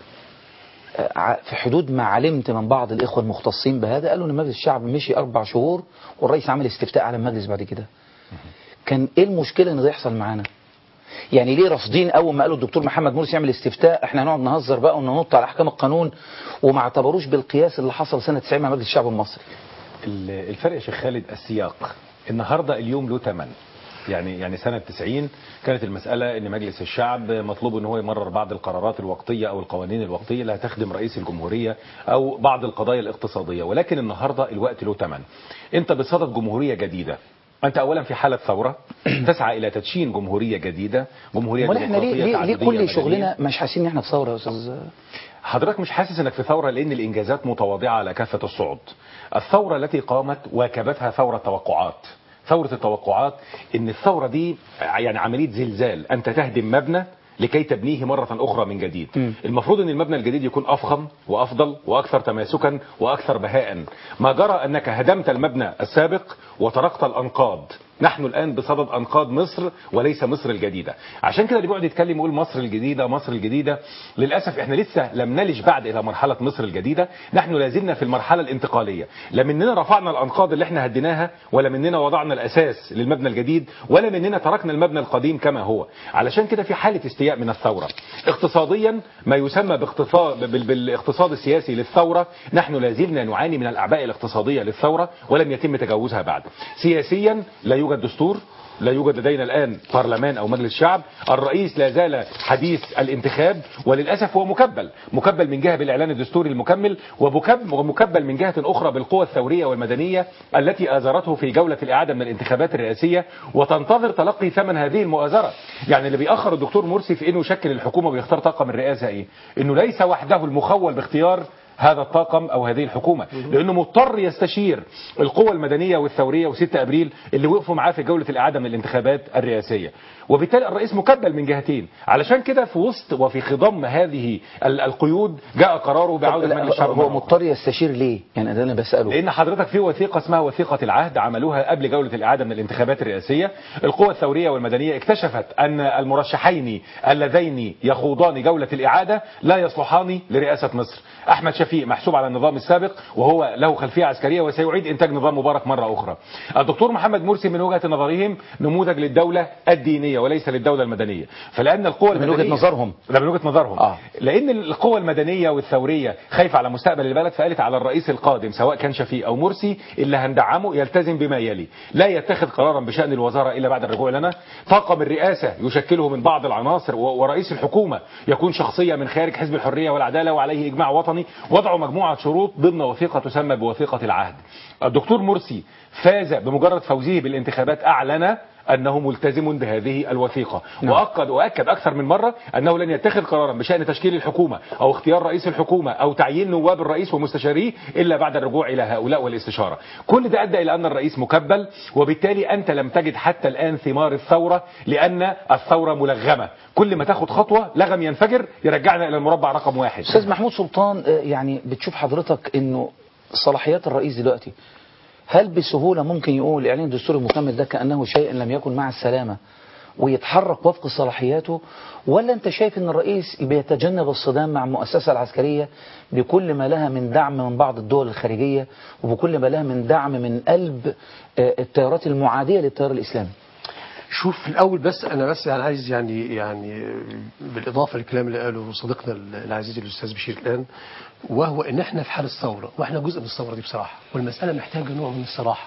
آه، ع- في حدود ما علمت من بعض الإخوة المختصين بهذا قالوا إن مجلس الشعب مشي أربع شهور والرئيس عمل استفتاء على المجلس بعد كده كان إيه المشكلة إن ده يحصل معانا يعني ليه رافضين اول ما قالوا الدكتور محمد مرسي يعمل استفتاء احنا هنقعد نهزر بقى وننط على احكام القانون وما اعتبروش بالقياس اللي حصل سنه 90 مع مجلس الشعب المصري ال- الفرق يا شيخ خالد السياق النهارده اليوم له ثمن يعني يعني سنة 90 كانت المسألة ان مجلس الشعب مطلوب ان هو يمرر بعض القرارات الوقتية او القوانين الوقتية اللي هتخدم رئيس الجمهورية او بعض القضايا الاقتصادية ولكن النهاردة الوقت له ثمن انت بصدد جمهورية جديدة انت اولا في حالة ثورة تسعى الى تدشين جمهورية جديدة جمهورية امال احنا ليه ديمقراطية ليه, ليه تعددية كل مدنية. شغلنا مش حاسين ان احنا في ثوره يا استاذ حضرتك مش حاسس انك في ثورة لان الانجازات متواضعة على كافة الصعد الثورة التي قامت واكبتها ثورة توقعات ثورة التوقعات ان الثورة دي يعني عملية زلزال انت تهدم مبنى لكي تبنيه مرة أخرى من جديد م. المفروض أن المبنى الجديد يكون أفخم وأفضل وأكثر تماسكا وأكثر بهاء ما جرى أنك هدمت المبنى السابق وتركت الأنقاض نحن الآن بصدد أنقاض مصر وليس مصر الجديدة عشان كده اللي بيقعد يتكلم يقول مصر الجديدة مصر الجديدة للأسف احنا لسه لم نلج بعد إلى مرحلة مصر الجديدة نحن لازلنا في المرحلة الانتقالية لا مننا رفعنا الأنقاض اللي احنا هديناها ولا مننا وضعنا الأساس للمبنى الجديد ولا مننا تركنا المبنى القديم كما هو علشان كده في حالة استياء من الثورة اقتصاديا ما يسمى باقتصاد بال- بالاقتصاد السياسي للثورة نحن لازلنا نعاني من الأعباء الاقتصادية للثورة ولم يتم تجاوزها بعد سياسيا لا يوجد دستور لا يوجد لدينا الآن برلمان أو مجلس شعب الرئيس لا زال حديث الانتخاب وللأسف هو مكبل مكبل من جهة بالإعلان الدستوري المكمل ومكب- ومكبل من جهة أخرى بالقوى الثورية والمدنية التي آزرته في جولة الإعادة من الانتخابات الرئاسية وتنتظر تلقي ثمن هذه المؤازرة يعني اللي بيأخر الدكتور مرسي في أنه يشكل الحكومة ويختار طاقم الرئاسة إيه إنه ليس وحده المخول باختيار هذا الطاقم او هذه الحكومه لانه مضطر يستشير القوى المدنيه والثوريه و6 ابريل اللي وقفوا معاه في جوله الاعاده من الانتخابات الرئاسيه وبالتالي الرئيس مكبل من جهتين علشان كده في وسط وفي خضم هذه ال- القيود جاء قراره بعوده لا، مجلس الشعب هو مرة أخرى. مضطر يستشير ليه يعني ده اللي بساله لان حضرتك في وثيقه اسمها وثيقه العهد عملوها قبل جوله الاعاده من الانتخابات الرئاسيه القوى الثوريه والمدنيه اكتشفت ان المرشحين اللذين يخوضان جوله الاعاده لا يصلحان لرئاسه مصر احمد شفيق محسوب على النظام السابق وهو له خلفيه عسكريه وسيعيد انتاج نظام مبارك مره اخرى الدكتور محمد مرسي من وجهه نظرهم نموذج للدوله الدينيه وليس للدوله المدنيه فلان القوى من وجهة المدنية- نظرهم. ده من وجهه نظرهم آه. لان القوى المدنيه والثوريه خايفه على مستقبل البلد فقالت على الرئيس القادم سواء كان شفيق او مرسي اللي هندعمه يلتزم بما يلي لا يتخذ قرارا بشان الوزاره الا بعد الرجوع لنا طاقم الرئاسه يشكله من بعض العناصر و- ورئيس الحكومه يكون شخصيه من خارج حزب الحريه والعداله وعليه اجماع وطني وضعوا مجموعه شروط ضمن وثيقه تسمى بوثيقه العهد الدكتور مرسي فاز بمجرد فوزه بالانتخابات اعلن انه ملتزم بهذه الوثيقه نعم. واكد واكد اكثر من مره انه لن يتخذ قرارا بشان تشكيل الحكومه او اختيار رئيس الحكومه او تعيين نواب الرئيس ومستشاريه الا بعد الرجوع الى هؤلاء والاستشاره كل ده ادى الى ان الرئيس مكبل وبالتالي انت لم تجد حتى الان ثمار الثوره لان الثوره ملغمه كل ما تاخد خطوه لغم ينفجر يرجعنا الى المربع رقم واحد استاذ محمود سلطان آه، يعني بتشوف حضرتك انه صلاحيات الرئيس دلوقتي هل بسهولة ممكن يقول الإعلان الدستوري المكمل ده كأنه شيء لم يكن مع السلامة ويتحرك وفق صلاحياته ولا أنت شايف أن الرئيس بيتجنب الصدام مع المؤسسة العسكرية بكل ما لها من دعم من بعض الدول الخارجية وبكل ما لها من دعم من قلب آه، التيارات المعادية للتيار الإسلامي شوف في الاول بس انا بس يعني عايز يعني يعني بالاضافه للكلام اللي قاله صديقنا العزيز الاستاذ بشير الان وهو ان احنا في حال الثوره واحنا جزء من الثوره دي بصراحه والمساله محتاجه نوع من الصراحه.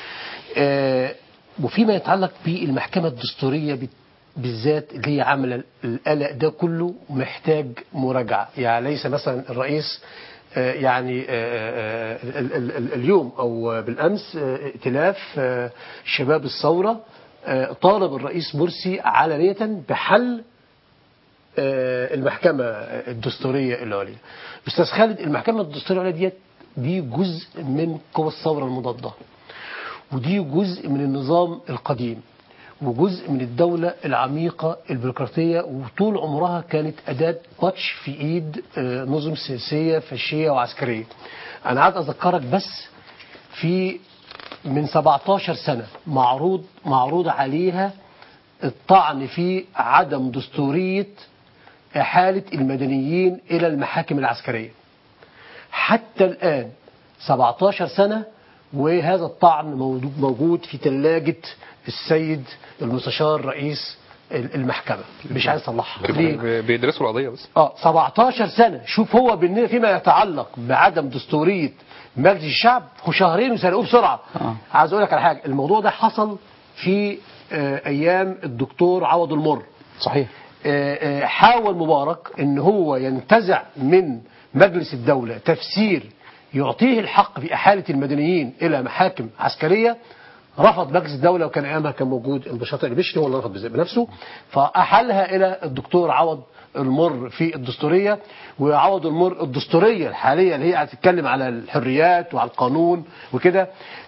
آه وفيما يتعلق بالمحكمه الدستوريه بت- بالذات اللي هي عامله القلق ده كله محتاج مراجعه يعني ليس مثلا الرئيس آه، يعني آه، آه، ال- ال- ال- اليوم او بالامس آه، ائتلاف آه، شباب الثوره آه، طالب الرئيس مرسي علنيه بحل آه، المحكمة الدستورية العليا أستاذ خالد المحكمة الدستورية العليا ديت دي جزء من قوى الثورة المضادة ودي جزء من النظام القديم وجزء من الدولة العميقة البيروقراطية وطول عمرها كانت أداة بطش في إيد آه، نظم سياسية فاشية وعسكرية أنا عايز أذكرك بس في من 17 سنة معروض معروض عليها الطعن في عدم دستورية إحالة المدنيين إلى المحاكم العسكرية حتى الآن 17 سنة وهذا الطعن موجود- موجود في ثلاجة السيد المستشار رئيس المحكمة مش عايز يصلحها ليه؟ بي- بيدرسوا القضيه بس اه 17 سنة شوف هو بالن- فيما يتعلق بعدم دستورية مجلس الشعب هو شهرين وسرقوه بسرعة آه. عايز اقول لك على حاجة الموضوع ده حصل في آه، ايام الدكتور عوض المر صحيح آه، آه، حاول مبارك ان هو ينتزع من مجلس الدولة تفسير يعطيه الحق في احالة المدنيين الى محاكم عسكرية رفض مجلس الدولة وكان ايامها كان موجود البشاطة البشري هو اللي رفض بنفسه فاحالها الى الدكتور عوض المر في الدستورية وعوض المر الدستورية الحالية اللي هي هتتكلم على الحريات وعلى القانون وكده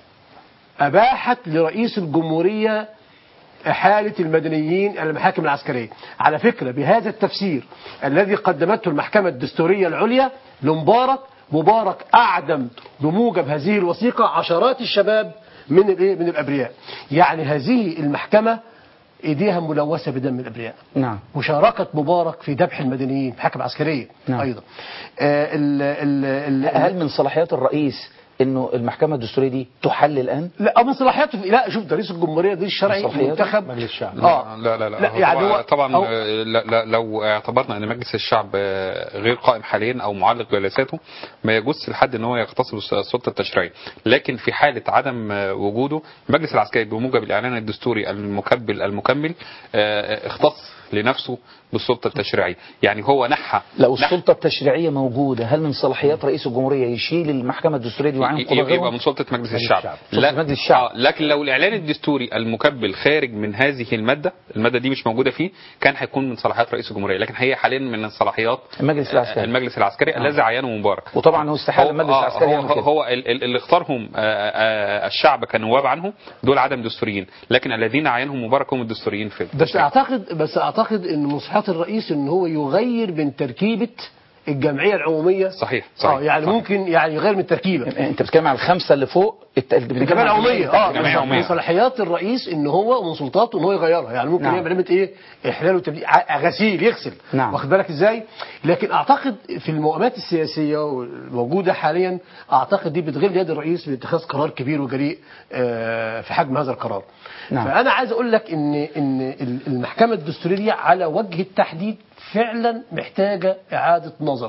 أباحت لرئيس الجمهورية إحالة المدنيين إلى المحاكم العسكرية على فكرة بهذا التفسير الذي قدمته المحكمة الدستورية العليا لمبارك مبارك أعدم بموجب هذه الوثيقة عشرات الشباب من الإيه؟ من الأبرياء يعني هذه المحكمة إيديها ملوثة بدم الأبرياء نعم مشاركة مبارك في ذبح المدنيين محاكم عسكرية نعم. أيضا آه ال ال ال هل من صلاحيات الرئيس انه المحكمة الدستورية دي تحل الآن لا من صلاحياته في- لا شوف ده رئيس الجمهوريه دي الشرعي صلاحياته؟ منتخب مجلس الشعب. اه لا لا لا, لا يعني هو هو طبعا هو- آه، لا لا لو اعتبرنا ان مجلس الشعب آه، غير قائم حاليا او معلق جلساته ما يجوز لحد ان هو يغتصب الس- السلطه التشريعيه لكن في حاله عدم آه، وجوده المجلس العسكري بموجب الاعلان الدستوري المكبل المكمل آه، اختص لنفسه بالسلطه التشريعيه يعني هو نحى لو نحى- السلطة التشريعية موجودة هل من صلاحيات رئيس الجمهورية يشيل المحكمة الدستورية دي ويعين قضاء يبقى غيرهم؟ يبقى من سلطه مجلس مجلس الشعب الشعب. سلطة مجلس الشعب. آه لكن لو الاعلان الدستوري المكبل خارج من هذه الماده الماده دي مش موجوده فيه كان هيكون من صلاحيات رئيس الجمهوريه لكن هي حاليا من صلاحيات المجلس العسكري. المجلس العسكري الذي عينه مبارك وطبعا هو استحالة المجلس آه، العسكري هو, يعمل هو, كده. هو ال- ال- اللي اختارهم آه، آه، الشعب كنواب عنه دول عدم دستوريين لكن الذين عينهم مبارك هم الدستوريين في بس التشريع. اعتقد بس اعتقد ان مصلحه الرئيس ان هو يغير من تركيبه الجمعيه العموميه صحيح صحيح اه يعني صحيح. ممكن يعني يغير من التركيبه انت بتتكلم على الخمسة اللي فوق الت- الجمعيه العموميه اه الجمعية من- العمومية. من صلاحيات الرئيس ان هو ومن سلطاته ان هو يغيرها يعني ممكن نعم. يعمل علامه ايه احلال وتبديل ع- غسيل يغسل نعم. واخد بالك ازاي لكن اعتقد في المقامات السياسيه الموجوده حاليا اعتقد دي بتغير يد الرئيس باتخاذ قرار كبير وجريء آه، في حجم هذا القرار نعم. فانا عايز اقول لك ان ان المحكمه الدستوريه على وجه التحديد فعلا محتاجه اعاده نظر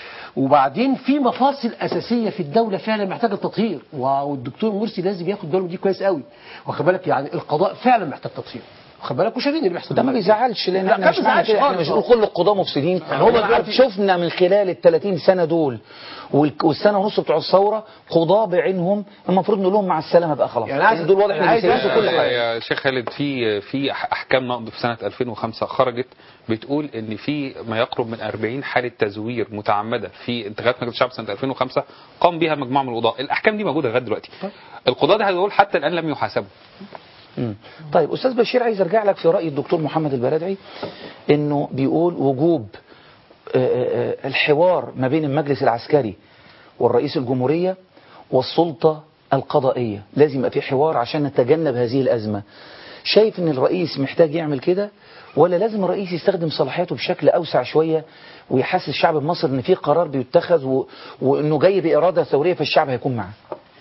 وبعدين في مفاصل اساسيه في الدوله فعلا محتاجه تطهير والدكتور مرسي لازم ياخد باله من دي كويس قوي واخد بالك يعني القضاء فعلا محتاج تطهير واخد بالك وشايفين اللي بيحصل ده ما دلوقتي. بيزعلش لان لا، احنا ما مش معنى بيزعلش كده احنا خالص. مش بنقول كل القضاة مفسدين يعني هم هم دلوقتي- شفنا من خلال ال 30 سنة دول وال- والسنة ونص بتوع الثورة قضاة بعينهم المفروض نقول لهم مع السلامة بقى خلاص يعني عايز- لأن دول واضح يعني ان عايز بيسيبوا كل يا- حاجة يا شيخ خالد في في أح- احكام نقض في سنه 2005 خرجت بتقول ان في ما يقرب من 40 حاله تزوير متعمده في انتخابات مجلس الشعب سنه 2005 قام بها مجموعه من القضاء الاحكام دي موجوده لغايه دلوقتي القضاة ده هيقول حتى الان لم يحاسبوا مم. طيب أستاذ بشير عايز أرجع لك في رأي الدكتور محمد البلدعي إنه بيقول وجوب آه، آه، آه، الحوار ما بين المجلس العسكري والرئيس الجمهورية والسلطة القضائية لازم يبقى في حوار عشان نتجنب هذه الأزمة شايف إن الرئيس محتاج يعمل كده ولا لازم الرئيس يستخدم صلاحياته بشكل أوسع شوية ويحسس الشعب المصري إن في قرار بيتخذ و... وإنه جاي بإرادة ثورية فالشعب هيكون معاه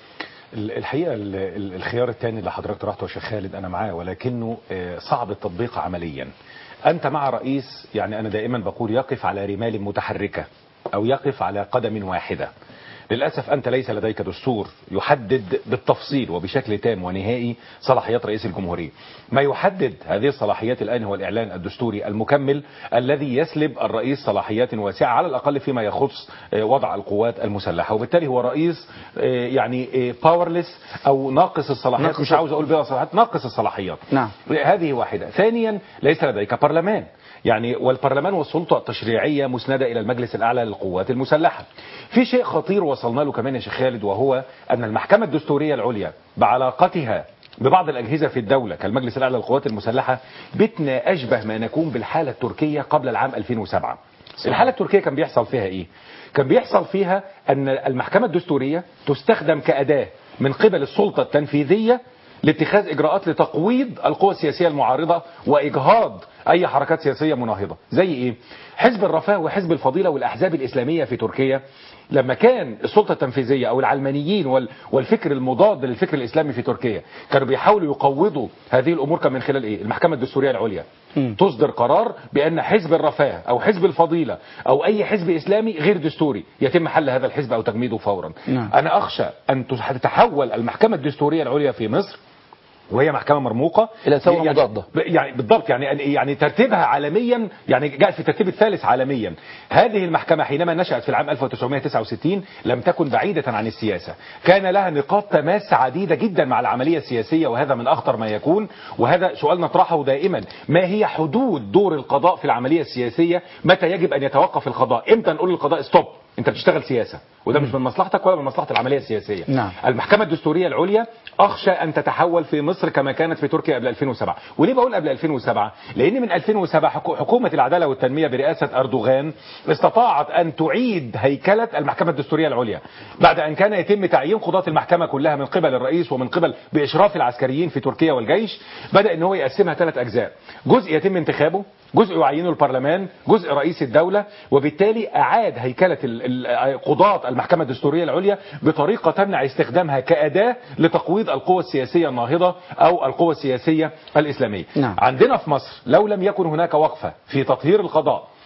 ال- الحقيقه ال- ال- الخيار الثاني اللي حضرتك طرحته يا شيخ خالد انا معاه ولكنه آه، صعب التطبيق عمليا انت مع رئيس يعني انا دائما بقول يقف على رمال متحركه او يقف على قدم واحده للأسف أنت ليس لديك دستور يحدد بالتفصيل وبشكل تام ونهائي صلاحيات رئيس الجمهورية ما يحدد هذه الصلاحيات الآن هو الإعلان الدستوري المكمل الذي يسلب الرئيس صلاحيات واسعة على الأقل فيما يخص آه، وضع القوات المسلحة وبالتالي هو رئيس آه، يعني باورلس أو ناقص الصلاحيات ناقص- مش عاوز أقول بها صلاحيات ناقص الصلاحيات نعم. هذه واحدة ثانيا ليس لديك برلمان يعني والبرلمان والسلطة التشريعية مسندة إلى المجلس الأعلى للقوات المسلحة في شيء خطير وصلنا له كمان يا شيخ خالد وهو أن المحكمة الدستورية العليا بعلاقتها ببعض الأجهزة في الدولة كالمجلس الأعلى للقوات المسلحة بتنا أشبه ما نكون بالحالة التركية قبل العام 2007 الحالة التركية كان بيحصل فيها إيه؟ كان بيحصل فيها أن المحكمة الدستورية تستخدم كأداة من قبل السلطة التنفيذية لاتخاذ اجراءات لتقويض القوى السياسيه المعارضه واجهاض اي حركات سياسيه مناهضه زي ايه حزب الرفاه وحزب الفضيله والاحزاب الاسلاميه في تركيا لما كان السلطه التنفيذيه او العلمانيين وال- والفكر المضاد للفكر الاسلامي في تركيا كانوا بيحاولوا يقوضوا هذه الامور كان من خلال ايه المحكمه الدستوريه العليا تصدر قرار بان حزب الرفاه او حزب الفضيله او اي حزب اسلامي غير دستوري يتم حل هذا الحزب او تجميده فورا نعم. انا اخشى ان تتحول المحكمه الدستوريه العليا في مصر وهي محكمة مرموقة إلى ثورة يعني مضادة. ب- يعني بالضبط يعني يعني ترتيبها عالميا يعني جاء في الترتيب الثالث عالميا هذه المحكمة حينما نشأت في العام 1969 لم تكن بعيدة عن السياسة كان لها نقاط تماس عديدة جدا مع العملية السياسية وهذا من أخطر ما يكون وهذا سؤال نطرحه دائما ما هي حدود دور القضاء في العملية السياسية متى يجب أن يتوقف القضاء امتى نقول للقضاء ستوب انت بتشتغل سياسة وده مش من مصلحتك ولا من مصلحة العملية السياسية نعم. المحكمة الدستورية العليا أخشى أن تتحول في مصر كما كانت في تركيا قبل 2007 وليه بقول قبل 2007 لأن من 2007 حكو- حكومة العدالة والتنمية برئاسة أردوغان استطاعت أن تعيد هيكلة المحكمة الدستورية العليا بعد أن كان يتم تعيين قضاة المحكمة كلها من قبل الرئيس ومن قبل بإشراف العسكريين في تركيا والجيش بدأ أن هو يقسمها ثلاث أجزاء جزء يتم انتخابه جزء يعينه البرلمان جزء رئيس الدولة وبالتالي أعاد هيكلة ال- ال- قضاة المحكمة الدستورية العليا بطريقة تمنع استخدامها كأداة لتقويض القوى السياسية الناهضة أو القوى السياسية الإسلامية نعم. عندنا في مصر لو لم يكن هناك وقفة في تطهير القضاء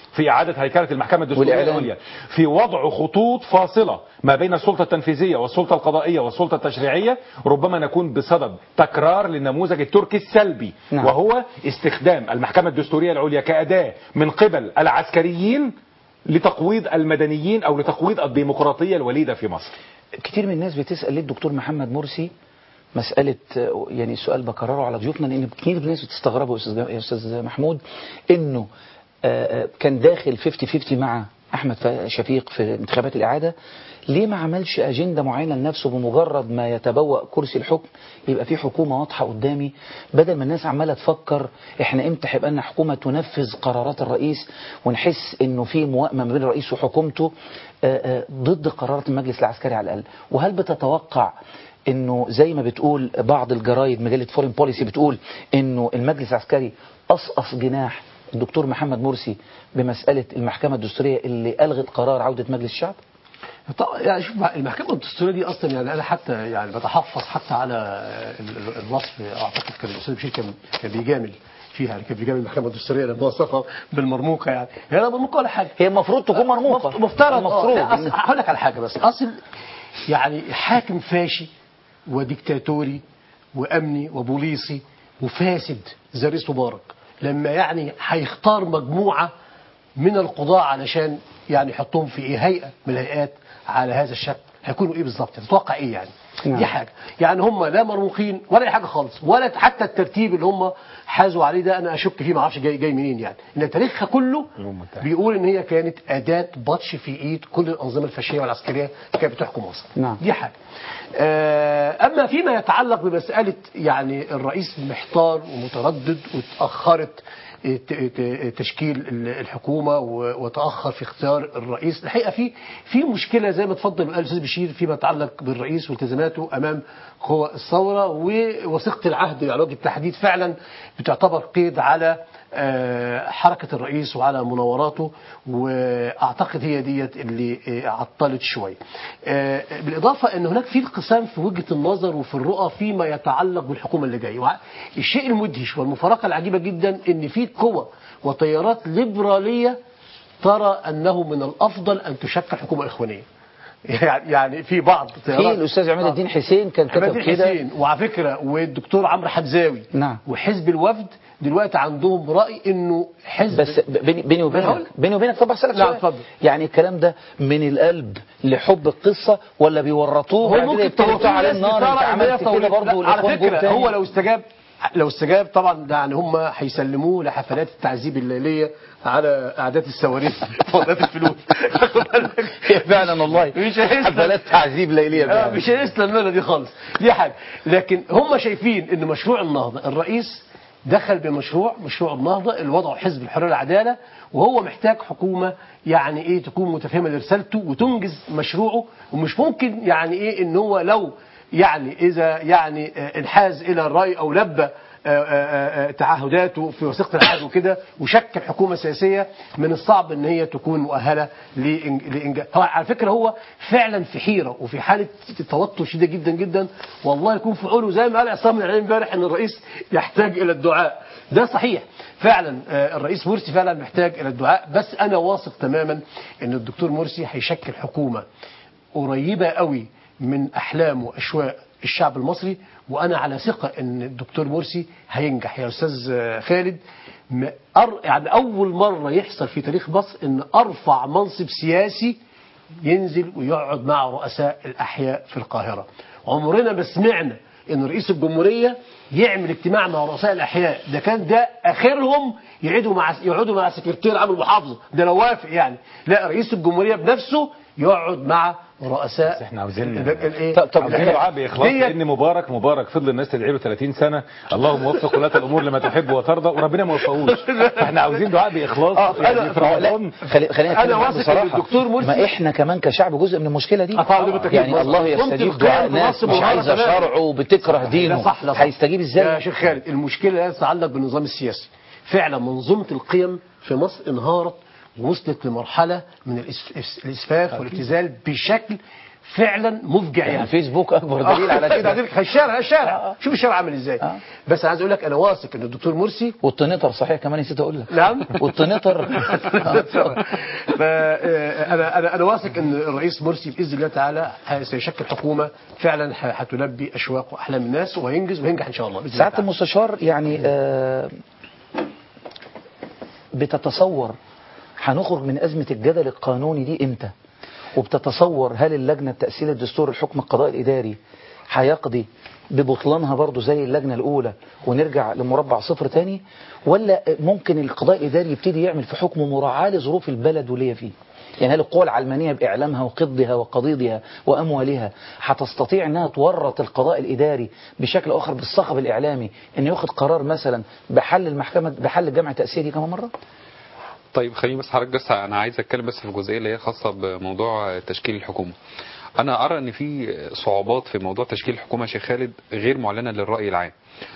في إعادة هيكلة المحكمة الدستورية والإعلان. العليا في وضع خطوط فاصلة ما بين السلطة التنفيذية والسلطة القضائية والسلطة التشريعية ربما نكون بصدد تكرار للنموذج التركي السلبي نعم. وهو استخدام المحكمة الدستورية العليا كأداة من قبل العسكريين لتقويض المدنيين أو لتقويض الديمقراطية الوليدة في مصر كتير من الناس بتسأل ليه الدكتور محمد مرسي مسألة آه، يعني السؤال بكرره على ضيوفنا لأن كتير من الناس بتستغربوا يا أستاذ- يا أستاذ محمود إنه آه، آه، كان داخل 50-50 مع أحمد ف- شفيق في انتخابات الإعادة ليه ما عملش أجندة معينة لنفسه بمجرد ما يتبوأ كرسي الحكم يبقى في حكومة واضحة قدامي بدل ما الناس عمالة تفكر إحنا إمتى هيبقى لنا حكومة تنفذ قرارات الرئيس ونحس إنه في موائمة ما بين الرئيس وحكومته آه، آه، ضد قرارات المجلس العسكري على الأقل وهل بتتوقع انه زي ما بتقول بعض الجرايد مجله فورين بوليسي بتقول انه المجلس العسكري قصقص جناح الدكتور محمد مرسي بمساله المحكمه الدستوريه اللي الغت قرار عوده مجلس الشعب؟ طبعا يعني شوف بقى، المحكمة الدستورية دي أصلا يعني أنا حتى يعني بتحفظ حتى على ال- ال- الوصف أعتقد كان الأستاذ بشير كان كان بيجامل فيها يعني كان بيجامل المحكمة الدستورية لما وصفها بالمرموقة يعني هي لا مرموقة ولا حاجة هي المفروض تكون مرموقه مف- مفترض المفروض المفروض هقول لك على حاجه بس اصل يعني حاكم فاشي وديكتاتوري وامني وبوليسي وفاسد زي رئيس مبارك لما يعني هيختار مجموعه من القضاة علشان يعني يحطهم في ايه هيئه من الهيئات على هذا الشكل هيكونوا ايه بالظبط تتوقع ايه يعني نعم. دي حاجه يعني هم لا مرموقين ولا اي حاجه خالص ولا حتى الترتيب اللي هم حازوا عليه ده انا اشك فيه ما اعرفش جاي, جاي منين يعني ان تاريخها كله بيقول ان هي كانت اداه بطش في ايد كل الانظمه الفاشيه والعسكريه اللي كانت بتحكم مصر نعم. دي حاجه آه، اما فيما يتعلق بمساله يعني الرئيس محتار ومتردد وتاخرت ت- ت- تشكيل ال- الحكومه و- وتاخر في اختيار الرئيس الحقيقه في في مشكله زي ما اتفضل وقال الاستاذ بشير فيما يتعلق بالرئيس والتزاماته امام قوى الثوره ووثيقه العهد على وجه التحديد فعلا بتعتبر قيد على آه، حركه الرئيس وعلى مناوراته واعتقد هي ديت اللي آه، عطلت شويه. آه، بالاضافه ان هناك في انقسام في وجهه النظر وفي الرؤى فيما يتعلق بالحكومه اللي جايه. وع- الشيء المدهش والمفارقه العجيبه جدا ان في قوى وتيارات ليبراليه ترى انه من الافضل ان تشكل حكومه اخوانيه. يعني يعني في بعض في تيارات الاستاذ عماد الدين حسين كان عماد كتب الدين كده حسين وعلى فكره والدكتور عمرو حمزاوي نعم. وحزب الوفد دلوقتي عندهم راي انه حزب بس ب- بيني بيني هقول. وبينك بيني وبينك طب اسالك لا، سؤال اتفضل. يعني الكلام ده من القلب لحب القصه ولا بيورطوه هو وبعد كده ممكن يبتدوا توصل يفتحوا عليه النار انت عملت كده برضه على والاخوان جم فكره تاني هو لو استجاب لو استجاب طبعا ده يعني هم هيسلموه لحفلات التعذيب الليليه على اعداد الصواريخ فضلات الفلوس واخد بالك؟ فعلا والله مش هيسلم حفلات تعذيب ليليه آه، فعلا. مش هيسلم لنا دي خالص دي حاجه لكن هم شايفين ان مشروع النهضه الرئيس دخل بمشروع مشروع النهضه اللي وضعه حزب الحريه والعداله وهو محتاج حكومه يعني ايه تكون متفهمه لرسالته وتنجز مشروعه ومش ممكن يعني ايه ان هو لو يعني اذا يعني آه، انحاز الى الراي او لبى آه، آه، آه، تعهداته في وثيقه العهد وكده وشكل حكومه سياسيه من الصعب ان هي تكون مؤهله لإن- لانجاز هو على فكره هو فعلا في حيره وفي حاله توتر شديده جدا جدا والله يكون في عونه زي ما قال عصام من العلم امبارح ان الرئيس يحتاج الى الدعاء ده صحيح فعلا آه، الرئيس مرسي فعلا محتاج الى الدعاء بس انا واثق تماما ان الدكتور مرسي هيشكل حكومه قريبه قوي من احلام واشواق الشعب المصري وانا على ثقه ان الدكتور مرسي هينجح يا استاذ آه، خالد م- أر... يعني اول مره يحصل في تاريخ مصر ان ارفع منصب سياسي ينزل ويقعد مع رؤساء الاحياء في القاهره عمرنا ما سمعنا ان رئيس الجمهوريه يعمل اجتماع مع رؤساء الاحياء ده كان ده اخرهم يقعدوا مع يقعدوا مع سكرتير عام المحافظه ده لو وافق يعني لا رئيس الجمهوريه بنفسه يقعد مع رؤساء احنا عاوزين ال- الايه طب- طب عاوزين دعاء باخلاص ديت- لان مبارك مبارك فضل الناس تدعي له 30 سنه اللهم وفق ولاة الامور لما تحب وترضى وربنا ما وفقوش فاحنا عاوزين دعاء باخلاص آه، يعني أنا- في رمضان خلي خلينا أنا نتكلم واثق بصراحة. إن الدكتور مرسي- ما احنا كمان كشعب جزء من المشكله دي آه، طبعاً، دي بالتأكيد. يعني الله ممكن يستجيب القيم دعاء في ناس مصر مش مبارك عايزه تمام. شرعه وبتكره دينه لا صح لا صح. هيستجيب يا ازاي شيخ خالد المشكله لا تتعلق بالنظام السياسي فعلا منظومه القيم في مصر انهارت ووصلت لمرحله من الإس- الاسفاف والابتذال بشكل فعلا مفجع يعني يعني الفيسبوك اكبر دليل على كده كده الشارع الشارع آه. شوف الشارع عامل ازاي آه. بس عايز اقول لك انا واثق ان الدكتور مرسي والتنطر صحيح كمان نسيت اقول لك نعم والتنطر فانا انا انا واثق ان الرئيس مرسي باذن الله تعالى سيشكل حكومه فعلا ح- هتلبي اشواق واحلام الناس وهينجز وينجح ان شاء الله باذن الله سعاده تعالى. المستشار يعني آه، بتتصور هنخرج من أزمة الجدل القانوني دي إمتى وبتتصور هل اللجنة التأسيس الدستور الحكم القضاء الإداري هيقضي ببطلانها برضو زي اللجنة الأولى ونرجع لمربع صفر تاني ولا ممكن القضاء الإداري يبتدي يعمل في حكمه مراعاة لظروف البلد واللي هي فيه يعني هل القوى العلمانية بإعلامها وقضها وقضيضها وأموالها هتستطيع أنها تورط القضاء الإداري بشكل آخر بالصخب الإعلامي أنه ياخد قرار مثلا بحل المحكمة بحل الجامعة التأسيسية دي كمان مرة؟ طيب خليني بس حضرتك بس انا عايز اتكلم بس في الجزئيه اللي هي خاصه بموضوع تشكيل الحكومه انا ارى ان في صعوبات في موضوع تشكيل الحكومه يا شيخ خالد غير معلنه للراي العام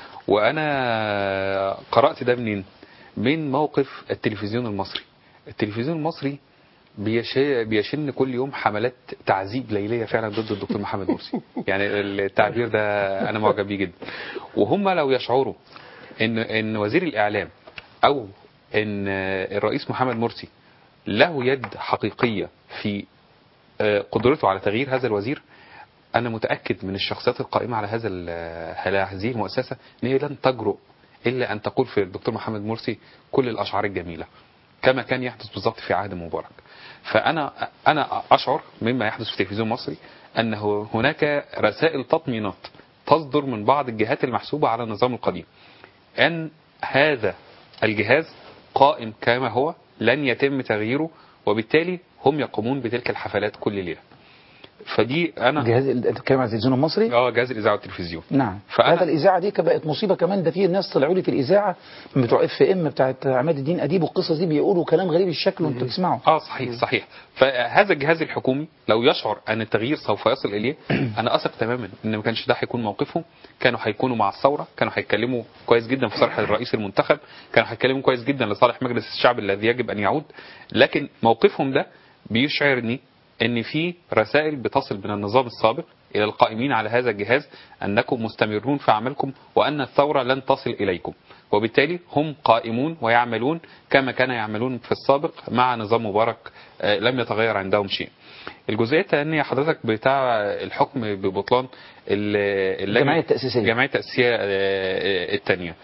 وانا قرات ده منين من موقف التلفزيون المصري التلفزيون المصري بيش- بيشن كل يوم حملات تعذيب ليليه فعلا ضد الدكتور محمد مرسي يعني التعبير ده انا معجب بيه جدا وهم لو يشعروا ان ان وزير الاعلام او ان الرئيس محمد مرسي له يد حقيقيه في آه، قدرته على تغيير هذا الوزير انا متاكد من الشخصيات القائمه على هذا ال- على هذه المؤسسه ان هي لن تجرؤ الا ان تقول في الدكتور محمد مرسي كل الاشعار الجميله كما كان يحدث بالضبط في عهد مبارك فانا انا اشعر مما يحدث في التلفزيون المصري انه هناك رسائل تطمينات تصدر من بعض الجهات المحسوبه على النظام القديم ان هذا الجهاز قائم كما هو لن يتم تغييره وبالتالي هم يقومون بتلك الحفلات كل ليله فدي انا جهاز انت بتتكلم عن التلفزيون المصري؟ اه جهاز الاذاعه والتلفزيون نعم فأنا- هذا الإذاعة دي كان بقت مصيبة كمان ده في ناس طلعوا لي في الإذاعة من بتوع اف ام بتاعت عماد الدين أديب والقصص دي بيقولوا كلام غريب الشكل وانتوا بتسمعوا اه صحيح صحيح فهذا الجهاز الحكومي لو يشعر ان التغيير سوف يصل اليه انا اثق تماما ان ما كانش ده هيكون موقفهم كانوا هيكونوا مع الثوره كانوا هيتكلموا كويس جدا في صالح الرئيس المنتخب كانوا هيتكلموا كويس جدا لصالح مجلس الشعب الذي يجب ان يعود لكن موقفهم ده بيشعرني ان في رسائل بتصل من النظام السابق الى القائمين على هذا الجهاز انكم مستمرون في عملكم وان الثوره لن تصل اليكم وبالتالي هم قائمون ويعملون كما كان يعملون في السابق مع نظام مبارك آه، لم يتغير عندهم شيء الجزئيه الثانيه حضرتك بتاع الحكم ببطلان ال- اللجنة- الجمعية التأسيسية. الجمعيه التاسيسيه آه، الثانيه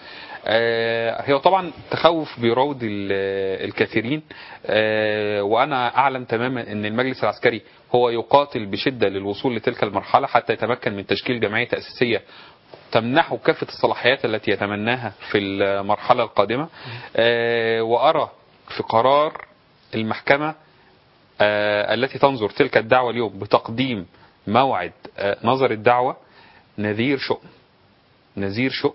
آه، هي طبعا تخوف بيراود ال- الكثيرين آه، وانا اعلم تماما ان المجلس العسكري هو يقاتل بشده للوصول لتلك المرحله حتى يتمكن من تشكيل جمعيه تاسيسيه تمنحه كافة الصلاحيات التي يتمناها في المرحلة القادمة آه، وأرى في قرار المحكمة آه، التي تنظر تلك الدعوة اليوم بتقديم موعد آه، نظر الدعوة نذير شؤم نذير شؤم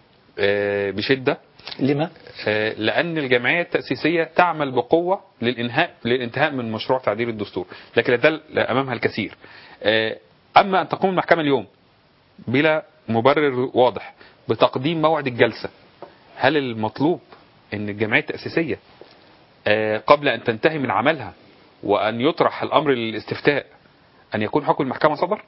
آه، بشدة لما؟ آه، لأن الجمعية التأسيسية تعمل بقوة للإنهاء للانتهاء من مشروع تعديل الدستور لكن ده أمامها الكثير آه، أما أن تقوم المحكمة اليوم بلا مبرر واضح بتقديم موعد الجلسة هل المطلوب أن الجمعية التأسيسية آه، قبل أن تنتهي من عملها وأن يطرح الأمر للاستفتاء أن يكون حكم المحكمة صدر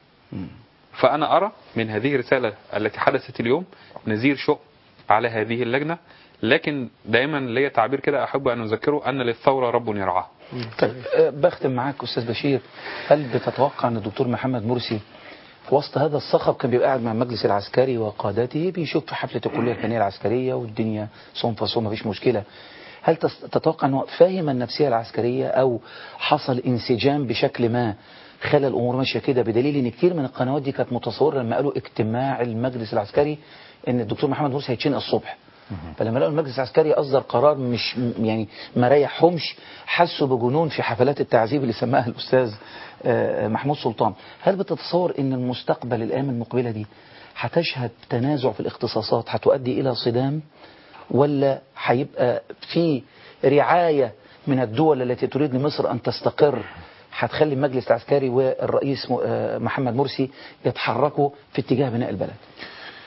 فأنا أرى من هذه الرسالة التي حدثت اليوم نذير شؤم على هذه اللجنة لكن دائما ليا تعبير كده أحب أن أذكره أن للثورة رب يرعاها طيب آه، بختم معاك أستاذ بشير هل بتتوقع أن الدكتور محمد مرسي في وسط هذا الصخب كان بيبقى قاعد مع المجلس العسكري وقادته بيشوف في حفلة الكلية الفنية العسكرية والدنيا صوم فصوم مفيش مشكلة هل تس- تتوقع أنه فاهم النفسية العسكرية أو حصل انسجام بشكل ما خلى الأمور ماشية كده بدليل أن كتير من القنوات دي كانت متصورة لما قالوا اجتماع المجلس العسكري أن الدكتور محمد مرسي هيتشنق الصبح فلما لقوا المجلس العسكري اصدر قرار مش يعني ما ريحهمش حسوا بجنون في حفلات التعذيب اللي سماها الاستاذ آه، محمود سلطان هل بتتصور ان المستقبل الايام المقبله دي هتشهد تنازع في الاختصاصات هتؤدي الى صدام ولا هيبقى في رعايه من الدول التي تريد لمصر ان تستقر هتخلي المجلس العسكري والرئيس م- آه، محمد مرسي يتحركوا في اتجاه بناء البلد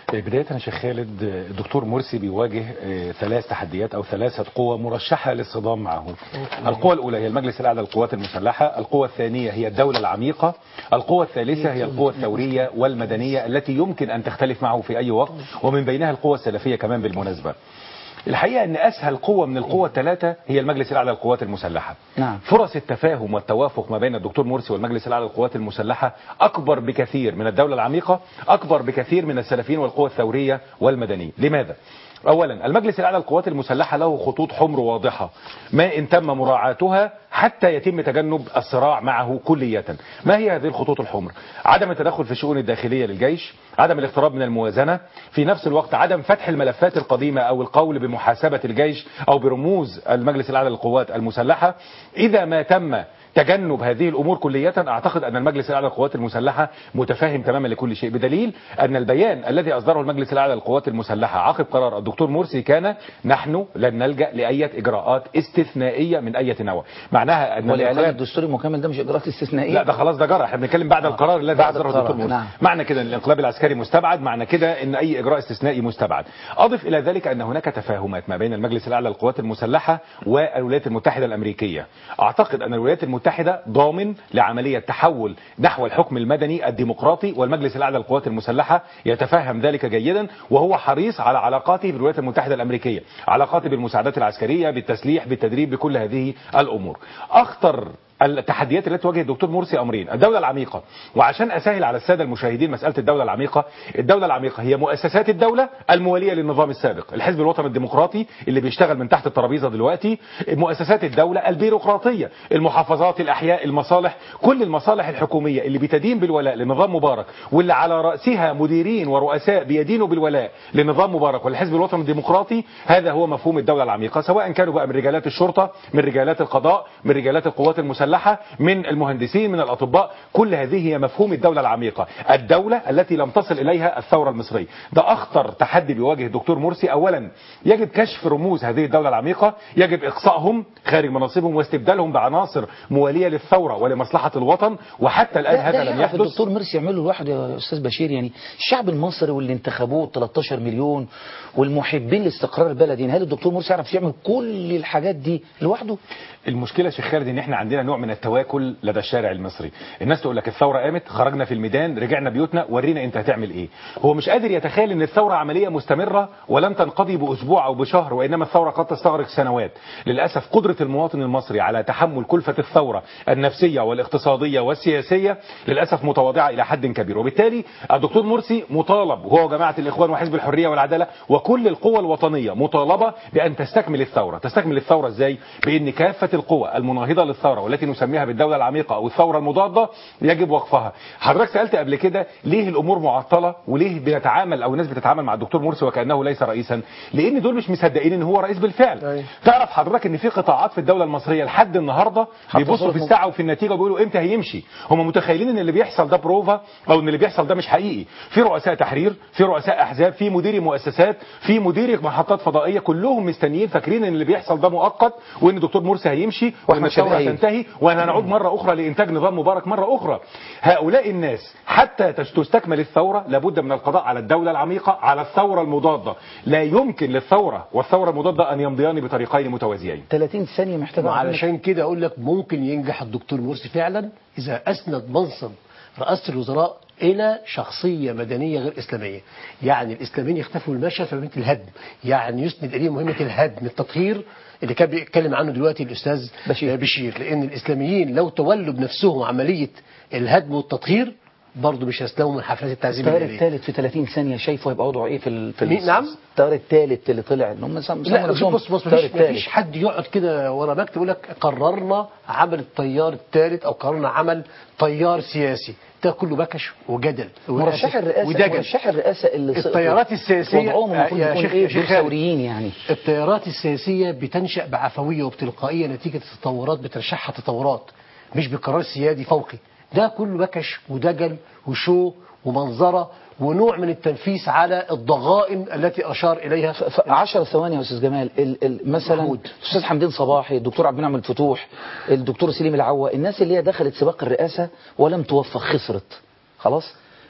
بداية يا شيخ خالد الدكتور مرسي بيواجه آه، ثلاث تحديات أو ثلاثة قوى مرشحة للصدام معه القوة الأولى هي المجلس الأعلى للقوات المسلحة القوة الثانية هي الدولة العميقة القوة الثالثة هي القوة الثورية والمدنية التي يمكن أن تختلف معه في أي وقت ومن بينها القوة السلفية كمان بالمناسبة الحقيقة أن أسهل قوة من القوة الثلاثة هي المجلس الأعلى للقوات المسلحة نعم. فرص التفاهم والتوافق ما بين الدكتور مرسي والمجلس الأعلى للقوات المسلحة أكبر بكثير من الدولة العميقة أكبر بكثير من السلفيين والقوى الثورية والمدنية لماذا؟ أولا المجلس الأعلى للقوات المسلحة له خطوط حمر واضحة ما إن تم مراعاتها حتى يتم تجنب الصراع معه كلية ما هي هذه الخطوط الحمر؟ عدم التدخل في الشؤون الداخلية للجيش عدم الاقتراب من الموازنة في نفس الوقت عدم فتح الملفات القديمة أو القول بمحاسبة الجيش أو برموز المجلس الأعلى للقوات المسلحة إذا ما تم تجنب هذه الامور كليه اعتقد ان المجلس الاعلى للقوات المسلحه متفاهم تماما لكل شيء بدليل ان البيان الذي اصدره المجلس الاعلى للقوات المسلحه عقب قرار الدكتور مرسي كان نحن لن نلجا لاي اجراءات استثنائيه من اي نوع معناها ان والاعلان الانقلاب الدستوري المكمل ده مش اجراءات استثنائيه لا ده خلاص ده جرى احنا بنتكلم بعد القرار الذي بعد اصدره القرار، الدكتور مرسي نعم. معنى كده ان الانقلاب العسكري مستبعد معنى كده ان اي اجراء استثنائي مستبعد اضف الى ذلك ان هناك تفاهمات ما بين المجلس الاعلى للقوات المسلحه والولايات المتحده الامريكيه اعتقد ان الولايات المتحده ضامن لعمليه تحول نحو الحكم المدني الديمقراطي والمجلس الاعلى للقوات المسلحه يتفهم ذلك جيدا وهو حريص على علاقاته بالولايات المتحده الامريكيه علاقاته بالمساعدات العسكريه بالتسليح بالتدريب بكل هذه الامور اخطر التحديات التي تواجه الدكتور مرسي امرين الدوله العميقه وعشان اسهل على الساده المشاهدين مساله الدوله العميقه الدوله العميقه هي مؤسسات الدوله المواليه للنظام السابق الحزب الوطني الديمقراطي اللي بيشتغل من تحت الترابيزه دلوقتي مؤسسات الدوله البيروقراطيه المحافظات الاحياء المصالح كل المصالح الحكوميه اللي بتدين بالولاء لنظام مبارك واللي على راسها مديرين ورؤساء بيدينوا بالولاء لنظام مبارك والحزب الوطني الديمقراطي هذا هو مفهوم الدوله العميقه سواء كانوا بقى من رجالات الشرطه من رجالات القضاء من رجالات القوات المسلحه من المهندسين من الاطباء كل هذه هي مفهوم الدوله العميقه الدوله التي لم تصل اليها الثوره المصريه ده اخطر تحدي بيواجه الدكتور مرسي اولا يجب كشف رموز هذه الدوله العميقه يجب اقصائهم خارج مناصبهم واستبدالهم بعناصر مواليه للثوره ولمصلحه الوطن وحتى الان ده- هذا ده لم يعرف يحدث الدكتور مرسي يعمله لوحده يا استاذ بشير يعني الشعب المصري واللي انتخبوه 13 مليون والمحبين لاستقرار البلد يعني هل الدكتور مرسي يعرف يعمل كل الحاجات دي لوحده؟ المشكله يا شيخ خالد ان احنا عندنا نوع من التواكل لدى الشارع المصري الناس تقول لك الثوره قامت خرجنا في الميدان رجعنا بيوتنا ورينا انت هتعمل ايه هو مش قادر يتخيل ان الثوره عمليه مستمره ولن تنقضي باسبوع او بشهر وانما الثوره قد تستغرق سنوات للاسف قدره المواطن المصري على تحمل كلفه الثوره النفسيه والاقتصاديه والسياسيه للاسف متواضعه الى حد كبير وبالتالي الدكتور مرسي مطالب هو وجماعه الاخوان وحزب الحريه والعداله وكل القوى الوطنيه مطالبه بان تستكمل الثوره تستكمل الثوره ازاي بان كافه القوى المناهضه للثوره والتي نسميها بالدوله العميقه او الثوره المضاده يجب وقفها حضرتك سالت قبل كده ليه الامور معطله وليه بنتعامل او الناس بتتعامل مع الدكتور مرسي وكانه ليس رئيسا لان دول مش مصدقين ان هو رئيس بالفعل أيوة. تعرف حضرتك ان في قطاعات في الدوله المصريه لحد النهارده بيبصوا صورة في الساعه وفي النتيجه وبيقولوا امتى هيمشي هم متخيلين ان اللي بيحصل ده بروفا او ان اللي بيحصل ده مش حقيقي في رؤساء تحرير في رؤساء احزاب في مديري مؤسسات في مديري محطات فضائيه كلهم مستنيين فاكرين ان اللي بيحصل ده مؤقت وان الدكتور مرسي هيمشي وان وأحمد الثوره شفيق. هتنتهي وان هنعود مره اخرى لانتاج نظام مبارك مره اخرى هؤلاء الناس حتى تس- تستكمل الثوره لابد من القضاء على الدوله العميقه على الثوره المضاده لا يمكن للثوره والثوره المضاده ان يمضيان بطريقين متوازيين 30 ثانيه محتاجه وعلشان كده اقول لك ممكن ينجح الدكتور مرسي فعلا اذا اسند منصب رئاسه الوزراء الى شخصيه مدنيه غير اسلاميه يعني الاسلاميين يختفوا من المشهد في مهمه الهدم يعني يسند اليه مهمه الهدم التطهير اللي كان بيتكلم عنه دلوقتي الاستاذ بشير. بشير لان الاسلاميين لو تولوا بنفسهم عمليه الهدم والتطهير برضه مش هيسلموا من حفلات التعذيب التيار الليليه الثالث في 30 ثانيه شايفه هيبقى وضعه ايه في ال... في مين؟ نعم؟ التيار الثالث اللي طلع ان هم سموا لا نفسهم بص بص التيار مفيش, الثالث. مفيش حد يقعد كده ورا مكتب يقول لك قررنا عمل التيار الثالث او قررنا عمل تيار سياسي ده كله بكش وجدل مرشح الرئاسه ودجل مرشح الرئاسه اللي سقطوا التيارات السياسيه وضعهم المفروض يا يكون شيخ- ايه يا شيخ دول خالد، ثوريين يعني التيارات السياسيه بتنشا بعفويه وبتلقائيه نتيجه تطورات بترشحها تطورات مش بقرار سيادي فوقي ده كله بكش ودجل وشو ومنظره ونوع من التنفيس على الضغائن التي اشار اليها ف- ف- 10 ثواني يا استاذ جمال ال ال مثلا محمود. الاستاذ حمدين صباحي الدكتور عبد المنعم الفتوح الدكتور سليم العوا الناس اللي هي دخلت سباق الرئاسه ولم توفق خسرت خلاص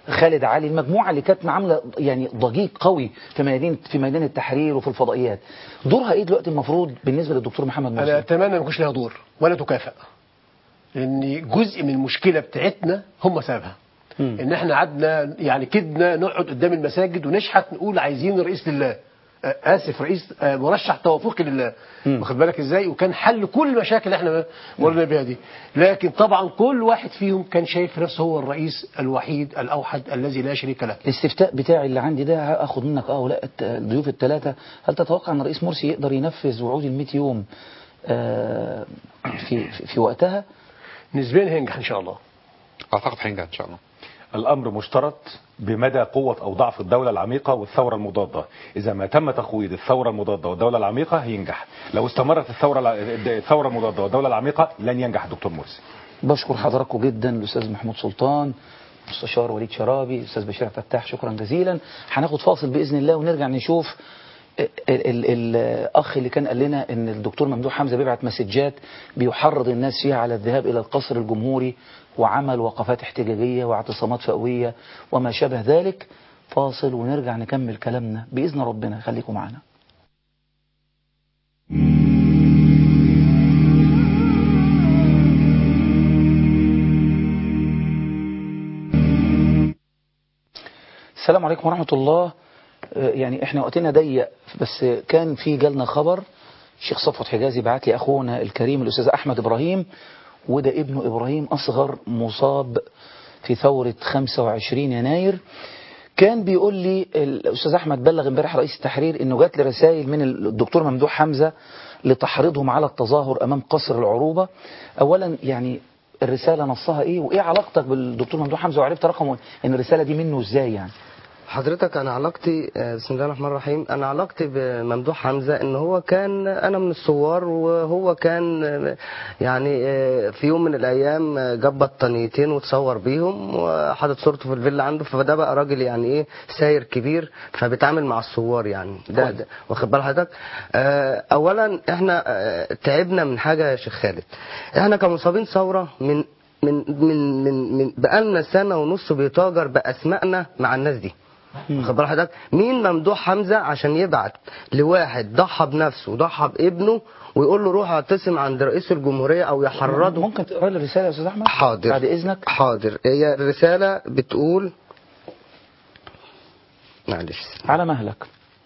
خالد علي المجموعة اللي كانت عاملة يعني ضجيج قوي في ميادين في ميدان التحرير وفي الفضائيات دورها ايه دلوقتي المفروض بالنسبة للدكتور محمد انا مرسي اتمنى ما يكونش لها دور ولا تكافئ لان جزء من المشكله بتاعتنا هم سببها ان احنا قعدنا يعني كدنا نقعد قدام المساجد ونشحت نقول عايزين رئيس لله آه، اسف رئيس آه، مرشح توافقي لله واخد بالك ازاي وكان حل كل المشاكل اللي احنا مرينا بيها دي لكن طبعا كل واحد فيهم كان شايف نفسه هو الرئيس الوحيد الاوحد الذي لا شريك له الاستفتاء بتاعي اللي عندي ده هاخد منك اه ولا الت- الضيوف الثلاثة هل تتوقع ان الرئيس مرسي يقدر ينفذ وعود ال 100 يوم آه، في في- في وقتها نسبيا هينجح ان شاء الله اعتقد هينجح ان شاء الله الأمر مشترط بمدى قوة أو ضعف الدولة العميقة والثورة المضادة إذا ما تم تقويض الثورة المضادة والدولة العميقة هينجح لو استمرت الثورة الع- الثورة المضادة والدولة العميقة لن ينجح دكتور مرسي بشكر حضراتكم جدا الاستاذ محمود سلطان مستشار وليد شرابي الاستاذ بشير فتاح شكرا جزيلا هناخد فاصل باذن الله ونرجع نشوف ال- ال- الاخ اللي كان قال لنا ان الدكتور ممدوح حمزه بيبعت مسجات بيحرض الناس فيها على الذهاب الى القصر الجمهوري وعمل وقفات احتجاجيه واعتصامات فئويه وما شابه ذلك فاصل ونرجع نكمل كلامنا باذن ربنا خليكم معنا السلام عليكم ورحمة الله آه، يعني احنا وقتنا ضيق بس كان في جالنا خبر الشيخ صفوت حجازي بعت لي اخونا الكريم الاستاذ احمد ابراهيم وده ابنه ابراهيم اصغر مصاب في ثورة 25 يناير كان بيقول لي الاستاذ احمد بلغ امبارح رئيس التحرير انه جات لي رسائل من الدكتور ممدوح حمزة لتحريضهم على التظاهر امام قصر العروبة اولا يعني الرسالة نصها ايه وايه علاقتك بالدكتور ممدوح حمزة وعرفت رقمه ان الرسالة دي منه ازاي يعني حضرتك انا علاقتي آه، بسم الله الرحمن الرحيم انا علاقتي بممدوح حمزه ان هو كان انا من الثوار وهو كان آه، يعني آه، في يوم من الايام آه، جاب بطانيتين وتصور بيهم وحاطط صورته في الفيلا عنده فده بقى راجل يعني ايه ساير كبير فبيتعامل مع الثوار يعني ده, ده واخد بال حضرتك آه، اولا احنا آه، تعبنا من حاجه يا شيخ خالد احنا كمصابين ثوره من من من من, من بقالنا سنه ونص بيتاجر باسمائنا مع الناس دي واخد بال حضرتك مين ممدوح حمزه عشان يبعت لواحد ضحى بنفسه وضحى بابنه ويقول له روح اعتصم عند رئيس الجمهوريه او يحرضه ممكن تقرا لي الرسالة يا استاذ احمد حاضر بعد اذنك حاضر هي الرساله بتقول معلش على مهلك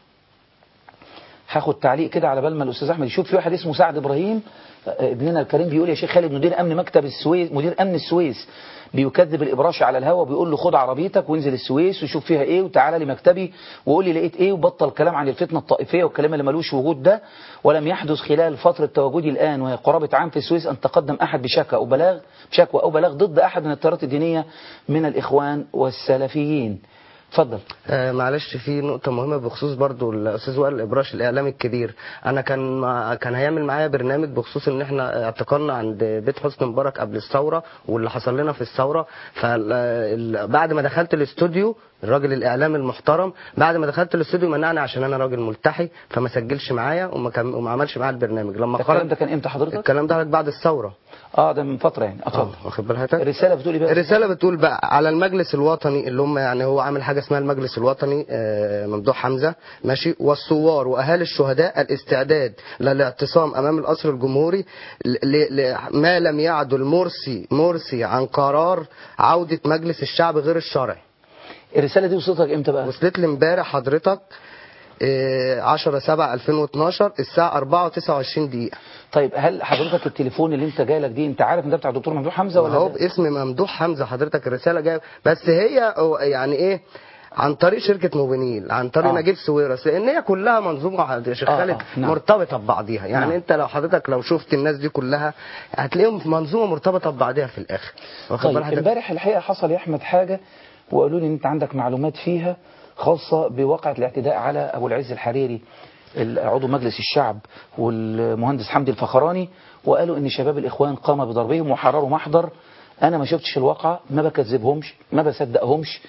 هاخد تعليق كده على بال ما الاستاذ احمد يشوف في واحد اسمه سعد ابراهيم آه، ابننا الكريم بيقول يا شيخ خالد مدير امن مكتب السويس مدير امن السويس بيكذب الابراشي على الهوا بيقول له خد عربيتك وانزل السويس وشوف فيها ايه وتعالى لمكتبي وقول لي لقيت ايه وبطل كلام عن الفتنه الطائفيه والكلام اللي ملوش وجود ده ولم يحدث خلال فتره تواجدي الان وهي قرابه عام في السويس ان تقدم احد بشكوى او بلاغ بشكوى او بلاغ ضد احد من التيارات الدينيه من الاخوان والسلفيين اتفضل آه معلش في نقطة مهمة بخصوص برضو الأستاذ وائل الإبراش الإعلامي الكبير أنا كان مع كان هيعمل معايا برنامج بخصوص إن إحنا اعتقلنا عند بيت حسني مبارك قبل الثورة واللي حصل لنا في الثورة فبعد ما دخلت الاستوديو الراجل الإعلامي المحترم بعد ما دخلت الاستوديو منعني عشان أنا راجل ملتحي فما سجلش معايا وما, كان وما عملش معايا البرنامج لما الكلام خرج ده كان امتى حضرتك؟ الكلام ده بعد الثورة اه ده من فتره يعني اتفضل واخد بال حضرتك الرساله بتقول ايه بقى الرسالة بتقول بقى على المجلس الوطني اللي هم يعني هو عامل حاجة اسمها المجلس الوطني آه، ممدوح حمزة ماشي والثوار وأهالي الشهداء الاستعداد للاعتصام أمام القصر الجمهوري ل- ل- ما لم يعدل مرسي مرسي عن قرار عودة مجلس الشعب غير الشرعي الرساله دي وصلتك امتى بقى وصلت لي امبارح حضرتك 10 7 2012 الساعة 4 29 دقيقة طيب هل حضرتك التليفون اللي انت جايلك دي انت عارف ان ده بتاع الدكتور ممدوح حمزه ولا هو ده؟ باسم ممدوح حمزه حضرتك الرساله جايه بس هي هو يعني ايه عن طريق شركه موبينيل عن طريق آه. آه. نجيب سويرس لان هي كلها منظومه يا شيخ آه، خالد آه، نعم. مرتبطه ببعضيها يعني نعم. انت لو حضرتك لو شفت الناس دي كلها هتلاقيهم في منظومه مرتبطه ببعضيها في الاخر واخد طيب بال حضرتك؟ امبارح الحقيقه حصل يا احمد حاجه وقالوا لي ان انت عندك معلومات فيها خاصه بواقعه الاعتداء على ابو العز الحريري عضو مجلس الشعب والمهندس حمدي الفخراني وقالوا ان شباب الاخوان قام بضربهم وحرروا محضر انا ما شفتش الواقعه ما بكذبهمش ما بصدقهمش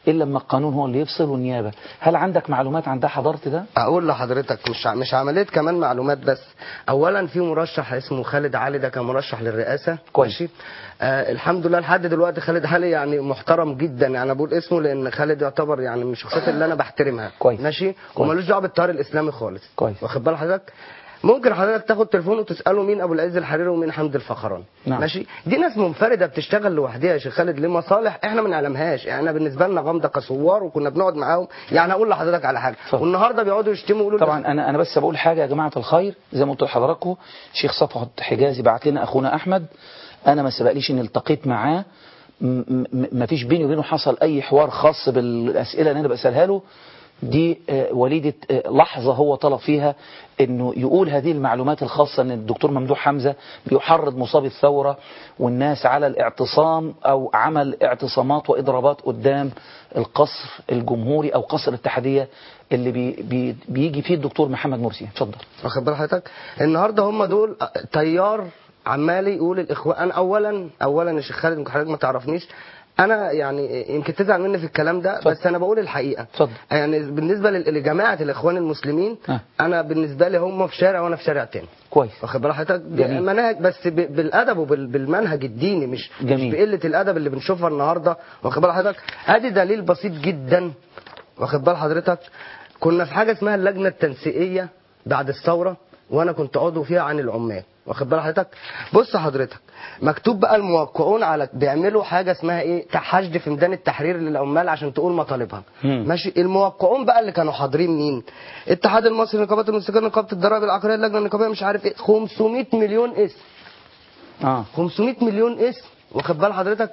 الا لما القانون هو اللي يفصل والنيابه هل عندك معلومات عن ده حضرت ده اقول لحضرتك مش ع- مش عمليه كمان معلومات بس اولا في مرشح اسمه خالد علي ده كان مرشح للرئاسه كويس. ماشي آه الحمد لله لحد دلوقتي خالد علي يعني محترم جدا يعني أنا بقول اسمه لان خالد يعتبر يعني من الشخصيات اللي انا بحترمها كويس. ماشي كويس. ومالوش دعوه بالتيار الاسلامي خالص كويس. واخد بال حضرتك ممكن حضرتك تاخد تليفون وتساله مين ابو العز الحريري ومين حمد الفخراني نعم. ماشي دي ناس منفرده بتشتغل لوحدها يا شيخ خالد لمصالح احنا ما نعلمهاش احنا بالنسبه لنا غامضه كثوار وكنا بنقعد معاهم يعني اقول لحضرتك على حاجه اتفضل. والنهارده بيقعدوا يشتموا ويقولوا طبعا انا انا بس بقول حاجه يا جماعه الخير زي ما قلت لحضراتكم شيخ صفوت حجازي بعت لنا اخونا احمد انا ما سبقليش اني التقيت معاه م- م- ما فيش بيني وبينه حصل اي حوار خاص بالاسئله اللي انا بسالها له دي آه، وليده آه، لحظه هو طلب فيها انه يقول هذه المعلومات الخاصه ان الدكتور ممدوح حمزه بيحرض مصابي الثوره والناس على الاعتصام او عمل اعتصامات واضرابات قدام القصر الجمهوري او قصر الاتحاديه اللي بي بي بيجي فيه الدكتور محمد مرسي اتفضل واخد بال حضرتك النهارده هم دول تيار عمال يقول الاخوان انا اولا اولا يا شيخ خالد ممكن حضرتك ما تعرفنيش انا يعني يمكن تزعل مني في الكلام ده اتفضل. بس انا بقول الحقيقه اتفضل. يعني بالنسبه لل- لجماعه الاخوان المسلمين ها. انا بالنسبه لي هم في شارع وانا في شارع تاني كويس واخد بال حضرتك جميل. مناهج بس ب- بالادب وبالمنهج الديني مش جميل. مش بقله الادب اللي بنشوفها النهارده واخد بال حضرتك ادي دليل بسيط جدا واخد بال حضرتك كنا في حاجه اسمها اللجنه التنسيقيه بعد الثوره وانا كنت عضو فيها عن العمال واخد بال حضرتك بص حضرتك مكتوب بقى الموقعون على بيعملوا حاجه اسمها ايه تحشد في ميدان التحرير للعمال عشان تقول مطالبها مم. ماشي الموقعون بقى اللي كانوا حاضرين مين اتحاد المصري للنقابات المستقله نقابه الضرائب العقاريه اللجنه النقابيه مش عارف ايه 500 مليون اسم اه 500 مليون اسم واخد بال حضرتك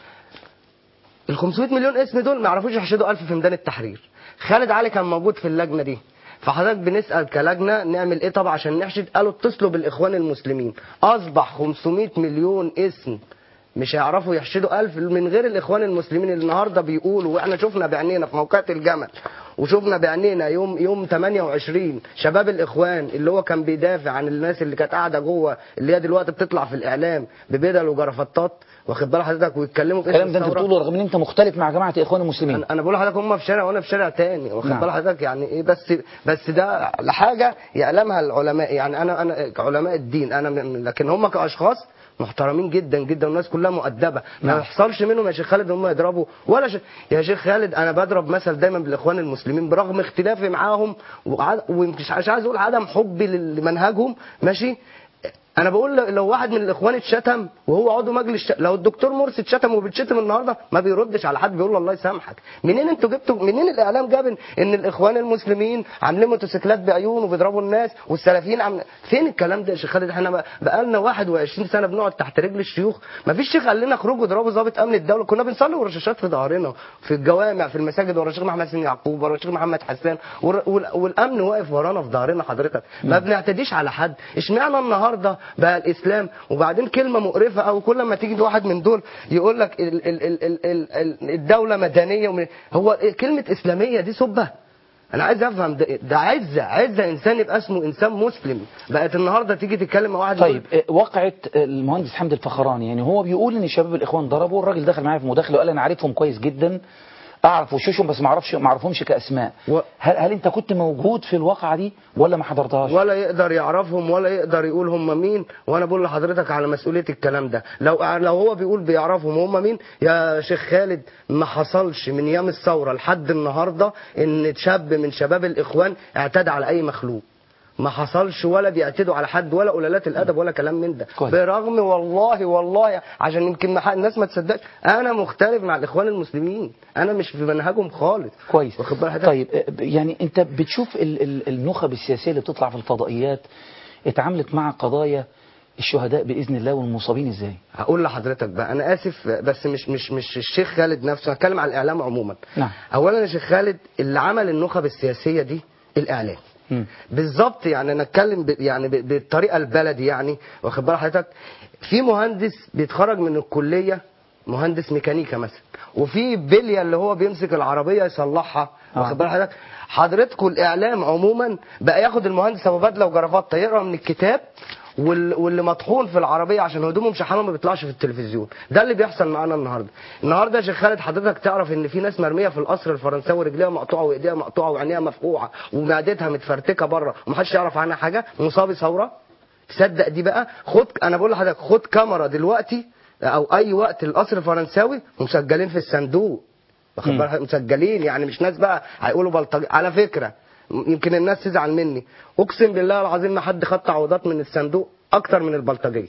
ال 500 مليون اسم دول ما يعرفوش يحشدوا 1000 في ميدان التحرير خالد علي كان موجود في اللجنه دي فحضرتك بنسال كلجنه نعمل ايه طبعا عشان نحشد قالوا اتصلوا بالاخوان المسلمين اصبح 500 مليون اسم مش هيعرفوا يحشدوا ألف من غير الإخوان المسلمين اللي النهاردة بيقولوا وإحنا شفنا بعينينا في موقعة الجمل وشفنا بعينينا يوم يوم 28 شباب الإخوان اللي هو كان بيدافع عن الناس اللي كانت قاعدة جوه اللي هي دلوقتي بتطلع في الإعلام ببدل وجرافطات واخد بال حضرتك ويتكلموا في اسم الكلام ده انت الثورة. بتقوله رغم ان انت مختلف مع جماعه الاخوان المسلمين انا أنا بقول لحضرتك هم في شارع وانا في شارع تاني واخد نعم. بال حضرتك يعني ايه بس بس ده لحاجه يعلمها العلماء يعني انا انا علماء الدين انا م- لكن هم كاشخاص محترمين جدا جدا والناس كلها مؤدبه ما نعم. يحصلش منهم يا شيخ خالد هم يضربوا ولا ش... يا شيخ خالد انا بضرب مثل دايما بالاخوان المسلمين برغم اختلافي معاهم وع- ومش مش عايز اقول عدم حبي لل- لمنهجهم ماشي انا بقول لو- لو واحد من الاخوان اتشتم وهو عضو مجلس ش... لو الدكتور مرسي اتشتم وبيتشتم النهارده ما بيردش على حد بيقول له الله يسامحك منين انتوا جبتوا منين الاعلام جاب ان- ان الاخوان المسلمين عاملين موتوسيكلات بعيون وبيضربوا الناس والسلفيين عم... فين الكلام ده يا شيخ خالد احنا بقى لنا 21 سنه بنقعد تحت رجل الشيوخ ما فيش شيخ قال لنا اخرجوا اضربوا ضابط امن الدوله كنا بنصلي ورشاشات في ظهرنا في الجوامع في المساجد ورا الشيخ محمد حسين يعقوب ورا الشيخ محمد حسان ور... وال... والامن واقف ورانا في ظهرنا حضرتك ما بنعتديش على حد اشمعنى النهارده بقى الاسلام وبعدين كلمه مقرفه او كل ما تيجي واحد من دول يقول لك ال... ال... ال... ال... ال... ال- الدوله مدنيه ومن... هو كلمه اسلاميه دي سبه انا عايز افهم ده, ده عزه عزه انسان يبقى اسمه انسان مسلم بقت النهارده تيجي تتكلم مع واحد طيب آه، وقعت آه، المهندس حمد الفخراني يعني هو بيقول ان شباب الاخوان ضربوا الراجل دخل معايا في مداخله وقال انا عارفهم كويس جدا اعرف وشوشهم بس ما اعرفش ما اعرفهمش كاسماء و- هل هل انت كنت موجود في الواقعه دي ولا ما حضرتهاش ولا يقدر يعرفهم ولا يقدر يقول هم مين وانا بقول لحضرتك على مسؤوليه الكلام ده لو لو هو بيقول بيعرفهم هم مين يا شيخ خالد ما حصلش من ايام الثوره لحد النهارده ان شاب من شباب الاخوان اعتدى على اي مخلوق ما حصلش ولا بيعتدوا على حد ولا قلالات الادب ولا كلام من ده كويس. برغم والله والله عشان يمكن ما ح- الناس ما تصدقش انا مختلف مع الاخوان المسلمين انا مش في منهجهم خالص كويس واخد بال حضرتك؟ طيب آه، ب- يعني انت بتشوف ال- ال- النخب السياسيه اللي بتطلع في الفضائيات اتعاملت مع قضايا الشهداء باذن الله والمصابين ازاي هقول لحضرتك بقى انا اسف بس مش مش مش الشيخ خالد نفسه هتكلم على الاعلام عموما نعم. اولا يا شيخ خالد اللي عمل النخب السياسيه دي الاعلام مم. بالظبط يعني انا اتكلم ب- يعني ب- بالطريقه البلدي يعني واخد بال حضرتك في مهندس بيتخرج من الكليه مهندس ميكانيكا مثلا وفي بليا اللي هو بيمسك العربيه يصلحها آه. واخد بال حضرتك حضرتكم الاعلام عموما بقى ياخد المهندس ابو بدله وجرافطه يقرا من الكتاب وال- واللي مطحون في العربيه عشان هدومه مشحنه ما بيطلعش في التلفزيون ده اللي بيحصل معانا النهارده النهارده يا شيخ خالد حضرتك تعرف ان في ناس مرميه في القصر الفرنساوي رجليها مقطوعه وايديها مقطوعه وعينيها مفقوعه ومعدتها متفرتكه بره ومحدش يعرف عنها حاجه مصابي ثوره تصدق دي بقى خد انا بقول لحضرتك خد كاميرا دلوقتي او اي وقت القصر الفرنساوي مسجلين في الصندوق واخد مم. بالك مسجلين يعني مش ناس بقى هيقولوا بلطجي على فكره يمكن الناس تزعل مني اقسم بالله العظيم ما حد خد تعويضات من الصندوق اكتر من البلطجيه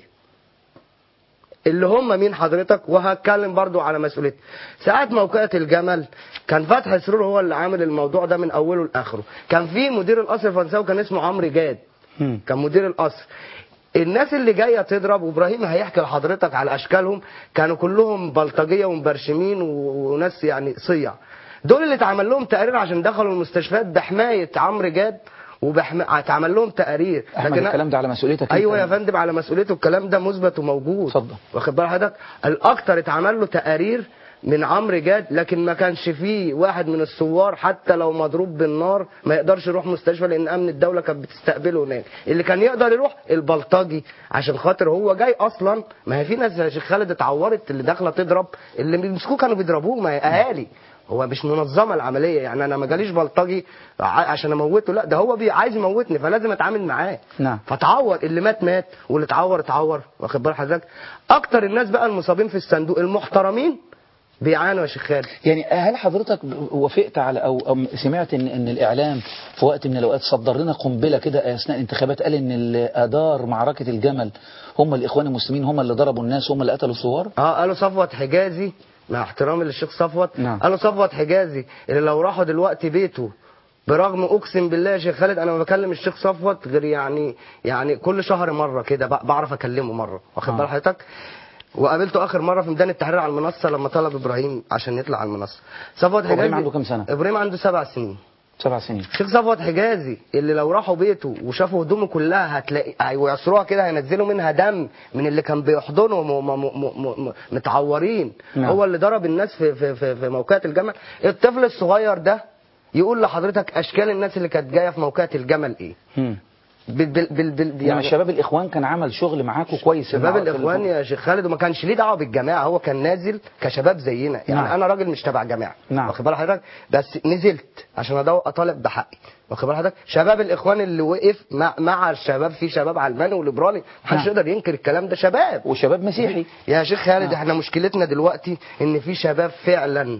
اللي هم مين حضرتك وهتكلم برضو على مسؤوليتي ساعة موقعة الجمل كان فتحي سرور هو اللي عامل الموضوع ده من اوله لاخره كان في مدير القصر الفرنساوي كان اسمه عمرو جاد مم. كان مدير القصر الناس اللي جايه تضرب وابراهيم هيحكي لحضرتك على اشكالهم كانوا كلهم بلطجيه ومبرشمين و- وناس يعني صيع دول اللي اتعمل لهم تقارير عشان دخلوا المستشفيات بحمايه عمرو جاد وبحما اتعمل لهم تقارير احمد الكلام ده على مسؤوليتك ايوه أنت. يا فندم على مسؤوليته الكلام ده مثبت وموجود اتفضل. واخد بال حضرتك الاكتر اتعمل له تقارير من عمرو جاد لكن ما كانش فيه واحد من الثوار حتى لو مضروب بالنار ما يقدرش يروح مستشفى لان امن الدوله كانت بتستقبله هناك اللي كان يقدر يروح البلطجي عشان خاطر هو جاي اصلا ما هي في ناس يا شيخ خالد اتعورت اللي داخله تضرب اللي بيمسكوه كانوا بيضربوه ما هي اهالي هو مش منظمه العمليه يعني انا ما جاليش بلطجي ع- عشان اموته لا ده هو بي عايز يموتني فلازم اتعامل معاه نعم. فتعور اللي مات مات واللي اتعور اتعور واخد بال حضرتك اكتر الناس بقى المصابين في الصندوق المحترمين بيعانوا يا شيخ خالد يعني هل حضرتك وافقت على او أو سمعت ان ان الاعلام في وقت من الاوقات صدر لنا قنبله كده اثناء الانتخابات قال ان اللي ادار معركه الجمل هم الاخوان المسلمين هم اللي ضربوا الناس هم اللي قتلوا الثوار؟ اه قالوا صفوت حجازي مع احترامي للشيخ صفوت نعم. قالوا صفوت حجازي اللي لو راحوا دلوقتي بيته برغم اقسم بالله يا شيخ خالد انا ما بكلم الشيخ صفوت غير يعني يعني كل شهر مره كده ب- بعرف اكلمه مره واخد آه. بال حضرتك وقابلته اخر مره في ميدان التحرير على المنصه لما طلب ابراهيم عشان يطلع على المنصه صفوت حجازي إبراهيم عنده كام سنة؟ ابراهيم عنده سبع سنين سبع سنين شيخ صفوت حجازي اللي لو راحوا بيته وشافوا هدومه كلها هتلاقي هيعصروها كده هينزلوا منها دم من اللي كان بيحضنهم وم- م- م- م- متعورين نعم. هو اللي ضرب الناس في في في, في موقعة الجمل الطفل الصغير ده يقول لحضرتك اشكال الناس اللي كانت جايه في موقعة الجمل ايه مم. بال بال بال بال يعني يعني شباب الاخوان كان عمل شغل معاكم كويس شباب في المعركة الاخوان اللي- يا شيخ خالد وما كانش ليه دعوه بالجماعه هو كان نازل كشباب زينا يعني نعم. انا راجل مش تبع جماعه نعم. واخد بال حضرتك بس نزلت عشان ادور اطالب بحقي واخد بال حضرتك شباب الاخوان اللي وقف مع, مع الشباب في شباب علماني وليبرالي محدش نعم. يقدر ينكر الكلام ده شباب وشباب مسيحي يا شيخ خالد نعم. احنا مشكلتنا دلوقتي ان في شباب فعلا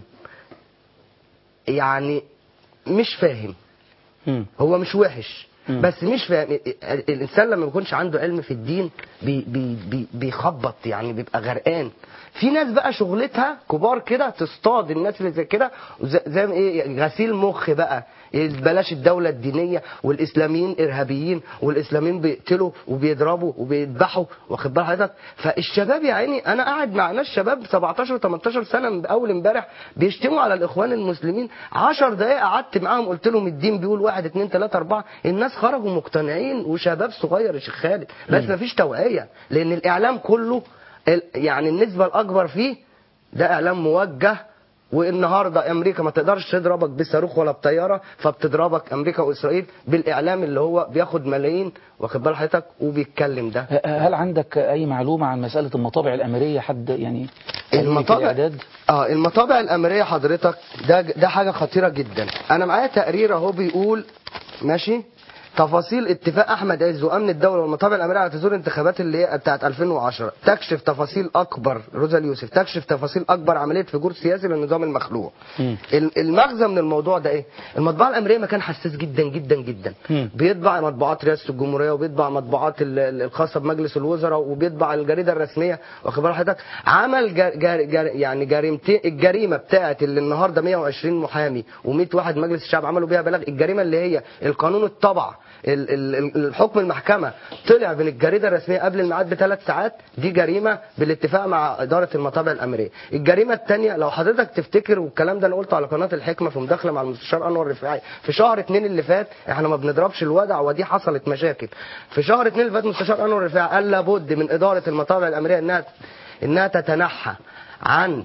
يعني مش فاهم مم. هو مش وحش مم. بس مش فاهم ال- الانسان لما بيكونش عنده علم في الدين بي بي بي بيخبط يعني بيبقى غرقان في ناس بقى شغلتها كبار كده تصطاد الناس اللي زي كده زي, زي ما ايه غسيل مخ بقى بلاش الدولة الدينية والإسلاميين إرهابيين والإسلاميين بيقتلوا وبيضربوا وبيذبحوا واخد بال حضرتك فالشباب يا عيني أنا قاعد مع ناس شباب 17 18 سنة من أول امبارح بيشتموا على الإخوان المسلمين 10 دقايق قعدت معاهم قلت لهم الدين بيقول واحد اتنين تلاتة أربعة الناس خرجوا مقتنعين وشباب صغير يا شيخ خالد بس مفيش توعية لأن الإعلام كله ال- يعني النسبة الأكبر فيه ده إعلام موجه والنهارده امريكا ما تقدرش تضربك بصاروخ ولا بطياره فبتضربك امريكا واسرائيل بالاعلام اللي هو بياخد ملايين واخد بال حضرتك وبيتكلم ده هل عندك اي معلومه عن مساله المطابع الامريه حد يعني المطابع الاعداد اه المطابع الامريه حضرتك ده ده حاجه خطيره جدا انا معايا تقرير اهو بيقول ماشي تفاصيل اتفاق احمد عز وامن الدوله والمطابع الامريه على تزور الانتخابات اللي هي بتاعت 2010 تكشف تفاصيل اكبر روزا اليوسف تكشف تفاصيل اكبر عمليه فجور سياسي للنظام المخلوع مم. ال- المغزى من الموضوع ده ايه المطبعه الامريه مكان حساس جدا جدا جدا مم. بيطبع مطبوعات رئاسه الجمهوريه وبيطبع مطبوعات ال- ال- الخاصه بمجلس الوزراء وبيطبع الجريده الرسميه واخد بال حضرتك عمل جار جار جار يعني جريمتين الجريمه بتاعت اللي النهارده 120 محامي و100 واحد مجلس الشعب عملوا بيها بلاغ الجريمه اللي هي القانون الطبع ال- ال- ال- الحكم المحكمه طلع من الجريده الرسميه قبل الميعاد بثلاث ساعات دي جريمه بالاتفاق مع اداره المطابع الامريه الجريمه الثانيه لو حضرتك تفتكر والكلام ده انا قلته على قناه الحكمه في مداخله مع المستشار انور رفاعي في شهر اتنين اللي فات احنا ما بنضربش الودع ودي حصلت مشاكل في شهر اتنين اللي فات مستشار انور رفاعي قال لابد من اداره المطابع الامريه انها انها تتنحى عن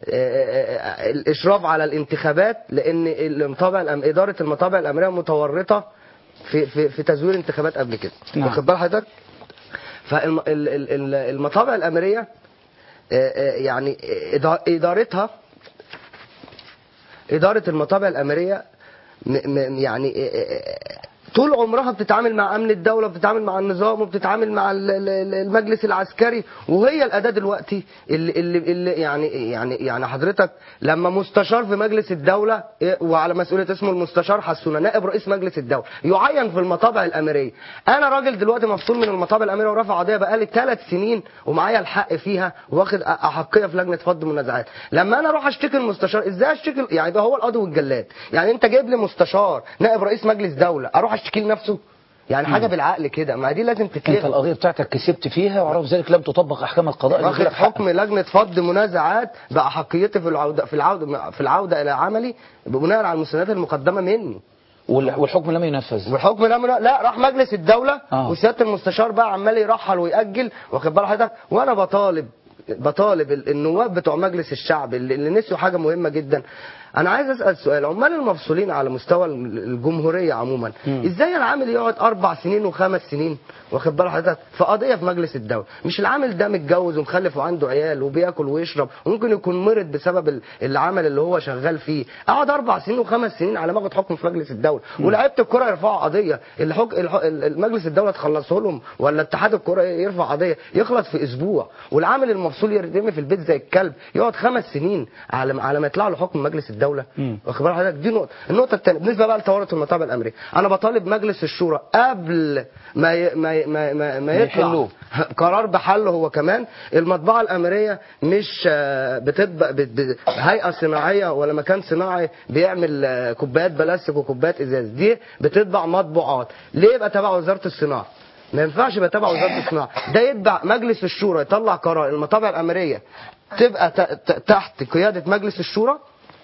آه، الاشراف على الانتخابات لان المطابع الأم- اداره المطابع الامريه متورطه في في في تزوير انتخابات قبل كده نعم. واخد بال حضرتك فالمطابع الاميريه آه، آه، يعني إدا- ادارتها اداره المطابع الاميريه م- م- يعني آه، آه، طول عمرها بتتعامل مع امن الدوله بتتعامل مع النظام وبتتعامل مع ال- ال- ال- المجلس العسكري وهي الاداه دلوقتي اللي, اللي, اللي يعني يعني يعني حضرتك لما مستشار في مجلس الدوله إيه، وعلى مسؤوليه اسمه المستشار حسونه نائب رئيس مجلس الدوله يعين في المطابع الاميريه انا راجل دلوقتي مفصول من المطابع الاميريه ورافع قضيه بقالي ثلاث سنين ومعايا الحق فيها واخد احقيه في لجنه فض منازعات لما انا اروح اشتكي المستشار ازاي اشتكي يعني يبقى هو القاضي والجلاد يعني انت جايب لي مستشار نائب رئيس مجلس دوله اروح اشتكي لنفسه يعني حاجه بالعقل كده ما دي لازم انت تتلغي القضيه بتاعتك كسبت فيها وعرف ذلك لم تطبق احكام القضاء اللي واخد يجيلك حقك. حكم لجنه فض منازعات باحقيتي في العوده في العوده في العوده الى عملي بناء على المستندات المقدمه مني وال- والحكم لم ينفذ والحكم لم لا راح مجلس الدوله آه. وسياده المستشار بقى عمال يرحل ويأجل واخد بال حضرتك وانا بطالب بطالب ال- النواب بتوع مجلس الشعب اللي, اللي نسيوا حاجه مهمه جدا انا عايز اسال سؤال عمال المفصولين على مستوى ال- الجمهوريه عموما ازاي العامل يقعد اربع سنين وخمس سنين واخد بال حضرتك في قضيه في مجلس الدوله مش العامل ده متجوز ومخلف وعنده عيال وبياكل ويشرب وممكن يكون مرض بسبب ال- العمل اللي هو شغال فيه اقعد اربع سنين وخمس سنين على ما اخد حكم في مجلس الدوله ولاعيبه الكره يرفعوا قضيه اللي حك... الح... المجلس الدوله تخلصه لهم ولا اتحاد الكره يرفع قضيه يخلص في اسبوع والعامل المفصول يرمي في البيت زي الكلب يقعد خمس سنين على على ما يطلع له حكم مجلس الدوله واخد بال حضرتك دي نقطه النقطه الثانيه بالنسبه بقى لتورط المطابع الامريكيه انا بطالب مجلس الشورى قبل ما ي... ما ي... ما, ما, ما يطلع يحلوه. قرار بحله هو كمان المطبعه الامريه مش آه، بتطبق بت- بت- هيئه صناعيه ولا مكان صناعي بيعمل آه، كوبايات بلاستيك وكوبايات ازاز دي بتطبع مطبوعات ليه يبقى تبع وزاره الصناعه ما ينفعش يبقى تبع وزاره الصناعه ده يتبع مجلس الشورى يطلع قرار المطابع الامريه تبقى ت- ت- تحت قياده مجلس الشورى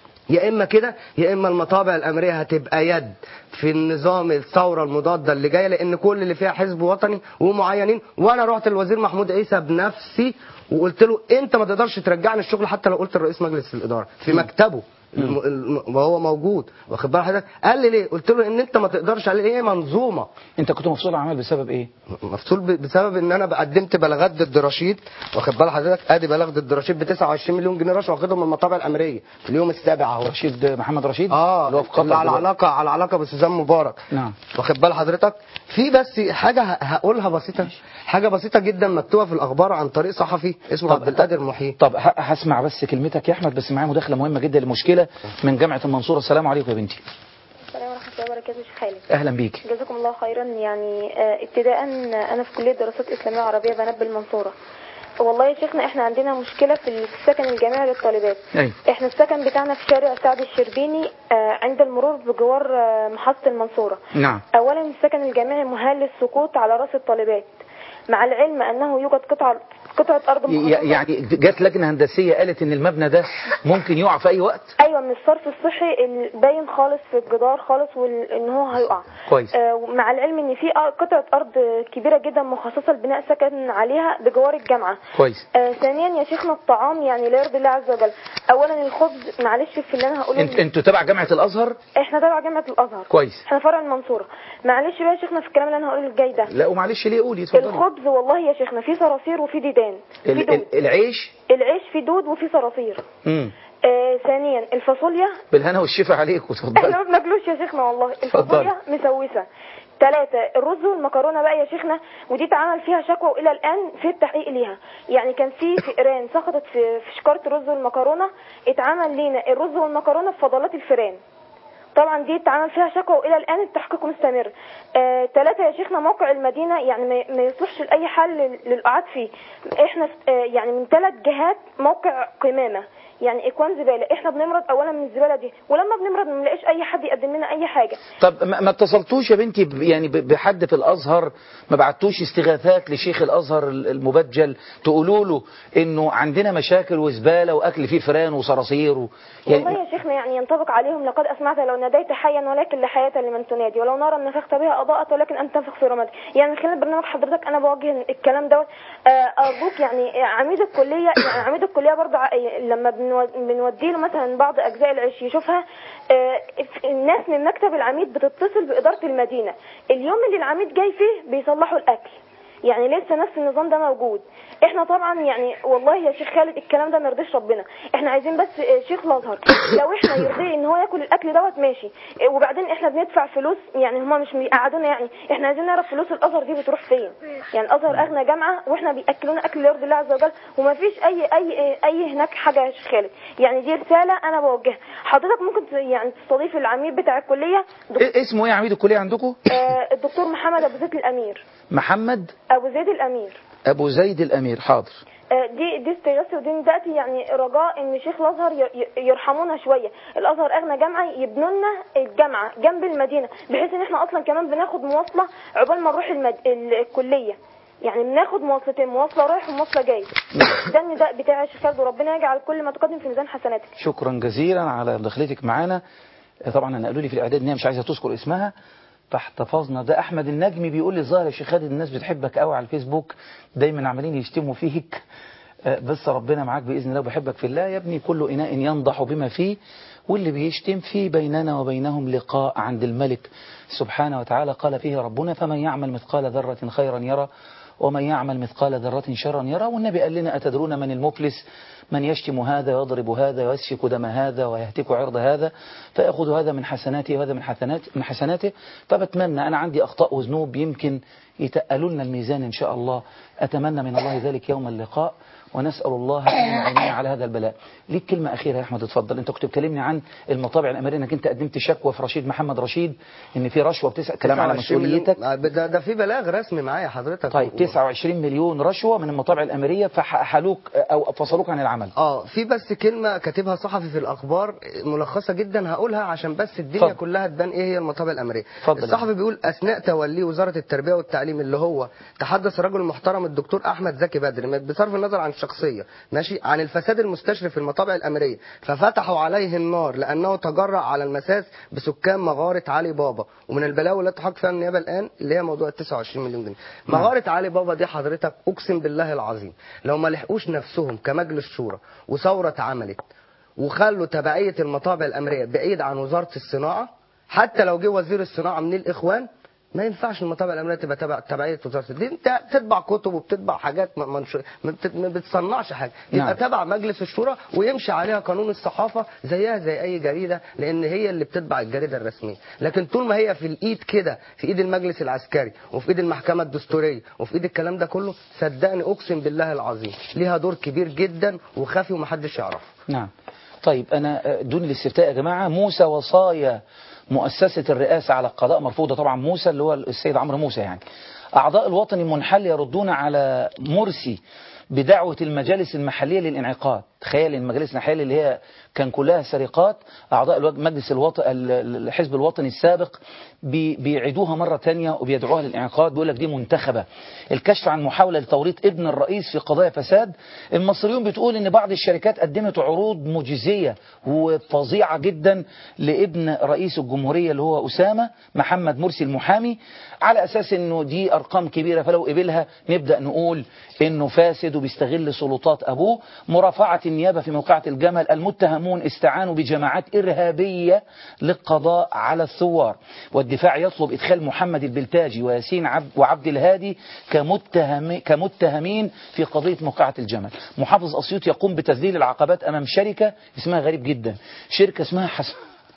يا اما كده يا اما المطابع الامريه هتبقى يد في النظام الثوره المضاده اللي جايه لان كل اللي فيها حزب وطني ومعينين وانا رحت للوزير محمود عيسى بنفسي وقلت له انت ما تقدرش ترجعني الشغل حتى لو قلت لرئيس مجلس الاداره في مكتبه الم- الم- وهو موجود واخد بال حضرتك قال لي ليه قلت له ان انت ما تقدرش عليه هي منظومه انت كنت مفصول عن عمل بسبب ايه مفصول ب- بسبب ان انا قدمت بلاغات ضد رشيد واخد بال حضرتك ادي بلاغ ضد رشيد ب 29 مليون جنيه رشوه واخدهم من المطابع الامريه في اليوم السابع اهو رشيد محمد رشيد اه اللي هو في قطر اللي على دلوقتي. علاقه على علاقه بسوزان مبارك نعم واخد بال حضرتك في بس حاجه ه- هقولها بسيطه حاجه بسيطه جدا مكتوبه في الاخبار عن طريق صحفي اسمه عبد القادر محيي طب ه- هسمع بس كلمتك يا احمد بس معايا مداخله مهمه جدا لمشكله من جامعه المنصوره السلام عليكم يا بنتي السلام ورحمة الله وبركاته شيخ خالد اهلا بيك جزاكم الله خيرا يعني آه، ابتداء أنا في كلية دراسات إسلامية وعربية بنات بالمنصورة والله يا شيخنا احنا عندنا مشكلة في السكن الجامعي للطالبات ايوه احنا السكن بتاعنا في شارع سعد الشربيني آه، عند المرور بجوار آه، محطة المنصورة نعم اولا السكن الجامعي مهال للسقوط على راس الطالبات مع العلم انه يوجد قطعة قطعة ارض ي- مخصصة يعني جت لجنه هندسيه قالت ان المبنى ده ممكن يقع في اي وقت ايوه من الصرف الصحي ال- باين خالص في الجدار خالص وال- ان هو هيقع كويس. آه مع العلم ان في أ- قطعه ارض كبيره جدا مخصصه لبناء سكن عليها بجوار الجامعه كويس آه ثانيا يا شيخنا الطعام يعني لا يرضي الله عز وجل اولا الخبز معلش في اللي انا هقوله انت انتوا تبع جامعه الازهر احنا تبع جامعه الازهر كويس احنا فرع المنصوره معلش بقى يا شيخنا في الكلام اللي انا هقوله الجاي ده لا ومعلش ليه قولي اتفضلي الخبز والله يا شيخنا فيه صراصير وفيه ديدان فيه ال- دود ال- العيش العيش فيه دود وفيه صراصير امم آه ثانيا الفاصوليا بالهنا والشفا عليكم احنا اتفضلي ما بناكلوش يا شيخنا والله الفاصوليا مسوسه ثلاثة الرز والمكرونة بقى يا شيخنا ودي اتعمل فيها شكوى وإلى الآن في التحقيق ليها يعني كان في فئران سقطت في في شكارة الرز والمكرونة اتعمل لينا الرز والمكرونة بفضلات الفئران طبعا دي اتعمل فيها شكوى والى الان التحقيق مستمر آه، ثلاثة يا شيخنا موقع المدينة يعني ما- ما يصلحش لأي حل لل- للقعاد فيه احنا في- آه، يعني من ثلاث جهات موقع قمامة يعني اكوان زبالة احنا بنمرض اولا من الزبالة دي ولما بنمرض ما بنلاقيش اي حد يقدم لنا اي حاجة طب ما ما اتصلتوش يا بنتي ب- يعني ب- بحد في الازهر ما بعتوش استغاثات لشيخ الازهر ال- المبجل تقولوا له انه عندنا مشاكل وزباله واكل فيه فران وصراصير و... والله يا شيخنا يعني ينطبق عليهم لقد أسمعت لو ناديت حيا ولكن لا حياة لمن تنادي ولو نارا نفخت بها أضاءت ولكن أن تنفخ في رمادي يعني من خلال برنامج حضرتك أنا بوجه الكلام دوت آه، أرجوك يعني عميد الكلية يعني عميد الكلية برضه ع- لما بنو- بنودي له مثلا بعض أجزاء العيش يشوفها آه، الناس من مكتب العميد بتتصل بإدارة المدينة اليوم اللي العميد جاي فيه بيصلحوا الأكل يعني لسه نفس النظام ده موجود احنا طبعا يعني والله يا شيخ خالد الكلام ده ما يرضيش ربنا احنا عايزين بس آه، شيخ الازهر لو احنا يرضيه ان هو ياكل الاكل دوت ماشي آه، وبعدين احنا بندفع فلوس يعني هما مش بيقعدونا يعني احنا عايزين نعرف فلوس الازهر دي بتروح فين يعني الازهر اغنى جامعه واحنا بياكلونا اكل يرضي الله عز وجل وما فيش اي اي اي هناك حاجه يا شيخ خالد يعني دي رساله انا بوجهها حضرتك ممكن ت- يعني تستضيف العميد بتاع الكليه دك- إيه اسمه ايه يا عميد الكليه عندكم آه، الدكتور محمد ابو زيد الامير محمد ابو زيد الامير ابو زيد الامير حاضر آه، دي دي استغاثه ودي دلوقتي يعني رجاء ان شيخ الازهر ي- ي- يرحمونا شويه الازهر اغنى جامعه يبنوا لنا الجامعه جنب المدينه بحيث ان احنا اصلا كمان بناخد مواصله عقبال ما نروح المد... ال- الكليه يعني بناخد مواصلتين مواصله رايح ومواصله جاي ده النداء بتاع الشيخ خالد وربنا يجعل كل ما تقدم في ميزان حسناتك شكرا جزيلا على دخلتك معانا طبعا انا قالوا لي في الاعداد ان هي مش عايزه تذكر اسمها فاحتفظنا ده احمد النجمي بيقول لي الظاهر يا شيخ خالد الناس بتحبك قوي على الفيسبوك دايما عمالين يشتموا فيك آه، بس ربنا معاك باذن الله وبحبك في الله يا ابني كل اناء ينضح بما فيه واللي بيشتم في بيننا وبينهم لقاء عند الملك سبحانه وتعالى قال فيه ربنا فمن يعمل مثقال ذره خيرا يرى ومن يعمل مثقال ذرة شرا يرى والنبي قال لنا أتدرون من المفلس من يشتم هذا ويضرب هذا ويسفك دم هذا ويهتك عرض هذا فيأخذ هذا من حسناته وهذا من حسنات من حسناته فبتمنى أنا عندي أخطاء وذنوب يمكن يتقلوا لنا الميزان إن شاء الله أتمنى من الله ذلك يوم اللقاء ونسأل الله أن يعيننا على هذا البلاء ليك كلمة أخيرة يا أحمد اتفضل أنت كنت بتكلمني عن المطابع الأمريكية أنك أنت قدمت شكوى في رشيد محمد رشيد إن في رشوة بتسأل كلام على 29 مليون. مسؤوليتك آه، ده, ده في بلاغ رسمي معايا حضرتك طيب 29 مليون رشوة من المطابع الأمريكية فحلوك أو فصلوك عن العمل اه في بس كلمه كاتبها صحفي في الاخبار ملخصه جدا هقولها عشان بس الدنيا اتفضل. كلها تبان ايه هي المطابع الامريكيه اتفضل. الصحفي بيقول اثناء توليه وزاره التربيه والتعليم اللي هو تحدث الرجل المحترم الدكتور احمد زكي بدر بصرف النظر عن الشخصيه ماشي عن الفساد المستشري في المطابع الامريكيه ففتحوا عليه النار لانه تجرأ على المساس بسكان مغاره علي بابا ومن البلاوي التي تحقق فيها النيابه الان اللي هي موضوع ال 29 مليون جنيه مغاره علي بابا دي حضرتك اقسم بالله العظيم لو ما لحقوش نفسهم كمجلس شورى وثوره اتعملت وخلوا تبعيه المطابع الامريكيه بعيد عن وزاره الصناعه حتى لو جه وزير الصناعه من الاخوان ما ينفعش المطابع الامريكيه تبقى تبع تبعيه وزاره دي انت بتطبع كتب وبتطبع حاجات ما, منش... ما, بت... ما بتصنعش حاجه يبقى نعم. تبع مجلس الشورى ويمشي عليها قانون الصحافه زيها زي اي جريده لان هي اللي بتطبع الجريده الرسميه لكن طول ما هي في الايد كده في ايد المجلس العسكري وفي ايد المحكمه الدستوريه وفي ايد الكلام ده كله صدقني اقسم بالله العظيم ليها دور كبير جدا وخفي ومحدش يعرفه نعم طيب أنا دون الاستفتاء يا جماعة موسى وصايا مؤسسة الرئاسة على القضاء مرفوضة طبعا موسى اللي هو السيد عمرو موسى يعني أعضاء الوطن المنحل يردون على مرسي بدعوة المجالس المحلية للانعقاد تخيل المجالس المحلية اللي هي كان كلها سرقات أعضاء الوج- مجلس الوطن الحزب الوطني السابق بي- بيعيدوها مرة تانية وبيدعوها للانعقاد بيقول لك دي منتخبة الكشف عن محاولة لتوريط ابن الرئيس في قضايا فساد المصريون بتقول ان بعض الشركات قدمت عروض مجزية وفظيعة جدا لابن رئيس الجمهورية اللي هو أسامة محمد مرسي المحامي على أساس انه دي أرقام كبيرة فلو قبلها نبدأ نقول انه فاسد وبيستغل سلطات أبوه مرافعة النيابة في موقعة الجمل المتهمون استعانوا بجماعات إرهابية للقضاء على الثوار والدفاع يطلب إدخال محمد البلتاجي وياسين عبد وعبد الهادي كمتهم كمتهمين في قضية موقعة الجمل محافظ أسيوط يقوم بتذليل العقبات أمام شركة اسمها غريب جدا شركة اسمها حسن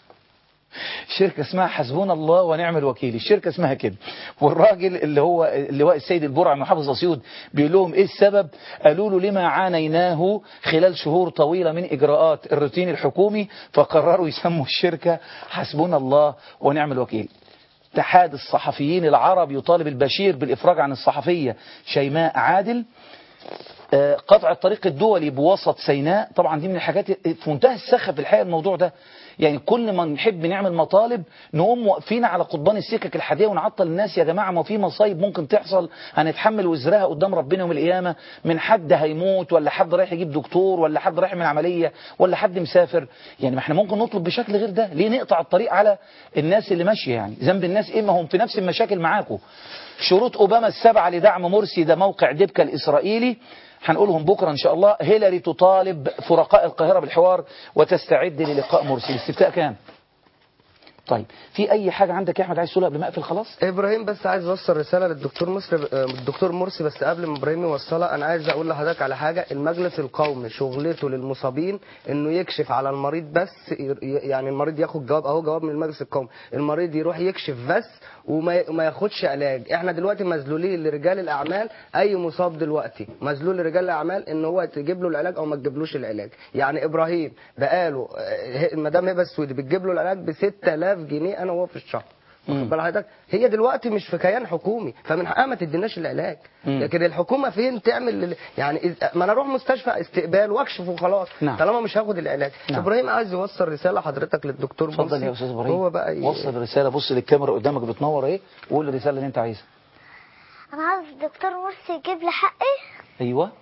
شركة اسمها حسبنا الله ونعم الوكيل الشركة اسمها كده والراجل اللي هو اللواء السيد البرع محافظ أسيوط بيقول لهم ايه السبب قالوا له لما عانيناه خلال شهور طويلة من إجراءات الروتين الحكومي فقرروا يسموا الشركة حسبنا الله ونعم الوكيل اتحاد الصحفيين العرب يطالب البشير بالإفراج عن الصحفية شيماء عادل آه، قطع الطريق الدولي بوسط سيناء طبعا دي من الحاجات في منتهى السخف الحقيقه الموضوع ده يعني كل ما نحب نعمل مطالب نقوم واقفين على قضبان السكك الحديديه ونعطل الناس يا جماعه ما في مصايب ممكن تحصل هنتحمل وزرها قدام ربنا يوم القيامه من حد هيموت ولا حد رايح يجيب دكتور ولا حد رايح من عمليه ولا حد مسافر يعني ما احنا ممكن نطلب بشكل غير ده ليه نقطع الطريق على الناس اللي ماشيه يعني ذنب الناس ايه ما هم في نفس المشاكل معاكم شروط اوباما السبعه لدعم مرسي ده موقع ديبكا الاسرائيلي هنقولهم بكرة إن شاء الله هيلاري تطالب فرقاء القاهرة بالحوار وتستعد للقاء مرسي الاستفتاء كام طيب في اي حاجه عندك يا احمد عايز تقولها قبل ما اقفل خلاص ابراهيم بس عايز اوصل رساله للدكتور مصر آه، الدكتور مرسي بس قبل ما ابراهيم يوصلها انا عايز اقول لحضرتك على حاجه المجلس القومي شغلته للمصابين انه يكشف على المريض بس ي- يعني المريض ياخد جواب اهو جواب من المجلس القومي المريض يروح يكشف بس وما وما ياخدش علاج احنا دلوقتي مذلولين لرجال الاعمال اي مصاب دلوقتي مذلول لرجال الاعمال ان هو تجيب له العلاج او ما تجيبلوش العلاج يعني ابراهيم بقاله آه، مدام هبه السويدي بتجيب له العلاج ب 6000 جنيه انا وهو في الشهر واخد بال حضرتك هي دلوقتي مش في كيان حكومي فمن حقها ما تديناش العلاج مم. لكن الحكومه فين تعمل ال- يعني إذ- ما انا اروح مستشفى استقبال واكشف وخلاص نعم. طالما مش هاخد العلاج نعم. ابراهيم عايز يوصل رساله حضرتك للدكتور اتفضل مرسي. يا استاذ ابراهيم هو بقى ي- وصل الرساله بص للكاميرا قدامك بتنور ايه وقول الرساله اللي انت عايزها انا عاوز الدكتور مرسي يجيب لي حقي ايوه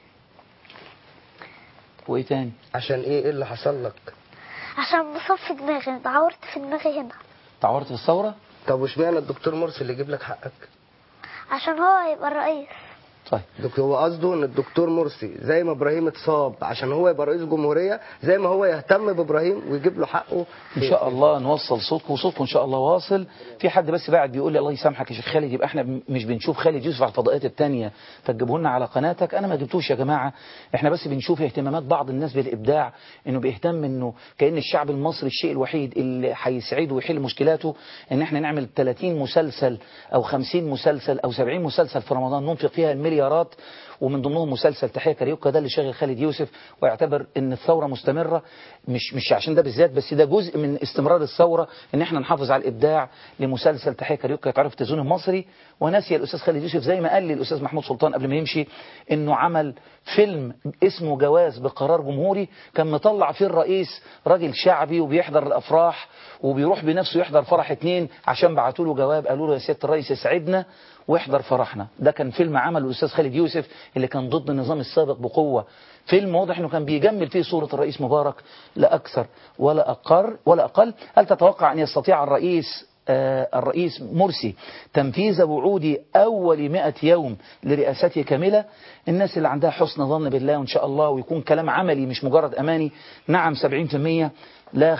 وايه تاني عشان ايه ايه اللي حصل لك عشان مصاب في دماغي اتعورت في دماغي هنا تعورت في الثوره طب واشمعنى الدكتور مرسي اللي يجيب لك حقك عشان هو يبقى الرئيس طيب دك- هو قصده ان الدكتور مرسي زي ما ابراهيم اتصاب عشان هو يبقى رئيس جمهوريه زي ما هو يهتم بابراهيم ويجيب له حقه ان شاء الله نوصل صوتكم وصوتكم ان شاء الله واصل في حد بس بعد بيقول لي الله يسامحك يا شيخ خالد يبقى احنا م- مش بنشوف خالد يوسف على الفضائيات التانية فتجيبوه لنا على قناتك انا ما جبتوش يا جماعه احنا بس بنشوف اهتمامات بعض الناس بالابداع انه بيهتم انه كان الشعب المصري الشيء الوحيد اللي هيسعده ويحل مشكلاته ان احنا نعمل 30 مسلسل او 50 مسلسل او 70 مسلسل في رمضان ننفق فيها المليارات ومن ضمنهم مسلسل تحية كاريوكا ده اللي شاغل خالد يوسف ويعتبر ان الثورة مستمرة مش مش عشان ده بالذات بس ده جزء من استمرار الثورة ان احنا نحافظ على الابداع لمسلسل تحية كاريوكا يتعرف في التلفزيون المصري وناسي الاستاذ خالد يوسف زي ما قال لي الاستاذ محمود سلطان قبل ما يمشي انه عمل فيلم اسمه جواز بقرار جمهوري كان مطلع فيه الرئيس راجل شعبي وبيحضر الافراح وبيروح بنفسه يحضر فرح اتنين عشان بعتوا له جواب قالوا له يا سياده الرئيس اسعدنا واحضر فرحنا ده كان فيلم عمله الاستاذ خالد يوسف اللي كان ضد النظام السابق بقوه فيلم واضح انه كان بيجمل فيه صوره الرئيس مبارك لا اكثر ولا اقل ولا اقل هل تتوقع ان يستطيع الرئيس آه، الرئيس مرسي تنفيذ وعود أول مئة يوم لرئاسته كاملة الناس اللي عندها حسن ظن بالله وإن شاء الله ويكون كلام عملي مش مجرد أماني نعم 70% لا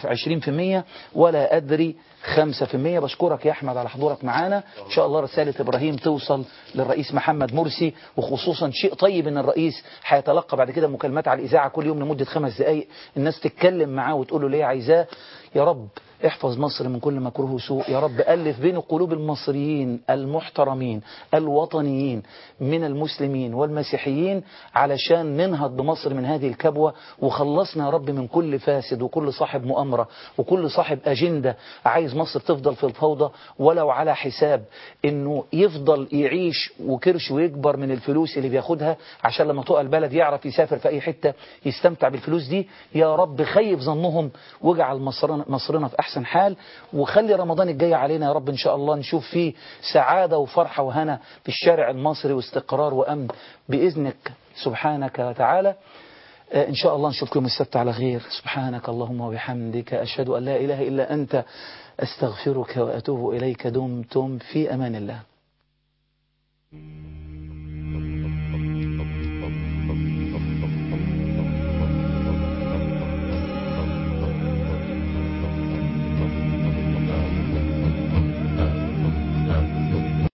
25% ولا أدري 5% بشكرك يا أحمد على حضورك معانا إن شاء الله رسالة إبراهيم توصل للرئيس محمد مرسي وخصوصا شيء طيب إن الرئيس هيتلقى بعد كده مكالمات على الإذاعة كل يوم لمدة خمس دقايق الناس تتكلم معاه وتقول له ليه عايزاه يا رب احفظ مصر من كل مكروه وسوء يا رب ألف بين قلوب المصريين المحترمين الوطنيين من المسلمين والمسيحيين علشان ننهض بمصر من هذه الكبوة وخلصنا يا رب من كل فاسد وكل صاحب مؤامرة وكل صاحب أجندة عايز مصر تفضل في الفوضى ولو على حساب انه يفضل يعيش وكرش ويكبر من الفلوس اللي بياخدها عشان لما تقع البلد يعرف يسافر في اي حتة يستمتع بالفلوس دي يا رب خيب ظنهم واجعل مصرنا, مصرنا في احسن حال وخلي رمضان الجاي علينا يا رب ان شاء الله نشوف فيه سعادة وفرحة وهنا في الشارع المصري واستقرار وامن باذنك سبحانك وتعالى آه، إن شاء الله نشوفكم السبت على خير سبحانك اللهم وبحمدك أشهد أن لا إله إلا أنت أستغفرك وأتوب إليك دمتم في أمان الله